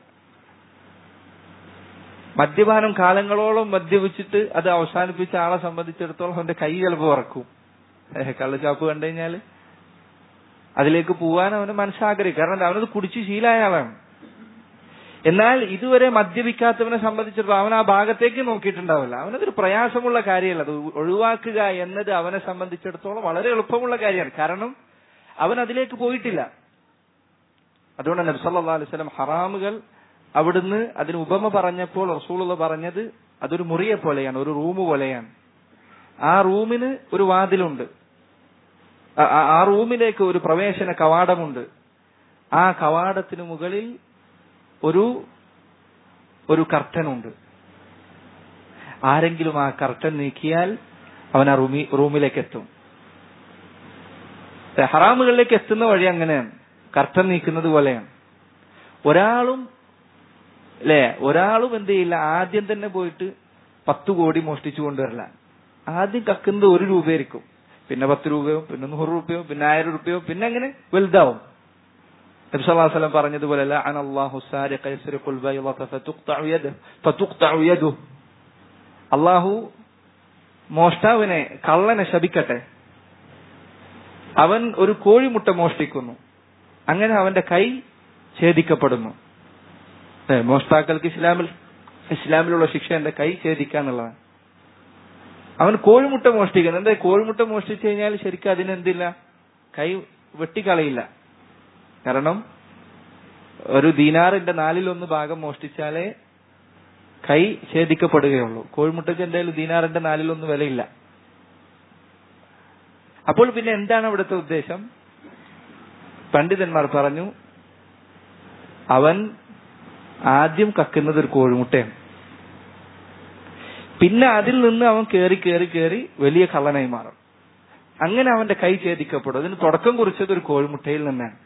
മദ്യപാനം കാലങ്ങളോളം മദ്യപിച്ചിട്ട് അത് അവസാനിപ്പിച്ച ആളെ സംബന്ധിച്ചിടത്തോളം അവന്റെ കൈ ചിലപ്പോൾ ഉറക്കും കള്ള് ഷോപ്പ് കണ്ടു കഴിഞ്ഞാല് അതിലേക്ക് പോവാൻ അവന് മനസ്സാഗ്രഹിക്കും കാരണം എന്താ, അവനത് കുടിച്ച് ശീലായ ആളാണ് എന്നാൽ ഇതുവരെ മദ്യപിക്കാത്തവനെ സംബന്ധിച്ചിടത്തോളം അവൻ ആ ഭാഗത്തേക്ക് നോക്കിയിട്ടുണ്ടാവില്ല അവനതൊരു പ്രയാസമുള്ള കാര്യമല്ല അത് ഒഴിവാക്കുക എന്നത് അവനെ സംബന്ധിച്ചിടത്തോളം വളരെ എളുപ്പമുള്ള കാര്യമാണ് കാരണം അവൻ അതിലേക്ക് പോയിട്ടില്ല അതുകൊണ്ട് നബി സല്ലല്ലാഹു അലൈഹി വസല്ലം ഹറാമുകൾ അവിടുന്ന് അതിന് ഉപമ പറഞ്ഞപ്പോൾ റസൂലുള്ള പറഞ്ഞത് അതൊരു മുറിയെ പോലെയാണ് ഒരു റൂം പോലെയാണ് ആ റൂമിന് ഒരു വാതിലുണ്ട് ആ- ആ- ആ റൂമിലേക്ക് ഒരു പ്രവേശന കവാടമുണ്ട് ആ കവാടത്തിന് മുകളിൽ ഒരു ഒരു കർട്ടൻ ഉണ്ട് ആരെങ്കിലും ആ കർട്ടൻ നീക്കിയാൽ അവൻ ആ റൂമി റൂമിലേക്ക് എത്തും ഹറാമുകളിലേക്ക് എത്തുന്ന വഴി അങ്ങനെയാണ് കർട്ടൻ നീക്കുന്നത് പോലെയാണ് ഒരാളും അല്ലെ ഒരാളും എന്ത് ചെയ്യില്ല ആദ്യം തന്നെ പോയിട്ട് പത്ത് കോടി മോഷ്ടിച്ചു കൊണ്ടുവരില്ല ആദ്യം കക്കുന്നത് ഒരു രൂപയായിരിക്കും പിന്നെ പത്ത് രൂപയോ പിന്നെ നൂറ് രൂപയോ പിന്നെ ആയിരം രൂപയോ പിന്നെ അങ്ങനെ വലുതാവും നബ്സല്ലാസ്ലം പറഞ്ഞതുപോലെ ലഅന അല്ലാഹു സാരിഖ യസ്രിഖുൽ ബൈളത ഫതുഖ്തഉ യദഹു ഫതുഖ്തഉ യദഹു അല്ലാഹു മോഷ്ടാവിനെ കള്ളനെ ശപിക്കട്ടെ അവൻ ഒരു കോഴിമുട്ട മോഷ്ടിക്കുന്നു അങ്ങനെ അവന്റെ കൈ ഛേദിക്കപ്പെടുന്നു ഏ, മോഷ്ടാക്കൾക്ക് ഇസ്ലാമിൽ ഇസ്ലാമിലുള്ള ശിക്ഷ എന്റെ കൈ ഛേദിക്കാന്നുള്ളതാണ് അവൻ കോഴിമുട്ട മോഷ്ടിക്കുന്നു എന്താ കോഴിമുട്ട മോഷ്ടിച്ചു കഴിഞ്ഞാൽ ശരിക്കും അതിനെന്തില്ല കൈ വെട്ടിക്കളയില്ല കാരണം ഒരു ദീനാറിന്റെ നാലിലൊന്ന് ഭാഗം മോഷ്ടിച്ചാലേ കൈ ഛേദിക്കപ്പെടുകയുള്ളൂ കോഴിമുട്ടയ്ക്ക് എന്തായാലും ദീനാറിന്റെ നാലിലൊന്ന് വിലയില്ല അപ്പോൾ പിന്നെ എന്താണ് ഇവിടുത്തെ ഉദ്ദേശം പണ്ഡിതന്മാർ പറഞ്ഞു അവൻ ആദ്യം കക്കുന്നത് ഒരു കോഴിമുട്ടയാണ് പിന്നെ അതിൽ നിന്ന് അവൻ കേറി കേറി കേറി വലിയ കള്ളനായി മാറും അങ്ങനെ അവന്റെ കൈ ഛേദിക്കപ്പെടും അതിന് തുടക്കം കുറിച്ചത് ഒരു കോഴിമുട്ടയിൽ നിന്നാണ്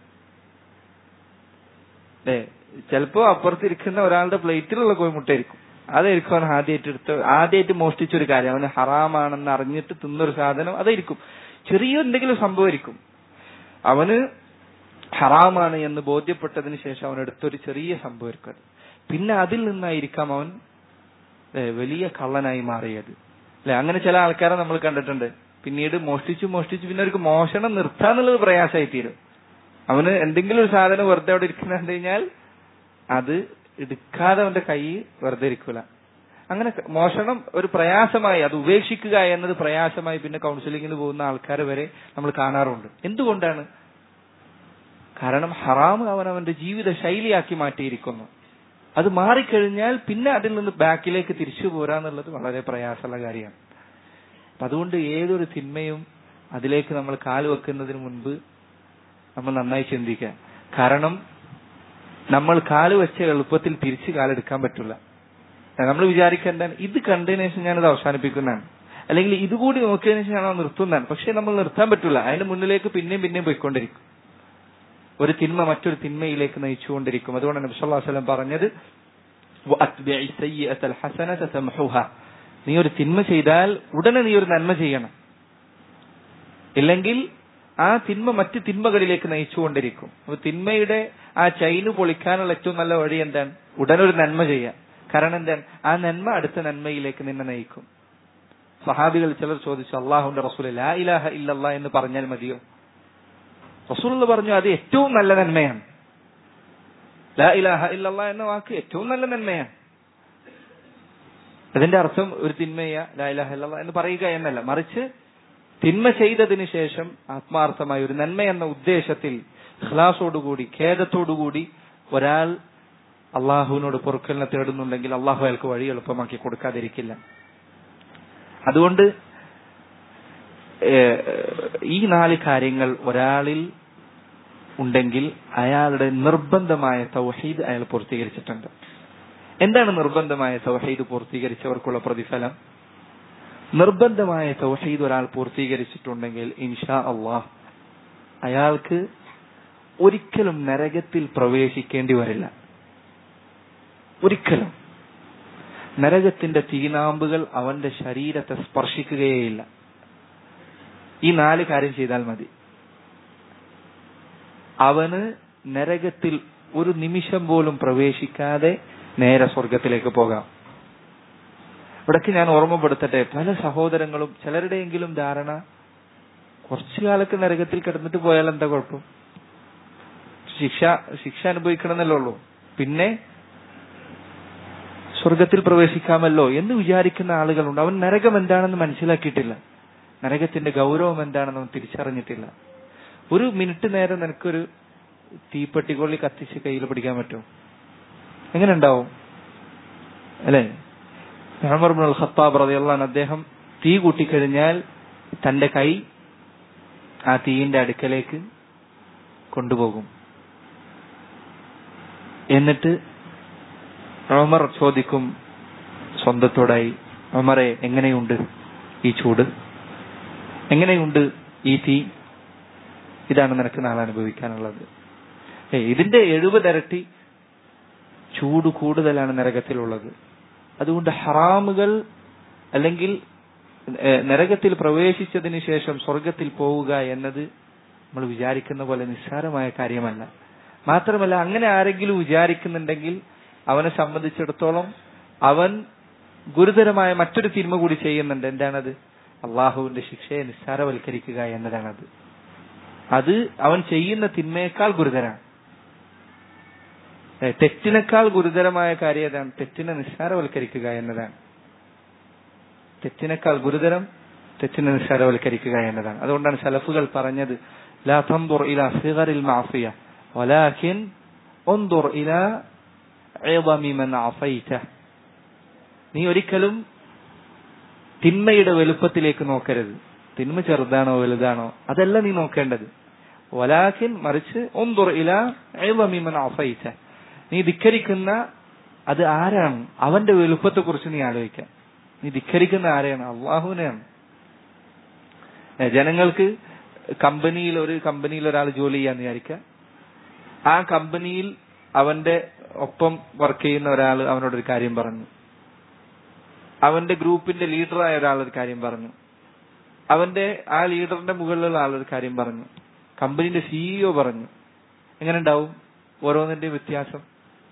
ഏ ചിലപ്പോ അപ്പുറത്തിരിക്കുന്ന ഒരാളുടെ പ്ലേറ്റിലുള്ള കോഴിമുട്ടയായിരിക്കും അതായിരിക്കും അവൻ ആദ്യമായിട്ട് എടുത്ത ആദ്യമായിട്ട് മോഷ്ടിച്ച ഒരു കാര്യം അവന് ഹറാമാണെന്ന് അറിഞ്ഞിട്ട് തിന്നൊരു സാധനം അതായിരിക്കും ചെറിയ എന്തെങ്കിലും സംഭവമായിരിക്കും അവന് ഹറാമാണ് എന്ന് ബോധ്യപ്പെട്ടതിന് ശേഷം അവൻ എടുത്തൊരു ചെറിയ സംഭവമായിരിക്കും അത് പിന്നെ അതിൽ നിന്നായിരിക്കാം അവൻ ഏ, വലിയ കള്ളനായി മാറിയത് അല്ലെ അങ്ങനെ ചില ആൾക്കാരെ നമ്മൾ കണ്ടിട്ടുണ്ട് പിന്നീട് മോഷ്ടിച്ചു മോഷ്ടിച്ചു പിന്നെ അവർക്ക് മോഷണം നിർത്താന്നുള്ളത് പ്രയാസമായി തീരും അവന് എന്തെങ്കിലും ഒരു സാധനം വെറുതെ അവിടെ ഇരിക്കുന്ന കണ്ടു കഴിഞ്ഞാൽ അത് എടുക്കാതെ അവന്റെ കൈ വെറുതെ ഇരിക്കൂല അങ്ങനെ ക- മോഷണം ഒരു പ്രയാസമായി അത് ഉപേക്ഷിക്കുക എന്നത് പ്രയാസമായി പിന്നെ കൗൺസിലിങ്ങിന് പോകുന്ന ആൾക്കാരെ വരെ നമ്മൾ കാണാറുണ്ട് എന്തുകൊണ്ടാണ് കാരണം ഹറാം അവൻ അവന്റെ ജീവിത ശൈലിയാക്കി മാറ്റിയിരിക്കുന്നു അത് മാറിക്കഴിഞ്ഞാൽ പിന്നെ അതിൽ നിന്ന് ബാക്കിലേക്ക് തിരിച്ചു പോരാന്നുള്ളത് വളരെ പ്രയാസമുള്ള കാര്യമാണ് അപ്പൊ അതുകൊണ്ട് ഏതൊരു തിന്മയും അതിലേക്ക് നമ്മൾ കാല് വെക്കുന്നതിന് മുൻപ് നമ്മൾ നന്നായി ചിന്തിക്കുക കാരണം നമ്മൾ കാല് വെച്ച എളുപ്പത്തിൽ തിരിച്ച് കാലെടുക്കാൻ പറ്റില്ല നമ്മൾ വിചാരിക്കുക എന്താണ് ഇത് കണ്ടതിന് ശേഷം ഞാനത് അവസാനിപ്പിക്കുന്നതാണ് അല്ലെങ്കിൽ ഇതുകൂടി നോക്കിയതിനു ശേഷം ഞാൻ നിർത്തുന്നതാണ് പക്ഷെ നമ്മൾ നിർത്താൻ പറ്റില്ല അതിന്റെ മുന്നിലേക്ക് പിന്നെയും പിന്നെയും പോയിക്കൊണ്ടിരിക്കും ഒരു തിന്മ മറ്റൊരു തിന്മയിലേക്ക് നയിച്ചുകൊണ്ടിരിക്കും അതുകൊണ്ട് നബി സല്ലല്ലാഹു അലൈഹി വസല്ലം പറഞ്ഞത് "വഅത്ബിഇ സയ്യിഅത്തൽ ഹസനത തംഹുഹാ." നീ ഒരു തിന്മ ചെയ്താൽ ഉടനെ നീ ഒരു നന്മ ചെയ്യണം ഇല്ലെങ്കിൽ ആ തിന്മ മറ്റ് തിന്മകളിലേക്ക് നയിച്ചുകൊണ്ടിരിക്കും അപ്പൊ തിന്മയുടെ ആ ചൈന് പൊളിക്കാനുള്ള ഏറ്റവും നല്ല വഴി എന്താണ് ഉടനെ ഒരു നന്മ ചെയ്യാം കാരണം എന്താണ് ആ നന്മ അടുത്ത നന്മയിലേക്ക് നിന്നെ നയിക്കും സഹാബികൾ ചിലർ ചോദിച്ചു അള്ളാഹുന്റെ റസൂൽ ലാ ഇലാഹ ഇല്ലല്ലാ എന്ന് പറഞ്ഞാൽ മതിയോ റസൂൽ പറഞ്ഞു അത് ഏറ്റവും നല്ല നന്മയാണ് ലാ ഇലാഹ ഇല്ലല്ലാ എന്ന വാക്ക് ഏറ്റവും നല്ല നന്മയാണ് അതിന്റെ അർത്ഥം ഒരു തിന്മയ ലായിലാഹ എന്ന് പറയുക എന്നല്ല മറിച്ച് തിന്മ ചെയ്തതിനു ശേഷം ആത്മാർത്ഥമായ ഒരു നന്മ എന്ന ഉദ്ദേശത്തിൽ ഖ്ലാസോടുകൂടി ഖേദത്തോടുകൂടി ഒരാൾ അള്ളാഹുവിനോട് പൊറുക്കലിനെ തേടുന്നുണ്ടെങ്കിൽ അള്ളാഹു അയാൾക്ക് വഴി എളുപ്പമാക്കി കൊടുക്കാതിരിക്കില്ല അതുകൊണ്ട് ഈ നാല് കാര്യങ്ങൾ ഒരാളിൽ ഉണ്ടെങ്കിൽ അയാളുടെ നിർബന്ധമായ തൗഹീദ് അയാൾ പൂർത്തീകരിച്ചിട്ടുണ്ട് എന്താണ് നിർബന്ധമായ തൗഹീദ് പൂർത്തീകരിച്ചവർക്കുള്ള പ്രതിഫലം നിർബന്ധമായ തൗഹീദ് ഒരാൾ പൂർത്തീകരിച്ചിട്ടുണ്ടെങ്കിൽ ഇൻഷാ അള്ളാഹ് അയാൾക്ക് ഒരിക്കലും നരകത്തിൽ പ്രവേശിക്കേണ്ടി വരില്ല ഒരിക്കലും നരകത്തിന്റെ തീനാമ്പുകൾ അവന്റെ ശരീരത്തെ സ്പർശിക്കുകയേയില്ല ഈ നാല് കാര്യം ചെയ്താൽ മതി അവന് നരകത്തിൽ ഒരു നിമിഷം പോലും പ്രവേശിക്കാതെ നേരെ സ്വർഗത്തിലേക്ക് പോകാം ഇവിടേക്ക് ഞാൻ ഓർമ്മപ്പെടുത്തട്ടെ പല സഹോദരങ്ങളും ചിലരുടെയെങ്കിലും ധാരണ കുറച്ചു കാലത്ത് നരകത്തിൽ കിടന്നിട്ട് പോയാൽ എന്താ കുഴപ്പം ശിക്ഷ ശിക്ഷ അനുഭവിക്കണമെന്നല്ലേ ഉള്ളൂ പിന്നെ സ്വർഗത്തിൽ പ്രവേശിക്കാമല്ലോ എന്ന് വിചാരിക്കുന്ന ആളുകളുണ്ട് അവൻ നരകം എന്താണെന്ന് മനസ്സിലാക്കിയിട്ടില്ല നരകത്തിന്റെ ഗൗരവം എന്താണെന്ന് അവൻ തിരിച്ചറിഞ്ഞിട്ടില്ല ഒരു മിനിറ്റ് നേരം നിനക്കൊരു തീപ്പെട്ടിക്കൊള്ളി കത്തിച്ച് കയ്യിൽ പിടിക്കാൻ പറ്റുമോ എങ്ങനെ ഉണ്ടാവും അല്ലേ ഉമർ ഖത്താബ് റളിയല്ലാഹു അദ്ദേഹം തീ കൂട്ടിക്കഴിഞ്ഞാൽ തന്റെ കൈ ആ തീയിന്റെ അടുക്കലേക്ക് കൊണ്ടുപോകും എന്നിട്ട് ഉമർ ചോദിക്കും സ്വന്തത്തോടായി ഉമറെ എങ്ങനെയുണ്ട് ഈ ചൂട് എങ്ങനെയുണ്ട് ഈ തീ ഇതാണ് നിനക്ക് നാളെ അനുഭവിക്കാനുള്ളത് ഏ ഇതിന്റെ എഴുപത് ഇരട്ടി ചൂട് കൂടുതലാണ് നരകത്തിലുള്ളത് അതുകൊണ്ട് ഹറാമുകൾ അല്ലെങ്കിൽ നരകത്തിൽ പ്രവേശിച്ചതിന് ശേഷം സ്വർഗത്തിൽ പോവുക എന്നത് നമ്മൾ വിചാരിക്കുന്ന പോലെ നിസ്സാരമായ കാര്യമല്ല മാത്രമല്ല അങ്ങനെ ആരെങ്കിലും വിചാരിക്കുന്നുണ്ടെങ്കിൽ അവനെ സംബന്ധിച്ചിടത്തോളം അവൻ ഗുരുതരമായ മറ്റൊരു തിന്മ കൂടി ചെയ്യുന്നുണ്ട് എന്താണത് അള്ളാഹുവിന്റെ ശിക്ഷയെ നിസ്സാരവൽക്കരിക്കുക എന്നതാണത് അത് അവൻ ചെയ്യുന്ന തിന്മയേക്കാൾ ഗുരുതരാണ് തെറ്റിനേക്കാൾ ഗുരുതരമായ കാര്യം ഏതാണ് തെറ്റിനെ നിസ്സാരവൽക്കരിക്കുക എന്നതാണ് തെറ്റിനേക്കാൾ ഗുരുതരം തെറ്റിനെ നിസ്സാരവൽക്കരിക്കുക എന്നതാണ് അതുകൊണ്ടാണ് സലഫുകൾ പറഞ്ഞത് ലാ തൻദുർ ഇലാ സിഗറിൽ മാഫിയ വലാകിൻ ഉൻദുർ ഇലാ ഇളമി മൻ അഫൈത നീ ഒരിക്കലും തിന്മയുടെ വലുപ്പത്തിലേക്ക് നോക്കരുത് തിന്മ ചെറുതാണോ വലുതാണോ അതല്ല നീ നോക്കേണ്ടത് വലാഖിൻ മറിച്ച് ഒന്തുർ ഇല ഇളമിമൻ അഫൈച്ച നീ ധിക്കരിക്കുന്ന അത് ആരാണ് അവന്റെ വലുപ്പത്തെ കുറിച്ച് നീ ആലോചിക്കാം നീ ധിക്കരിക്കുന്ന ആരെയാണ് അള്ളാഹുവിനെയാണ് ജനങ്ങൾക്ക് കമ്പനിയിൽ ഒരു കമ്പനിയിൽ ഒരാൾ ജോലി ചെയ്യാന്ന് വിചാരിക്കുക ആ കമ്പനിയിൽ അവന്റെ ഒപ്പം വർക്ക് ചെയ്യുന്ന ഒരാൾ അവനോടൊരു കാര്യം പറഞ്ഞു അവന്റെ ഗ്രൂപ്പിന്റെ ലീഡറായ ഒരാൾ ഒരു കാര്യം പറഞ്ഞു അവന്റെ ആ ലീഡറിന്റെ മുകളിലുള്ള ആളൊരു കാര്യം പറഞ്ഞു കമ്പനിന്റെ സിഇഒ പറഞ്ഞു എങ്ങനെ ഉണ്ടാവും ഓരോന്നിന്റെയും വ്യത്യാസം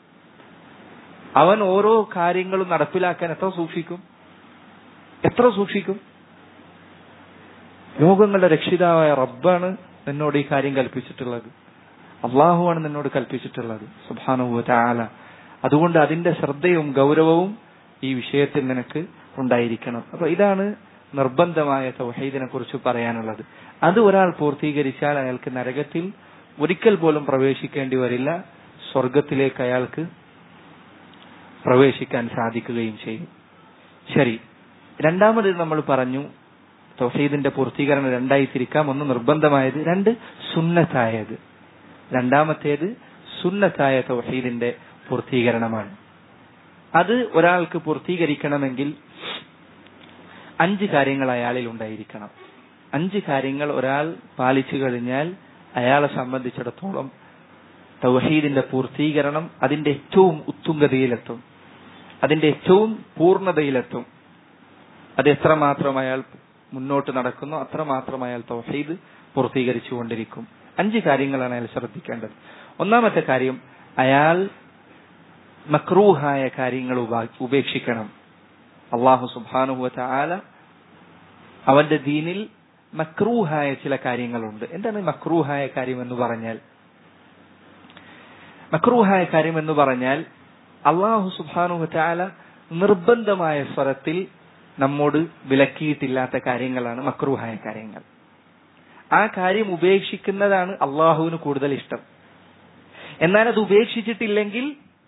അവൻ ഓരോ കാര്യങ്ങളും നടപ്പിലാക്കാൻ എത്ര സൂക്ഷിക്കും എത്ര സൂക്ഷിക്കും ലോകങ്ങളുടെ രക്ഷിതാവായ റബ്ബാണ് നിന്നോട് ഈ കാര്യം കൽപ്പിച്ചിട്ടുള്ളത് അള്ളാഹുവാണ് നിന്നോട് കൽപ്പിച്ചിട്ടുള്ളത് സുബാനുഭവ ആല അതുകൊണ്ട് അതിന്റെ ശ്രദ്ധയും ഗൗരവവും ഈ വിഷയത്തിൽ നിനക്ക് ഉണ്ടായിരിക്കണം അപ്പൊ ഇതാണ് നിർബന്ധമായ തൗഹീദിനെ കുറിച്ച് പറയാനുള്ളത് അത് ഒരാൾ പൂർത്തീകരിച്ചാൽ അയാൾക്ക് നരകത്തിൽ ഒരിക്കൽ പോലും പ്രവേശിക്കേണ്ടി വരില്ല സ്വർഗത്തിലേക്ക് അയാൾക്ക് പ്രവേശിക്കാൻ സാധിക്കുകയും ചെയ്യും ശരി രണ്ടാമത് നമ്മൾ പറഞ്ഞു തൗഹീദിന്റെ പൂർത്തീകരണം രണ്ടായി തിരിക്കാം ഒന്ന് നിർബന്ധമായത് രണ്ട് സുന്നത്തായത് രണ്ടാമത്തേത് സുന്നത്തായ തൗഹീദിന്റെ പൂർത്തീകരണമാണ് അത് ഒരാൾക്ക് പൂർത്തീകരിക്കണമെങ്കിൽ അഞ്ച് കാര്യങ്ങൾ അയാളിൽ ഉണ്ടായിരിക്കണം അഞ്ച് കാര്യങ്ങൾ ഒരാൾ പാലിച്ചു കഴിഞ്ഞാൽ അയാളെ സംബന്ധിച്ചിടത്തോളം തൗഹീദിന്റെ പൂർത്തീകരണം അതിന്റെ ഏറ്റവും ഉത്തുംഗതയിലെത്തും അതിന്റെ ഏറ്റവും പൂർണ്ണതയിലെത്തും അത് എത്രമാത്രം അയാൾ മുന്നോട്ട് നടക്കുന്നു അത്രമാത്രം അയാൾ തൗഹീദ് പൂർത്തീകരിച്ചുകൊണ്ടിരിക്കും അഞ്ച് കാര്യങ്ങളാണ് അയാൾ ശ്രദ്ധിക്കേണ്ടത് ഒന്നാമത്തെ കാര്യം അയാൾ മക്രൂഹായ കാര്യങ്ങൾ ഉപേക്ഷിക്കണം അള്ളാഹു സുബാനുഹുവ ആല അവന്റെ ദീനിൽ മക്രൂഹായ ചില കാര്യങ്ങളുണ്ട് എന്താണ് മക്രൂഹായ കാര്യം എന്ന് പറഞ്ഞാൽ മക്രൂഹായ കാര്യം എന്ന് പറഞ്ഞാൽ അള്ളാഹു സുബാനുഹു ആല നിർബന്ധമായ സ്വരത്തിൽ നമ്മോട് വിലക്കിയിട്ടില്ലാത്ത കാര്യങ്ങളാണ് മക്രൂഹായ കാര്യങ്ങൾ ആ കാര്യം ഉപേക്ഷിക്കുന്നതാണ് അള്ളാഹുവിന് കൂടുതൽ ഇഷ്ടം എന്നാൽ അത് ഉപേക്ഷിച്ചിട്ടില്ലെങ്കിൽ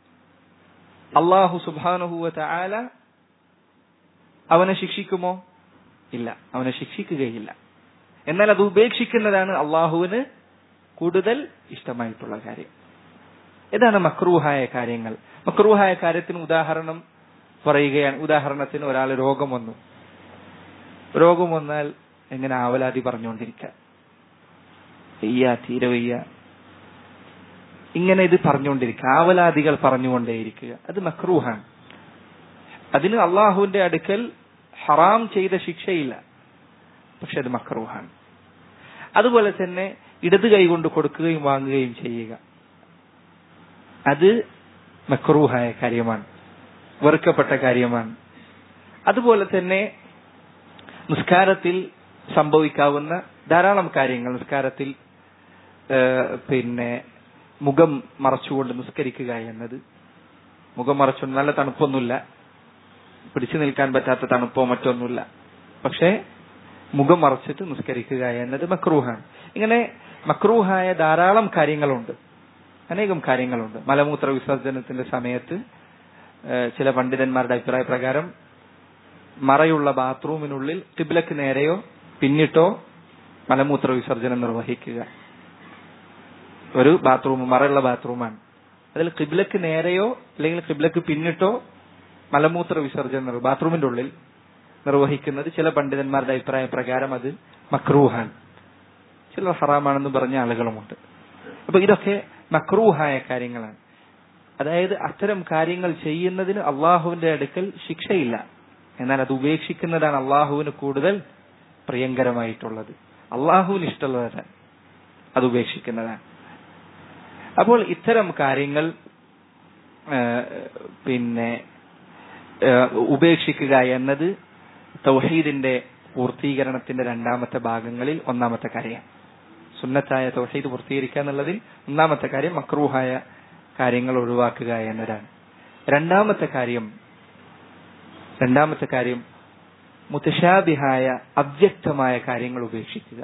അള്ളാഹു സുബാനുഹുവ ആല അവനെ ശിക്ഷിക്കുമോ ഇല്ല അവനെ ശിക്ഷിക്കുകയില്ല എന്നാൽ അത് ഉപേക്ഷിക്കുന്നതാണ് അള്ളാഹുവിന് കൂടുതൽ ഇഷ്ടമായിട്ടുള്ള കാര്യം ഇതാണ് മക്രൂഹായ കാര്യങ്ങൾ മക്രൂഹായ കാര്യത്തിന് ഉദാഹരണം പറയുകയാണ് ഉദാഹരണത്തിന് ഒരാൾ രോഗം വന്നു രോഗം വന്നാൽ എങ്ങനെ ആവലാതി പറഞ്ഞുകൊണ്ടിരിക്കുക വയ്യ തീരെ വയ്യ ഇങ്ങനെ ഇത് പറഞ്ഞുകൊണ്ടിരിക്കുക ആവലാദികൾ പറഞ്ഞുകൊണ്ടേയിരിക്കുക അത് മക്രൂഹാണ് അതിന് അള്ളാഹുവിന്റെ അടുക്കൽ ഹറാം ചെയ്ത ശിക്ഷയില്ല പക്ഷെ അത് മക്രൂഹാണ് അതുപോലെ തന്നെ ഇടത് കൈ കൊണ്ട് കൊടുക്കുകയും വാങ്ങുകയും ചെയ്യുക അത് മക്രൂഹായ കാര്യമാണ് വെറുക്കപ്പെട്ട കാര്യമാണ് അതുപോലെ തന്നെ നിസ്കാരത്തിൽ സംഭവിക്കാവുന്ന ധാരാളം കാര്യങ്ങൾ നിസ്കാരത്തിൽ പിന്നെ മുഖം മറച്ചുകൊണ്ട് നിസ്കരിക്കുക എന്നത് മുഖം മറച്ചുകൊണ്ട് നല്ല തണുപ്പൊന്നുമില്ല പിടിച്ചു നിൽക്കാൻ പറ്റാത്ത തണുപ്പോ മറ്റൊന്നുമില്ല പക്ഷേ മുഖം മറച്ചിട്ട് നിസ്കരിക്കുക എന്നത് മക്രൂഹാണ് ഇങ്ങനെ മക്രൂഹായ ധാരാളം കാര്യങ്ങളുണ്ട് അനേകം കാര്യങ്ങളുണ്ട് മലമൂത്ര വിസർജനത്തിന്റെ സമയത്ത് ചില പണ്ഡിതന്മാരുടെ അഭിപ്രായ പ്രകാരം മറയുള്ള ബാത്റൂമിനുള്ളിൽ കിബിലക്ക് നേരെയോ പിന്നിട്ടോ മലമൂത്ര വിസർജനം നിർവഹിക്കുക ഒരു ബാത്റൂം മറയുള്ള ബാത്റൂമാണ് അതിൽ കിബിലക്ക് നേരെയോ അല്ലെങ്കിൽ കിബിലക്ക് പിന്നിട്ടോ മലമൂത്ര വിസർജനം ബാത്റൂമിന്റെ ഉള്ളിൽ നിർവഹിക്കുന്നത് ചില പണ്ഡിതന്മാരുടെ അഭിപ്രായ പ്രകാരം അത് മക്രൂഹാൻ ചിലർ ഹറാമാണെന്ന് പറഞ്ഞ ആളുകളുമുണ്ട് അപ്പൊ ഇതൊക്കെ മക്രൂഹായ കാര്യങ്ങളാണ് അതായത് അത്തരം കാര്യങ്ങൾ ചെയ്യുന്നതിന് അള്ളാഹുവിന്റെ അടുക്കൽ ശിക്ഷയില്ല എന്നാൽ അത് ഉപേക്ഷിക്കുന്നതാണ് അള്ളാഹുവിന് കൂടുതൽ പ്രിയങ്കരമായിട്ടുള്ളത് അള്ളാഹുവിന് ഇഷ്ടമുള്ളതാണ് അത് ഉപേക്ഷിക്കുന്നതാണ് അപ്പോൾ ഇത്തരം കാര്യങ്ങൾ പിന്നെ ഉപേക്ഷിക്കുക എന്നത് തൗഹീദിന്റെ പൂർത്തീകരണത്തിന്റെ രണ്ടാമത്തെ ഭാഗങ്ങളിൽ ഒന്നാമത്തെ കാര്യം സുന്നത്തായ തൗഹീദ് പൂർത്തീകരിക്കുക എന്നുള്ളതിൽ ഒന്നാമത്തെ കാര്യം മക്രൂഹായ കാര്യങ്ങൾ ഒഴിവാക്കുക എന്നതാണ് രണ്ടാമത്തെ കാര്യം രണ്ടാമത്തെ കാര്യം മുത്തശാബിഹായ അവ്യക്തമായ കാര്യങ്ങൾ ഉപേക്ഷിക്കുക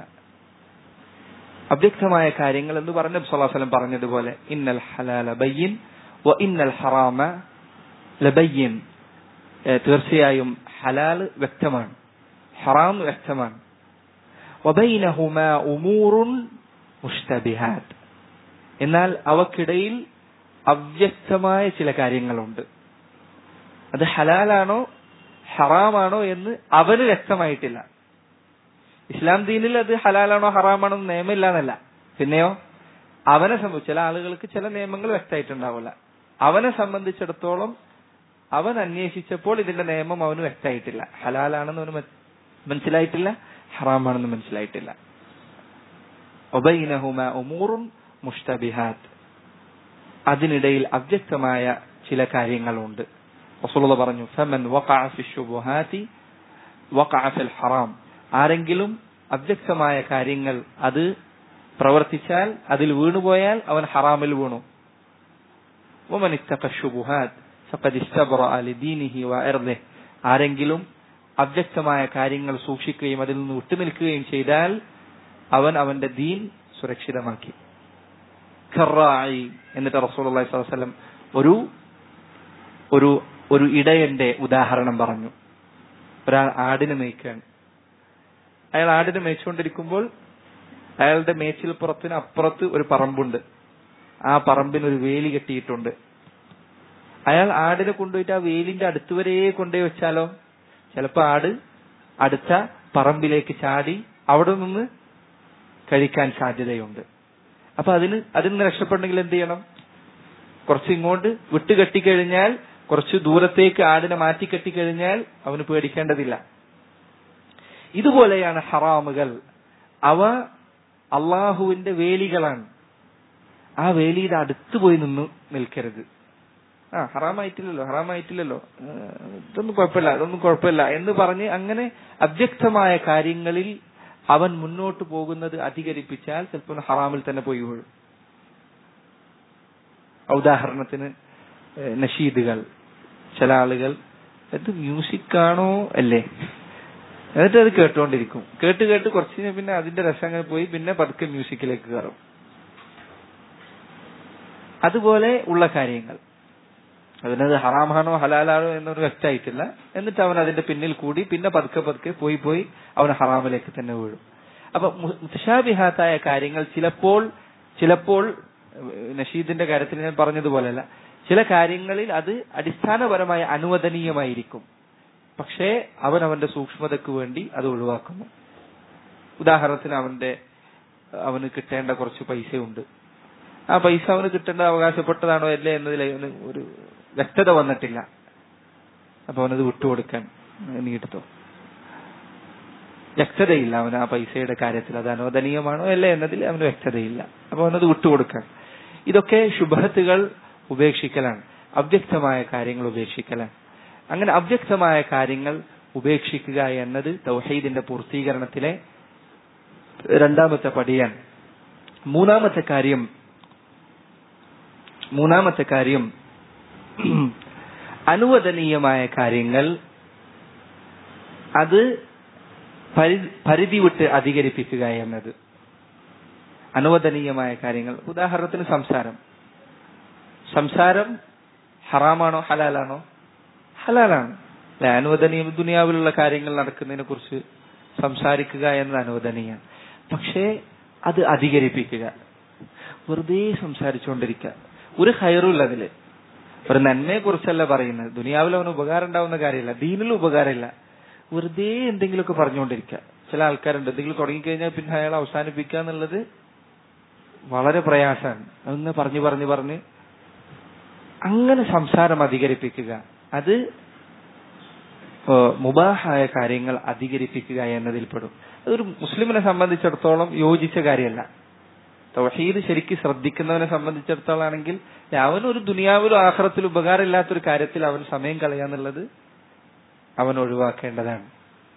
അവ്യക്തമായ കാര്യങ്ങൾ എന്ന് പറഞ്ഞ സലാഹലം പറഞ്ഞതുപോലെ ഇന്നൽ ഹലാല ബയ്യൻ വ ഇന്നൽ ഹറാമ ലബയ്യൻ തീർച്ചയായും ഹലാൽ വ്യക്തമാണ് ഹറാം വ്യക്തമാണ് വബൈനഹുമ ഉമൂറുൻ മുഷ്തബിഹാത്ത് എന്നാൽ അവക്കിടയിൽ അവ്യക്തമായ ചില കാര്യങ്ങളുണ്ട് അത് ഹലാലാണോ ഹറാമാണോ എന്ന് അവന് വ്യക്തമായിട്ടില്ല ഇസ്ലാം ദീനിൽ അത് ഹലാലാണോ ഹറാമാണോ എന്ന് നിയമമില്ല എന്നല്ല പിന്നെയോ അവനെ സംബന്ധിച്ച് ചില ആളുകൾക്ക് ചില നിയമങ്ങൾ വ്യക്തമായിട്ടുണ്ടാവില്ല അവനെ സംബന്ധിച്ചിടത്തോളം അവൻ അന്വേഷിച്ചപ്പോൾ ഇതിന്റെ നിയമം അവന് വ്യക്തമായിട്ടില്ല ഹലാലാണെന്ന് അവന് മനസ്സിലായിട്ടില്ല ഹറാമാണെന്ന് മനസ്സിലായിട്ടില്ല ഒബൈനഹുമ ഉമൂറും മുഷ്തബിഹാത്ത് അതിനിടയിൽ അവ്യക്തമായ ചില കാര്യങ്ങളുണ്ട് റസൂലുള്ള പറഞ്ഞു ഫമൻ വഖഅ ഫി ശുബഹാതി വഖഅ ഫിൽ ഹറാം ആരെങ്കിലും അവ്യക്തമായ കാര്യങ്ങൾ അത് പ്രവർത്തിച്ചാൽ അതിൽ വീണുപോയാൽ അവൻ ഹറാമിൽ വീണു ومن اتقى الشبهات فقد استبرأ لدينه وعرضه ആരെങ്കിലും അവ്യക്തമായ കാര്യങ്ങൾ സൂക്ഷിക്കുകയും അതിൽ നിന്ന് വിട്ടുനിൽക്കുകയും ചെയ്താൽ അവൻ അവന്റെ ദീൻ സുരക്ഷിതമാക്കി ഖറായി എന്നിട്ട് റസൂലുള്ളാഹി സ്വല്ലല്ലാഹു അലൈഹി വസല്ലം ഒരു ഒരു ഒരു ഇടയന്റെ ഉദാഹരണം പറഞ്ഞു ഒരാൾ ആടിനെ മേയ്ക്കുകയാണ് അയാൾ ആടിനെ മേയിച്ചുകൊണ്ടിരിക്കുമ്പോൾ അയാളുടെ മേച്ചിൽ പുറത്തിന് അപ്പുറത്ത് ഒരു പറമ്പുണ്ട് ആ പറമ്പിന് ഒരു വേലി കെട്ടിയിട്ടുണ്ട് അയാൾ ആടിനെ കൊണ്ടുപോയിട്ട് ആ വേലിന്റെ അടുത്ത് വരെ കൊണ്ടുപോയി വെച്ചാലോ ചിലപ്പോ ആട് അടുത്ത പറമ്പിലേക്ക് ചാടി അവിടെ നിന്ന് കഴിക്കാൻ സാധ്യതയുണ്ട് അപ്പൊ അതിന് അതിൽ നിന്ന് രക്ഷപ്പെടണമെങ്കിൽ എന്ത് ചെയ്യണം കുറച്ച് ഇങ്ങോട്ട് വിട്ട് കെട്ടിക്കഴിഞ്ഞാൽ കുറച്ച് ദൂരത്തേക്ക് ആടിനെ മാറ്റി കെട്ടിക്കഴിഞ്ഞാൽ അവന് പേടിക്കേണ്ടതില്ല ഇതുപോലെയാണ് ഹറാമുകൾ അവ അള്ളാഹുവിന്റെ വേലികളാണ് ആ വേലിയുടെ അടുത്ത് പോയി നിന്ന് നിൽക്കരുത് ആ ഹറാമായിട്ടില്ലല്ലോ ഹറാമായിട്ടില്ലല്ലോ ഇതൊന്നും കുഴപ്പമില്ല ഇതൊന്നും കുഴപ്പമില്ല എന്ന് പറഞ്ഞ് അങ്ങനെ അവ്യക്തമായ കാര്യങ്ങളിൽ അവൻ മുന്നോട്ട് പോകുന്നത് അധികരിപ്പിച്ചാൽ ചിലപ്പോൾ ഹറാമിൽ തന്നെ പോയി വീഴും ഉദാഹരണത്തിന് നഷീദുകൾ ചില ആളുകൾ ഇത് മ്യൂസിക് ആണോ അല്ലേ എന്നിട്ട് അത് കേട്ടുകൊണ്ടിരിക്കും കേട്ട് കേട്ട് കുറച്ച് കഴിഞ്ഞാൽ പിന്നെ അതിന്റെ രസം അങ്ങനെ പോയി പിന്നെ പതുക്കെ മ്യൂസിക്കിലേക്ക് കയറും അതുപോലെ ഉള്ള കാര്യങ്ങൾ അതിനത് ഹറാമാണോ ഹലാലാണോ എന്നൊരു വ്യക്തമായിട്ടില്ല എന്നിട്ട് അവൻ അതിന്റെ പിന്നിൽ കൂടി പിന്നെ പതുക്കെ പതുക്കെ പോയി പോയി അവൻ ഹറാമിലേക്ക് തന്നെ വീഴും അപ്പൊ മുഷാബിഹാത്തായ കാര്യങ്ങൾ ചിലപ്പോൾ ചിലപ്പോൾ ഏഹ്, നഷീദിന്റെ കാര്യത്തിൽ ഞാൻ പറഞ്ഞതുപോലെയല്ല ചില കാര്യങ്ങളിൽ അത് അടിസ്ഥാനപരമായ അനുവദനീയമായിരിക്കും പക്ഷേ അവൻ അവന്റെ സൂക്ഷ്മതയ്ക്ക് വേണ്ടി അത് ഒഴിവാക്കുന്നു ഉദാഹരണത്തിന് അവന്റെ അവന് കിട്ടേണ്ട കുറച്ച് പൈസയുണ്ട് ആ പൈസ അവന് കിട്ടേണ്ട അവകാശപ്പെട്ടതാണോ അല്ലേ എന്നതിൽ അവന് ഒരു വ്യക്തത വന്നിട്ടില്ല അപ്പൊ അവനത് വിട്ടുകൊടുക്കാൻ നീ എടുത്തോ വ്യക്തതയില്ല അവന് ആ പൈസയുടെ കാര്യത്തിൽ അത് അനുവദനീയമാണോ അല്ലേ എന്നതിൽ അവന് വ്യക്തതയില്ല അപ്പൊ അവനത് വിട്ടുകൊടുക്കാൻ ഇതൊക്കെ ശുഭത്തുകൾ ഉപേക്ഷിക്കലാണ് അവ്യക്തമായ കാര്യങ്ങൾ ഉപേക്ഷിക്കലാണ് അങ്ങനെ അവ്യക്തമായ കാര്യങ്ങൾ ഉപേക്ഷിക്കുക എന്നത് തൗഹീദിന്റെ പൂർത്തീകരണത്തിലെ രണ്ടാമത്തെ പടിയാണ് മൂന്നാമത്തെ കാര്യം മൂന്നാമത്തെ കാര്യം അനുവദനീയമായ കാര്യങ്ങൾ അത് പരി- പരിധി വിട്ട് അധികരിപ്പിക്കുക എന്നത് അനുവദനീയമായ കാര്യങ്ങൾ ഉദാഹരണത്തിന് സംസാരം സംസാരം ഹറാമാണോ ഹലാലാണോ ഹലാലാണ് അല്ലെ അനുവദനീയം ദുനിയാവിലുള്ള കാര്യങ്ങൾ നടക്കുന്നതിനെ കുറിച്ച് സംസാരിക്കുക എന്നത് അനുവദനീയാണ് പക്ഷേ അത് അധികരിപ്പിക്കുക വെറുതെ സംസാരിച്ചുകൊണ്ടിരിക്കുക ഒരു ഹയറുമില്ല അതില് ഒരു നന്മയെ കുറിച്ചല്ല പറയുന്നത് ദുനിയാവിൽ അവന് ഉപകാരം ഉണ്ടാവുന്ന കാര്യമില്ല ദീനിലും ഉപകാരമില്ല വെറുതെ എന്തെങ്കിലുമൊക്കെ പറഞ്ഞുകൊണ്ടിരിക്കുക ചില ആൾക്കാരുണ്ട് എന്തെങ്കിലും തുടങ്ങിക്കഴിഞ്ഞാൽ പിന്നെ അയാൾ അവസാനിപ്പിക്കുക എന്നുള്ളത് വളരെ പ്രയാസമാണ് അതൊന്ന് പറഞ്ഞു പറഞ്ഞു പറഞ്ഞ് അങ്ങനെ സംസാരം അധികരിപ്പിക്കുക അത് ഏഹ്, മുബാഹായ കാര്യങ്ങൾ അധികരിപ്പിക്കുക എന്നതിൽപ്പെടും അതൊരു മുസ്ലിമിനെ സംബന്ധിച്ചിടത്തോളം യോജിച്ച കാര്യമല്ല തൗഹീദ് ശരിക്ക് ശ്രദ്ധിക്കുന്നവനെ സംബന്ധിച്ചിടത്തോളം ആണെങ്കിൽ അവനൊരു ദുനിയാവിലും ആഹ്റത്തിലും ഉപകാരമില്ലാത്തൊരു കാര്യത്തിൽ അവൻ സമയം കളയാന്നുള്ളത് അവൻ ഒഴിവാക്കേണ്ടതാണ്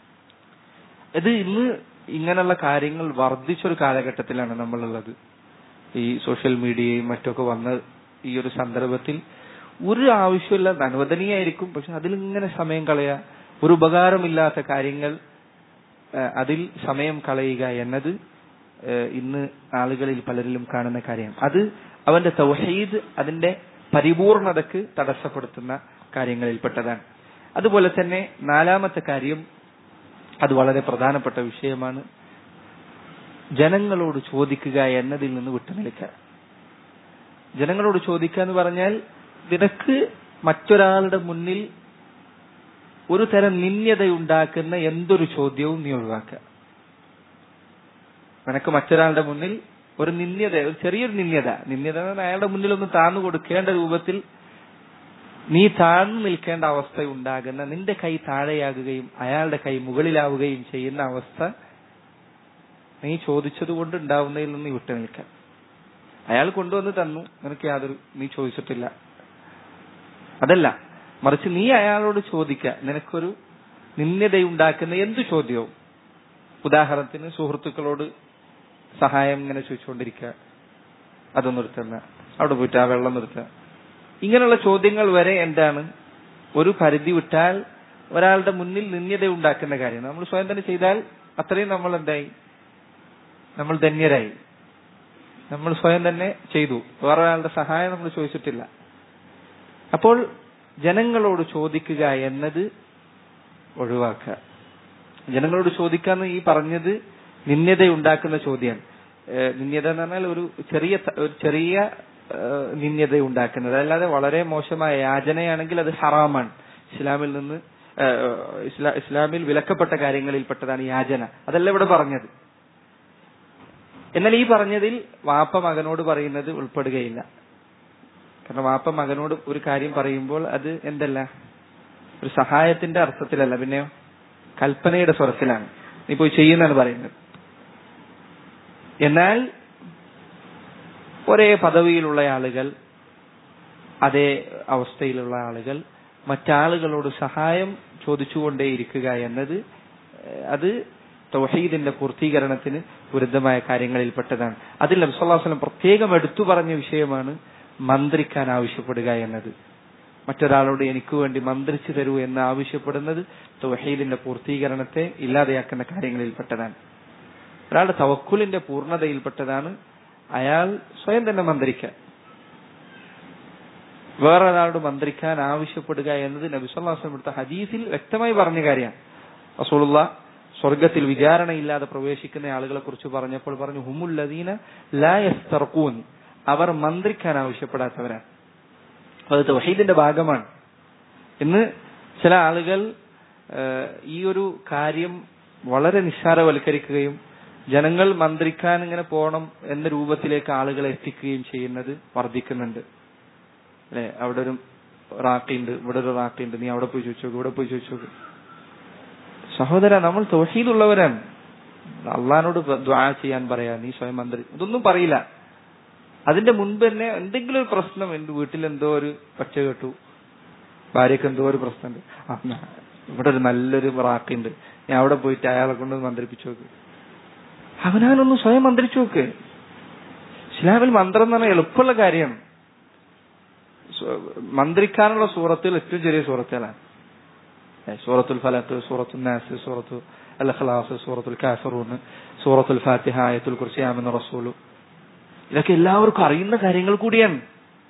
ഇത് ഇന്ന് ഇങ്ങനെയുള്ള കാര്യങ്ങൾ വർദ്ധിച്ചൊരു കാലഘട്ടത്തിലാണ് നമ്മളുള്ളത് ഈ സോഷ്യൽ മീഡിയയും മറ്റൊക്കെ വന്ന ഈ ഒരു സന്ദർഭത്തിൽ ഒരു ആവശ്യമില്ല അനുവദനീയായിരിക്കും പക്ഷെ അതിൽ ഇങ്ങനെ സമയം കളയുക ഒരു ഉപകാരമില്ലാത്ത കാര്യങ്ങൾ ആ, അതിൽ സമയം കളയുക എന്നത് ആ, ഇന്ന് ആളുകളിൽ പലരിലും കാണുന്ന കാര്യമാണ് അത് അവന്റെ തൗഹീദ് അതിന്റെ പരിപൂർണതക്ക് തടസ്സപ്പെടുത്തുന്ന കാര്യങ്ങളിൽപ്പെട്ടതാണ് അതുപോലെ തന്നെ നാലാമത്തെ കാര്യം അത് വളരെ പ്രധാനപ്പെട്ട വിഷയമാണ് ജനങ്ങളോട് ചോദിക്കുക എന്നതിൽ നിന്ന് വിട്ടുനിൽക്കുക ജനങ്ങളോട് ചോദിക്കുക എന്ന് പറഞ്ഞാൽ നിനക്ക് മറ്റൊരാളുടെ മുന്നിൽ ഒരു തരം നിന്യതയുണ്ടാക്കുന്ന എന്തൊരു ചോദ്യവും നീ ഒഴിവാക്കുക നിനക്ക് മറ്റൊരാളുടെ മുന്നിൽ ഒരു നിന്യത ഒരു ചെറിയൊരു നിന്യത നിന്യത എന്ന് പറഞ്ഞാൽ അയാളുടെ മുന്നിൽ ഒന്ന് താന്നു കൊടുക്കേണ്ട രൂപത്തിൽ നീ താഴ്ന്നു നിൽക്കേണ്ട അവസ്ഥ ഉണ്ടാകുന്ന നിന്റെ കൈ താഴെയാകുകയും അയാളുടെ കൈ മുകളിലാവുകയും ചെയ്യുന്ന അവസ്ഥ നീ ചോദിച്ചത് കൊണ്ട് ഉണ്ടാവുന്നതിൽ നിന്ന് നീ വിട്ടു നിൽക്കാം അയാൾ കൊണ്ടുവന്ന് തന്നു നിനക്ക് യാതൊരു നീ ചോദിച്ചിട്ടില്ല അതല്ല മറിച്ച് നീ അയാളോട് ചോദിക്കുക നിനക്കൊരു നിന്യതയുണ്ടാക്കുന്ന എന്തു ചോദ്യവും ഉദാഹരണത്തിന് സുഹൃത്തുക്കളോട് സഹായം ഇങ്ങനെ ചോദിച്ചുകൊണ്ടിരിക്കുക അതൊന്നും നിർത്തുന്ന അവിടെ പോയിട്ട് ആ വെള്ളം നിർത്തുക ഇങ്ങനെയുള്ള ചോദ്യങ്ങൾ വരെ എന്താണ് ഒരു പരിധി വിട്ടാൽ ഒരാളുടെ മുന്നിൽ നിന്യത ഉണ്ടാക്കുന്ന കാര്യം നമ്മൾ സ്വയം തന്നെ ചെയ്താൽ അത്രയും നമ്മൾ എന്തായി നമ്മൾ ധന്യരായി നമ്മൾ സ്വയം തന്നെ ചെയ്തു വേറെ ഒരാളുടെ സഹായം നമ്മൾ ചോദിച്ചിട്ടില്ല അപ്പോൾ ജനങ്ങളോട് ചോദിക്കുക എന്നത് ഒഴിവാക്കുക ജനങ്ങളോട് ചോദിക്കാന്ന് ഈ പറഞ്ഞത് നിന്യത ഉണ്ടാക്കുന്ന ചോദ്യമാണ് ഏഹ് നിന്യത എന്ന് പറഞ്ഞാൽ ഒരു ചെറിയ ത- ഒരു ചെറിയ ഏഹ് നിന്യത ഉണ്ടാക്കുന്നത് അല്ലാതെ വളരെ മോശമായ യാചനയാണെങ്കിൽ അത് ഹറാമാണ് ഇസ്ലാമിൽ നിന്ന് ഏഹ് ഇസ്ലാ- ഇസ്ലാമിൽ വിലക്കപ്പെട്ട കാര്യങ്ങളിൽപ്പെട്ടതാണ് യാചന അതല്ല ഇവിടെ പറഞ്ഞത് എന്നാൽ ഈ പറഞ്ഞതിൽ വാപ്പ മകനോട് പറയുന്നത് ഉൾപ്പെടുകയില്ല കാരണം വാപ്പ മകനോട് ഒരു കാര്യം പറയുമ്പോൾ അത് എന്തല്ല ഒരു സഹായത്തിന്റെ അർത്ഥത്തിലല്ല പിന്നെയോ കൽപ്പനയുടെ സ്വരത്തിലാണ് നീ പോയി ചെയ്യുന്നാണ് പറയുന്നത് എന്നാൽ ഒരേ പദവിയിലുള്ള ആളുകൾ അതേ അവസ്ഥയിലുള്ള ആളുകൾ മറ്റാളുകളോട് സഹായം ചോദിച്ചുകൊണ്ടേയിരിക്കുക എന്നത് ഏഹ്, അത് തൗഹീദിന്റെ പൂർത്തീകരണത്തിന് വിരുദ്ധമായ കാര്യങ്ങളിൽപ്പെട്ടതാണ് അതിൽ നബ്സല്ലാസ്ലം പ്രത്യേകം എടുത്തു പറഞ്ഞ വിഷയമാണ് മന്ത്രിക്കാൻ ആവശ്യപ്പെടുക എന്നത് മറ്റൊരാളോട് എനിക്ക് വേണ്ടി മന്ത്രിച്ചു തരൂ എന്ന് ആവശ്യപ്പെടുന്നത് തൗഹീദിന്റെ പൂർത്തീകരണത്തെ ഇല്ലാതെയാക്കുന്ന കാര്യങ്ങളിൽപ്പെട്ടതാണ് ഒരാളുടെ തവക്കുലിന്റെ പൂർണ്ണതയിൽപ്പെട്ടതാണ് അയാൾ സ്വയം തന്നെ മന്ത്രിക്കാൻ വേറൊരാളോട് മന്ത്രിക്കാൻ ആവശ്യപ്പെടുക എന്നത് നബിസ്വല്ലാസ്ലം എടുത്ത ഹദീസിൽ വ്യക്തമായി പറഞ്ഞ കാര്യമാണ് റസൂലുള്ള സ്വർഗത്തിൽ വിചാരണയില്ലാതെ പ്രവേശിക്കുന്ന ആളുകളെ കുറിച്ച് പറഞ്ഞപ്പോൾ പറഞ്ഞു ഹുമുല്ലദീന ലായസ്തർക്കൂൻ അവർ മന്ത്രിക്കാൻ ആവശ്യപ്പെടാത്തവരാണ് അത് തൗഹീദിന്റെ ഭാഗമാണ് ഇന്ന് ചില ആളുകൾ ഈ ഒരു കാര്യം വളരെ നിസ്സാരവൽക്കരിക്കുകയും ജനങ്ങൾ മന്ത്രിക്കാൻ ഇങ്ങനെ പോകണം എന്ന രൂപത്തിലേക്ക് ആളുകളെ എത്തിക്കുകയും ചെയ്യുന്നത് വർദ്ധിക്കുന്നുണ്ട് അല്ലെ അവിടെ ഒരു റാക്കിണ്ട് ഇവിടെ ഒരു റാക്കിണ്ട് നീ അവിടെ പോയി ചോദിച്ചു ഇവിടെ പോയി ചോദിച്ചു സഹോദര നമ്മൾ തൊഹീദുള്ളവരാണ് അള്ളഹാനോട് ദ്വാ ചെയ്യാൻ പറയാ നീ സ്വയം മന്ത്രി ഇതൊന്നും പറയില്ല അതിന്റെ മുൻപ് തന്നെ എന്തെങ്കിലും ഒരു പ്രശ്നം എന്റെ വീട്ടിൽ എന്തോ ഒരു പച്ച കേട്ടു ഭാര്യക്ക് എന്തോ ഒരു പ്രശ്നമുണ്ട് ഇവിടെ ഒരു നല്ലൊരു റാക്കുണ്ട് ഞാൻ അവിടെ പോയിട്ട് അയാളെ കൊണ്ട് മന്ത്രിപ്പിച്ചു നോക്ക് അവനാനൊന്ന് സ്വയം മന്ത്രിച്ചു നോക്ക് ഇസ്ലാമിൽ മന്ത്രം എന്ന് പറഞ്ഞാൽ എളുപ്പമുള്ള കാര്യമാണ് മന്ത്രിക്കാനുള്ള സൂറത്തിൽ ഏറ്റവും ചെറിയ സൂറത്തുകളാണ് സൂറത്തുൽ ഫലത്ത് സൂറത്തുൽ നാസ് സൂറത്തു അൽ ഖലാസ് സൂറത്തുൽ കാഫറൂൺ സൂറത്തുൽ ഫാത്തിഹ ആയത്തുൽ കുർസി ആമെന്ന റസൂലു ഇതൊക്കെ എല്ലാവർക്കും അറിയുന്ന കാര്യങ്ങൾ കൂടിയാണ്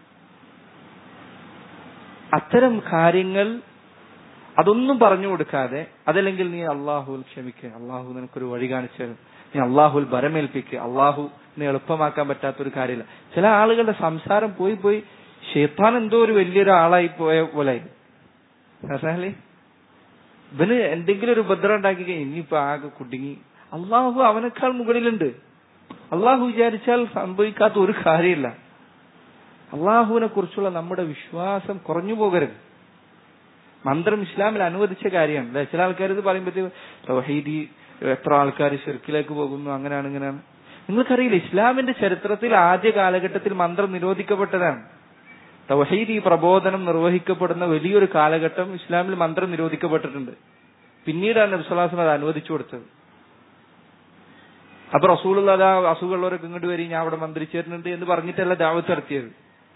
അത്തരം കാര്യങ്ങൾ അതൊന്നും പറഞ്ഞു കൊടുക്കാതെ അതല്ലെങ്കിൽ നീ അള്ളാഹുൽ ക്ഷമിക്കുക അള്ളാഹു നിനക്കൊരു വഴി കാണിച്ചു തരും നീ അള്ളാഹുൽ ബരമേൽപ്പിക്കുക അള്ളാഹു നീ എളുപ്പമാക്കാൻ പറ്റാത്തൊരു കാര്യമില്ല ചില ആളുകളുടെ സംസാരം പോയി പോയി ഷെയ്ത്താൻ എന്തോ ഒരു വലിയൊരു ആളായി പോയ പോലെ മനസ്സിലായില്ലേ ഇവന് എന്തെങ്കിലും ഒരു ഉപദ്രവം ഉണ്ടാക്കി ഇനിയിപ്പോ ആകെ കുടുങ്ങി അള്ളാഹു അവനേക്കാൾ മുകളിലുണ്ട് അള്ളാഹു വിചാരിച്ചാൽ സംഭവിക്കാത്ത ഒരു കാര്യമില്ല അള്ളാഹുവിനെ കുറിച്ചുള്ള നമ്മുടെ വിശ്വാസം കുറഞ്ഞു പോകരുത് മന്ത്രം ഇസ്ലാമിൽ അനുവദിച്ച കാര്യമാണ് അല്ലെ ചില ആൾക്കാർ ഇത് പറയുമ്പോഴത്തേക്ക് തൗഹീദി എത്ര ആൾക്കാർ ഷിർക്കിലേക്ക് പോകുന്നു അങ്ങനെയാണ് ഇങ്ങനെയാണ് നിങ്ങൾക്കറിയില്ല ഇസ്ലാമിന്റെ ചരിത്രത്തിൽ ആദ്യ കാലഘട്ടത്തിൽ മന്ത്രം നിരോധിക്കപ്പെട്ടതാണ് തൗഹീദ് ഈ പ്രബോധനം നിർവഹിക്കപ്പെടുന്ന വലിയൊരു കാലഘട്ടം ഇസ്ലാമിൽ മന്ത്രം നിരോധിക്കപ്പെട്ടിട്ടുണ്ട് പിന്നീടാണ് നബ്സുലാസം അത് അനുവദിച്ചു കൊടുത്തത് അപ്പൊ റസൂലുള്ള അതാ അസുഖമുള്ളവരൊക്കെ ഇങ്ങോട്ട് വരി ഞാൻ അവിടെ മന്ത്രിച്ചേരുന്നുണ്ട് എന്ന് പറഞ്ഞിട്ടല്ല ദാവത്ത് നടത്തിയത്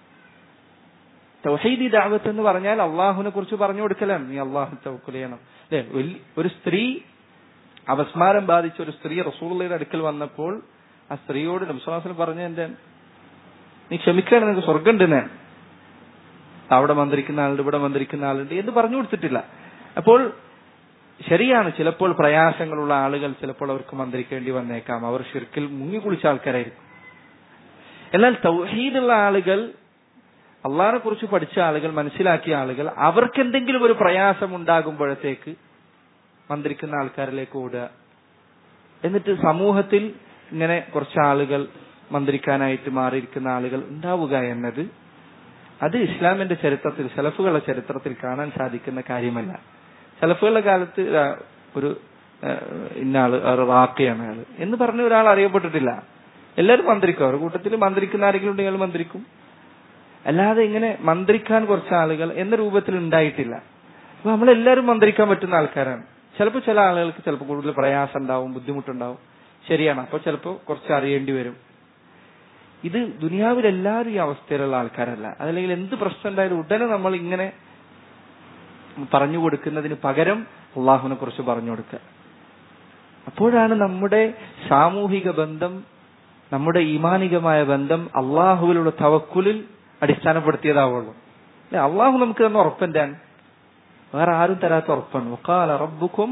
തൗഹീദി ദാവത്ത് എന്ന് പറഞ്ഞാൽ അള്ളാഹുവിനെ കുറിച്ച് പറഞ്ഞു കൊടുക്കലാണ് നീ അള്ളാഹു തവക്കുൽ ചെയ്യണം അല്ലെ ഒരു സ്ത്രീ അപസ്മാരം ബാധിച്ച ഒരു സ്ത്രീ റസൂള്ളയുടെ അടുക്കൽ വന്നപ്പോൾ ആ സ്ത്രീയോട് നബ്സുലാസിന് പറഞ്ഞ എന്റെ നീ ക്ഷമിക്കുകയാണ് നിനക്ക് സ്വർഗം ഉണ്ട് ഞാൻ അവിടെ മന്ത്രിക്കുന്ന ആളുണ്ട് ഇവിടെ മന്ത്രിക്കുന്ന ആളുണ്ട് എന്ന് പറഞ്ഞു കൊടുത്തിട്ടില്ല അപ്പോൾ ശരിയാണ് ചിലപ്പോൾ പ്രയാസങ്ങളുള്ള ആളുകൾ ചിലപ്പോൾ അവർക്ക് മന്ത്രിക്കേണ്ടി വന്നേക്കാം അവർ ഷിർക്കിൽ മുങ്ങിക്കുളിച്ച ആൾക്കാരായിരിക്കും എന്നാൽ തൗഹീദുള്ള ആളുകൾ അള്ളാഹിനെ കുറിച്ച് പഠിച്ച ആളുകൾ മനസ്സിലാക്കിയ ആളുകൾ അവർക്ക് എന്തെങ്കിലും ഒരു പ്രയാസം ഉണ്ടാകുമ്പോഴത്തേക്ക് മന്ത്രിക്കുന്ന ആൾക്കാരിലേക്ക് ഓടുക എന്നിട്ട് സമൂഹത്തിൽ ഇങ്ങനെ കുറച്ച് ആളുകൾ മന്ത്രിക്കാനായിട്ട് മാറിയിരിക്കുന്ന ആളുകൾ ഉണ്ടാവുക എന്നത് അത് ഇസ്ലാമിന്റെ ചരിത്രത്തിൽ സലഫുകളുടെ ചരിത്രത്തിൽ കാണാൻ സാധിക്കുന്ന കാര്യമല്ല സലഫുകളുടെ കാലത്ത് ഒരു ഇന്നാള് റാക്കയാണ് അയാള് എന്ന് പറഞ്ഞ ഒരാൾ അറിയപ്പെട്ടിട്ടില്ല എല്ലാവരും മന്ത്രിക്കും അവരുടെ കൂട്ടത്തിൽ മന്ത്രിക്കുന്ന ആരെങ്കിലും ഉണ്ടെങ്കിൽ മന്ത്രിക്കും അല്ലാതെ ഇങ്ങനെ മന്ത്രിക്കാൻ കുറച്ച് ആളുകൾ എന്ന രൂപത്തിൽ ഉണ്ടായിട്ടില്ല അപ്പൊ നമ്മളെല്ലാവരും മന്ത്രിക്കാൻ പറ്റുന്ന ആൾക്കാരാണ് ചിലപ്പോൾ ചില ആളുകൾക്ക് ചിലപ്പോൾ കൂടുതൽ പ്രയാസം ഉണ്ടാവും ബുദ്ധിമുട്ടുണ്ടാവും ശരിയാണ് അപ്പൊ ചിലപ്പോൾ കുറച്ച് അറിയേണ്ടി വരും ഇത് ദുനിയാവിൽ എല്ലാവരും ഈ അവസ്ഥയിലുള്ള ആൾക്കാരല്ല അതല്ലെങ്കിൽ എന്ത് പ്രശ്നം ഉണ്ടായാലും ഉടനെ നമ്മൾ ഇങ്ങനെ പറഞ്ഞു കൊടുക്കുന്നതിന് പകരം അള്ളാഹുവിനെ കുറിച്ച് പറഞ്ഞു കൊടുക്കുക അപ്പോഴാണ് നമ്മുടെ സാമൂഹിക ബന്ധം നമ്മുടെ ഈമാനികമായ ബന്ധം അള്ളാഹുവിലുള്ള തവക്കുലിൽ അടിസ്ഥാനപ്പെടുത്തിയതാവുള്ളൂ അല്ലെ അള്ളാഹു നമുക്ക് തന്ന ഉറപ്പെന്താണ് വേറെ ആരും തരാത്ത ഉറപ്പാണ് വക്കാല റബ്ബുക്കും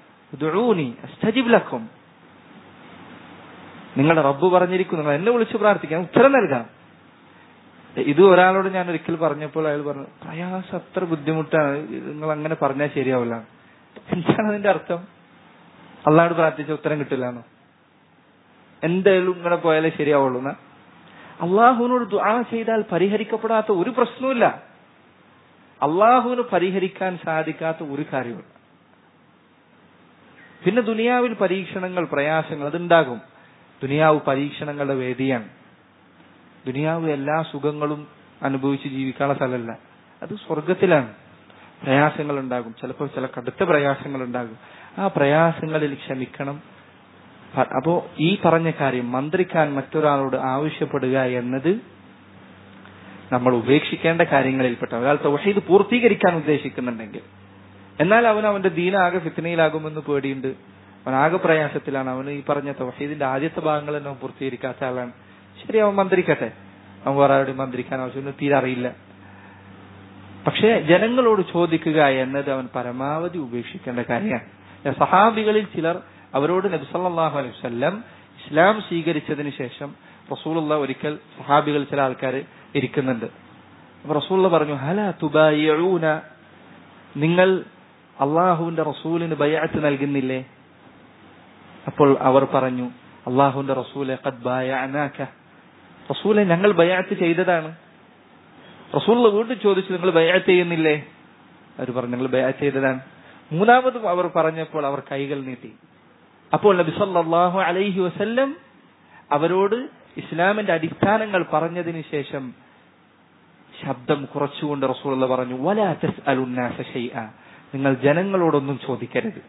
ലക്കും നിങ്ങളുടെ റബ്ബ് പറഞ്ഞിരിക്കും നിങ്ങൾ എന്നെ വിളിച്ച് പ്രാർത്ഥിക്കാം ഉത്തരം നൽകാം ഇത് ഒരാളോട് ഞാൻ ഒരിക്കൽ പറഞ്ഞപ്പോൾ അയാൾ പറഞ്ഞു പ്രയാസം അത്ര ബുദ്ധിമുട്ടാണ് നിങ്ങൾ അങ്ങനെ പറഞ്ഞാൽ ശരിയാവില്ല എന്താണ് അതിന്റെ അർത്ഥം അള്ളാഹോട് പ്രാർത്ഥിച്ച ഉത്തരം കിട്ടില്ലാന്നോ എന്തായാലും ഇങ്ങനെ പോയാലേ ശരിയാവുള്ളൂ എന്നാ അള്ളാഹുവിനോട് ദുആ ചെയ്താൽ പരിഹരിക്കപ്പെടാത്ത ഒരു പ്രശ്നവുമില്ല അള്ളാഹുവിന് പരിഹരിക്കാൻ സാധിക്കാത്ത ഒരു കാര്യമില്ല പിന്നെ ദുനിയാവിൽ പരീക്ഷണങ്ങൾ പ്രയാസങ്ങൾ അതുണ്ടാകും ദുനിയാവ് പരീക്ഷണങ്ങളുടെ വേദിയാണ് ദുനിയാവ് എല്ലാ സുഖങ്ങളും അനുഭവിച്ച് ജീവിക്കാനുള്ള സ്ഥലമല്ല അത് സ്വർഗത്തിലാണ് പ്രയാസങ്ങൾ ഉണ്ടാകും ചിലപ്പോൾ ചില കടുത്ത പ്രയാസങ്ങൾ ഉണ്ടാകും ആ പ്രയാസങ്ങളിൽ ക്ഷമിക്കണം അപ്പോ ഈ പറഞ്ഞ കാര്യം മന്ത്രിക്കാൻ മറ്റൊരാളോട് ആവശ്യപ്പെടുക എന്നത് നമ്മൾ ഉപേക്ഷിക്കേണ്ട കാര്യങ്ങളിൽപ്പെട്ട ഒരാൾ തൗഹീദ് പൂർത്തീകരിക്കാൻ ഉദ്ദേശിക്കുന്നുണ്ടെങ്കിൽ എന്നാൽ അവൻ അവന്റെ ദീനാകെ ഫിത്തനയിലാകുമെന്ന് പേടിയുണ്ട് അവൻ ആകെ പ്രയാസത്തിലാണ് അവന് ഈ പറഞ്ഞ തൗഹീദിന്റെ ആദ്യത്തെ ഭാഗങ്ങൾ തന്നെ അവൻ പൂർത്തീകരിക്കാത്ത ആളാണ് ശരി അവൻ മന്ത്രിക്കട്ടെ അവൻ വേറെ ആരോടും മന്ത്രിക്കാൻ ആവശ്യമൊന്നും തീരെ അറിയില്ല പക്ഷേ ജനങ്ങളോട് ചോദിക്കുക എന്നത് അവൻ പരമാവധി ഉപേക്ഷിക്കേണ്ട കാര്യമാണ് സഹാബികളിൽ ചിലർ അവരോട് നബ്സല്ലാഹു അലൈഹി വസല്ലം ഇസ്ലാം സ്വീകരിച്ചതിന് ശേഷം റസൂലുള്ള ഒരിക്കൽ സഹാബികൾ ചില ആൾക്കാർ ഇരിക്കുന്നുണ്ട് അപ്പൊ റസൂള്ള പറഞ്ഞു ഹല തുബായൂന നിങ്ങൾ അള്ളാഹുവിന്റെ റസൂലിന് ബയാത്ത് നൽകുന്നില്ലേ അപ്പോൾ അവർ പറഞ്ഞു അള്ളാഹുവിന്റെ റസൂലെ ഖദ് ബായഅനാക റസൂലെ ഞങ്ങൾ ബയാത്ത് ചെയ്തതാണ് റസൂള്ള വീണ്ടും ചോദിച്ചു നിങ്ങൾ ബയാത്ത് ചെയ്യുന്നില്ലേ അവർ പറഞ്ഞു ഞങ്ങൾ ബയാത്ത് ചെയ്തതാണ് മൂന്നാമതും അവർ പറഞ്ഞപ്പോൾ അവർ കൈകൾ നീട്ടി അപ്പോൾ നബി സല്ലല്ലാഹു അലൈഹി വസല്ലം അവരോട് ഇസ്ലാമിന്റെ അടിസ്ഥാനങ്ങൾ പറഞ്ഞതിന് ശേഷം ശബ്ദം കുറച്ചുകൊണ്ട് റസൂലുള്ള പറഞ്ഞു വലാ തസ്അലുന്നാസ ഷൈഅ നിങ്ങൾ ജനങ്ങളോടൊന്നും ചോദിക്കരുത്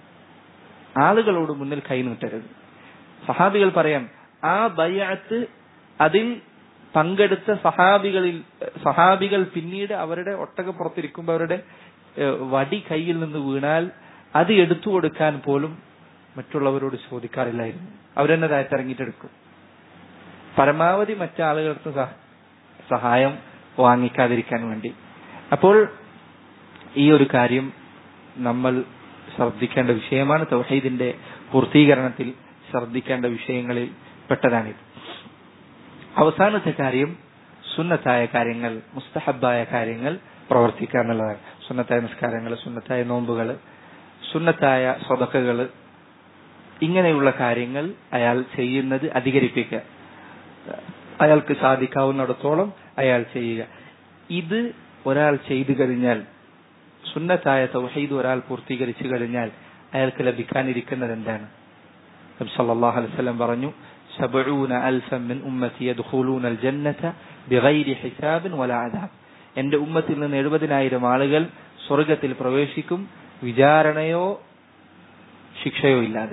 ആളുകളോട് മുന്നിൽ കൈനീട്ടരുത് സഹാബികൾ പറയാം ആ ബയ്യാത്ത് അതിൽ പങ്കെടുത്ത സഹാബികളിൽ സഹാബികൾ പിന്നീട് അവരുടെ ഒട്ടകപ്പുറത്തിരിക്കുമ്പോൾ അവരുടെ ഏഹ്, വടി കയ്യിൽ നിന്ന് വീണാൽ അത് എടുത്തു കൊടുക്കാൻ പോലും മറ്റുള്ളവരോട് ചോദിക്കാറില്ലായിരുന്നു അവരെന്നെ താഴ്ത്തിറങ്ങിയിട്ടെടുക്കും പരമാവധി മറ്റാളുകൾക്ക് സഹ- സഹായം വാങ്ങിക്കാതിരിക്കാൻ വേണ്ടി അപ്പോൾ ഈ ഒരു കാര്യം നമ്മൾ ശ്രദ്ധിക്കേണ്ട വിഷയമാണ് തൗഹീദിന്റെ പൂർത്തീകരണത്തിൽ ശ്രദ്ധിക്കേണ്ട വിഷയങ്ങളിൽ പെട്ടതാണിത് അവസാനത്തെ കാര്യം സുന്നത്തായ കാര്യങ്ങൾ മുസ്തഹബായ കാര്യങ്ങൾ പ്രവർത്തിക്കുക എന്നുള്ളതാണ് സുന്നത്തായ നിസ്കാരങ്ങൾ സുന്നത്തായ നോമ്പുകൾ സുന്നത്തായ സ്വതക്കകൾ ഇങ്ങനെയുള്ള കാര്യങ്ങൾ അയാൾ ചെയ്യുന്നത് അധികരിപ്പിക്കുക അയാൾക്ക് സാധിക്കാവുന്നിടത്തോളം അയാൾ ചെയ്യുക ഇത് ഒരാൾ ചെയ്തു കഴിഞ്ഞാൽ സുന്നത്തായ തൗഹീദ് ഒരാൾ പൂർത്തീകരിച്ചു കഴിഞ്ഞാൽ അയാൾക്ക് ലഭിക്കാനിരിക്കുന്നത് എന്താണ് നബി സല്ലല്ലാഹു അലൈഹി വസല്ലം പറഞ്ഞു സബഊന അൽഫൻ മിൻ ഉമ്മത്തി യദ്ഖുലൂന അൽ ജന്നത ബിഗൈരി ഹിസാബിൻ വലാ അദാബ് എന്റെ ഉമ്മത്തിൽ നിന്ന് എഴുപതിനായിരം ആളുകൾ സ്വർഗത്തിൽ പ്രവേശിക്കും വിചാരണയോ ശിക്ഷയോ ഇല്ലാതെ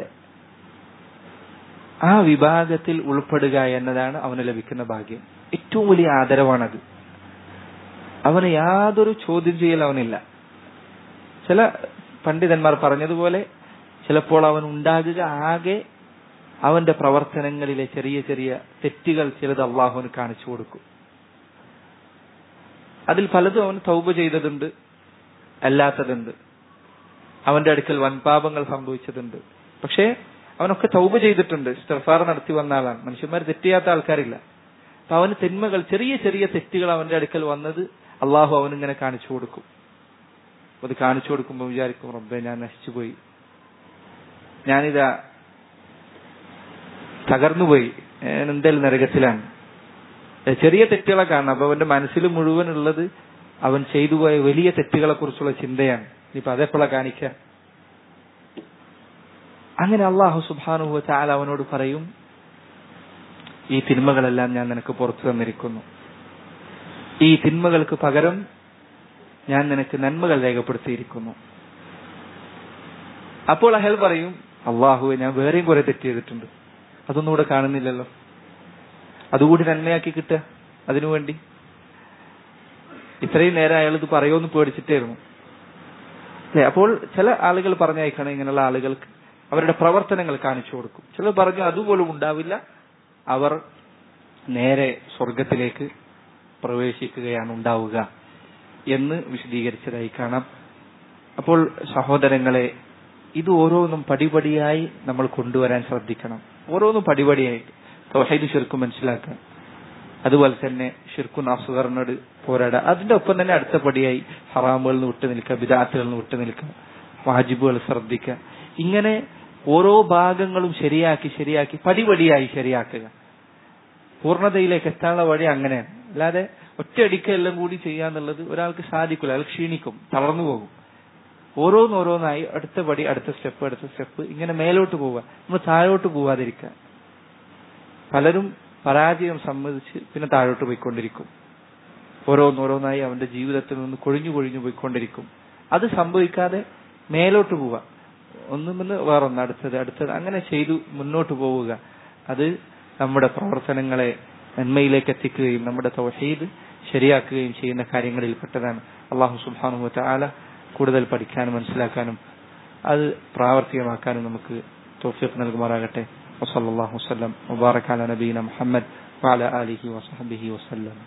ആ വിഭാഗത്തിൽ ഉൾപ്പെടുക എന്നതാണ് അവന് ലഭിക്കുന്ന ഭാഗ്യം ഏറ്റവും വലിയ ആദരവാണത് അവന് യാതൊരു ചോദ്യം ചെയ്യൽ അവനില്ല ചില പണ്ഡിതന്മാർ പറഞ്ഞതുപോലെ ചിലപ്പോൾ അവൻ ഉണ്ടാകുക ആകെ അവന്റെ പ്രവർത്തനങ്ങളിലെ ചെറിയ ചെറിയ തെറ്റുകൾ ചിലത് അള്ളാഹുവിന് കാണിച്ചു കൊടുക്കും അതിൽ പലതും അവൻ തൗബ ചെയ്തതുണ്ട് അല്ലാത്തതുണ്ട് അവന്റെ അടുക്കൽ വൻപാപങ്ങൾ സംഭവിച്ചതുണ്ട് പക്ഷേ അവനൊക്കെ തൗബ ചെയ്തിട്ടുണ്ട് ഇസ്തഫാർ നടത്തി വന്ന ആളാണ് മനുഷ്യന്മാർ തെറ്റിയാത്ത ആൾക്കാരില്ല അപ്പൊ അവന് തിന്മകൾ ചെറിയ ചെറിയ തെറ്റുകൾ അവന്റെ അടുക്കൽ വന്നത് അള്ളാഹു അവനിങ്ങനെ കാണിച്ചു കൊടുക്കും അത് കാണിച്ചു കൊടുക്കുമ്പോൾ വിചാരിക്കും റബ്ബെ ഞാൻ നശിച്ചുപോയി ഞാനിതാ തകർന്നുപോയി ഞാൻ എന്തായാലും നരകത്തിലാണ് ഏ, ചെറിയ തെറ്റുകളെ കാണണം അപ്പൊ അവന്റെ മനസ്സിൽ മുഴുവൻ ഉള്ളത് അവൻ ചെയ്തു പോയ വലിയ തെറ്റുകളെ കുറിച്ചുള്ള ചിന്തയാണ് ഇനിയിപ്പൊ അതെപ്പോഴാ കാണിക്കുക അങ്ങനെ അള്ളാഹു സുബാനുഭവ ചാല അവനോട് പറയും ഈ തിന്മകളെല്ലാം ഞാൻ നിനക്ക് പുറത്തു തന്നിരിക്കുന്നു ഈ തിന്മകൾക്ക് പകരം ഞാൻ നിനക്ക് നന്മകൾ രേഖപ്പെടുത്തിയിരിക്കുന്നു അപ്പോൾ അഹൽ പറയും അള്ളാഹുവെ ഞാൻ വേറെയും കുറെ തെറ്റ് ചെയ്തിട്ടുണ്ട് അതൊന്നും ഇവിടെ കാണുന്നില്ലല്ലോ അതുകൂടി നന്മയാക്കി കിട്ടുക അതിനുവേണ്ടി ഇത്രയും നേരം അയാൾ ഇത് പറയുമെന്ന് പേടിച്ചിട്ടായിരുന്നു അല്ലെ അപ്പോൾ ചില ആളുകൾ പറഞ്ഞയക്കണം ഇങ്ങനെയുള്ള ആളുകൾക്ക് അവരുടെ പ്രവർത്തനങ്ങൾ കാണിച്ചു കൊടുക്കും ചിലർ പറഞ്ഞു അതുപോലും ഉണ്ടാവില്ല അവർ നേരെ സ്വർഗത്തിലേക്ക് പ്രവേശിക്കുകയാണ് ഉണ്ടാവുക എന്ന് വിശദീകരിച്ചതായി കാണാം അപ്പോൾ സഹോദരങ്ങളെ ഇത് ഓരോന്നും പടിപടിയായി നമ്മൾ കൊണ്ടുവരാൻ ശ്രദ്ധിക്കണം ഓരോന്നും പടിപടിയായിട്ട് തൗഹീദ് ശിർക്കും മനസ്സിലാക്കുക അതുപോലെ തന്നെ ഷിർക്കുൻ അസുഖറിനോട് പോരാടുക അതിന്റെ ഒപ്പം തന്നെ അടുത്ത പടിയായി ഹറാമുകളിൽ നിന്ന് വിട്ടു നിൽക്കുക വിദാത്തുകളിൽ നിന്ന് വിട്ടു നിൽക്കുക വാജിബുകൾ ശ്രദ്ധിക്കുക ഇങ്ങനെ ഓരോ ഭാഗങ്ങളും ശരിയാക്കി ശരിയാക്കി പടിപടിയായി ശരിയാക്കുക പൂർണ്ണതയിലേക്ക് എത്താനുള്ള വഴി അങ്ങനെയാണ് അല്ലാതെ ഒറ്റയടിക്ക് എല്ലാം കൂടി ചെയ്യാന്നുള്ളത് ഒരാൾക്ക് സാധിക്കില്ല അയാൾ ക്ഷീണിക്കും തളർന്നു പോകും ഓരോന്നോരോന്നായി അടുത്ത പടി അടുത്ത സ്റ്റെപ്പ് അടുത്ത സ്റ്റെപ്പ് ഇങ്ങനെ മേലോട്ട് പോവുക നമ്മൾ താഴോട്ട് പോവാതിരിക്കുക പലരും പരാജയം സമ്മതിച്ച് പിന്നെ താഴോട്ട് പോയിക്കൊണ്ടിരിക്കും ഓരോന്നോരോന്നായി അവന്റെ ജീവിതത്തിൽ നിന്ന് കൊഴിഞ്ഞു കൊഴിഞ്ഞു പോയിക്കൊണ്ടിരിക്കും അത് സംഭവിക്കാതെ മേലോട്ട് പോവുക ഒന്നുമെന്ന് വേറൊന്ന് അടുത്തത് അടുത്തത് അങ്ങനെ ചെയ്തു മുന്നോട്ട് പോവുക അത് നമ്മുടെ പ്രവർത്തനങ്ങളെ നന്മയിലേക്ക് എത്തിക്കുകയും നമ്മുടെ തൗഹീദ് ശരിയാക്കുകയും ചെയ്യുന്ന കാര്യങ്ങളിൽ പെട്ടതാണ് അള്ളാഹു സുബ്ഹാനഹു വതആല കൂടുതൽ പഠിക്കാനും മനസ്സിലാക്കാനും അത് പ്രാവർത്തികമാക്കാനും നമുക്ക് തൗഫീഖ് നൽകുമാറാകട്ടെ വസല്ലല്ലാഹു വസല്ലം വബാറക അല നബീന മുഹമ്മദ് വഅല ആലിഹി വസഹബിഹി വസല്ലം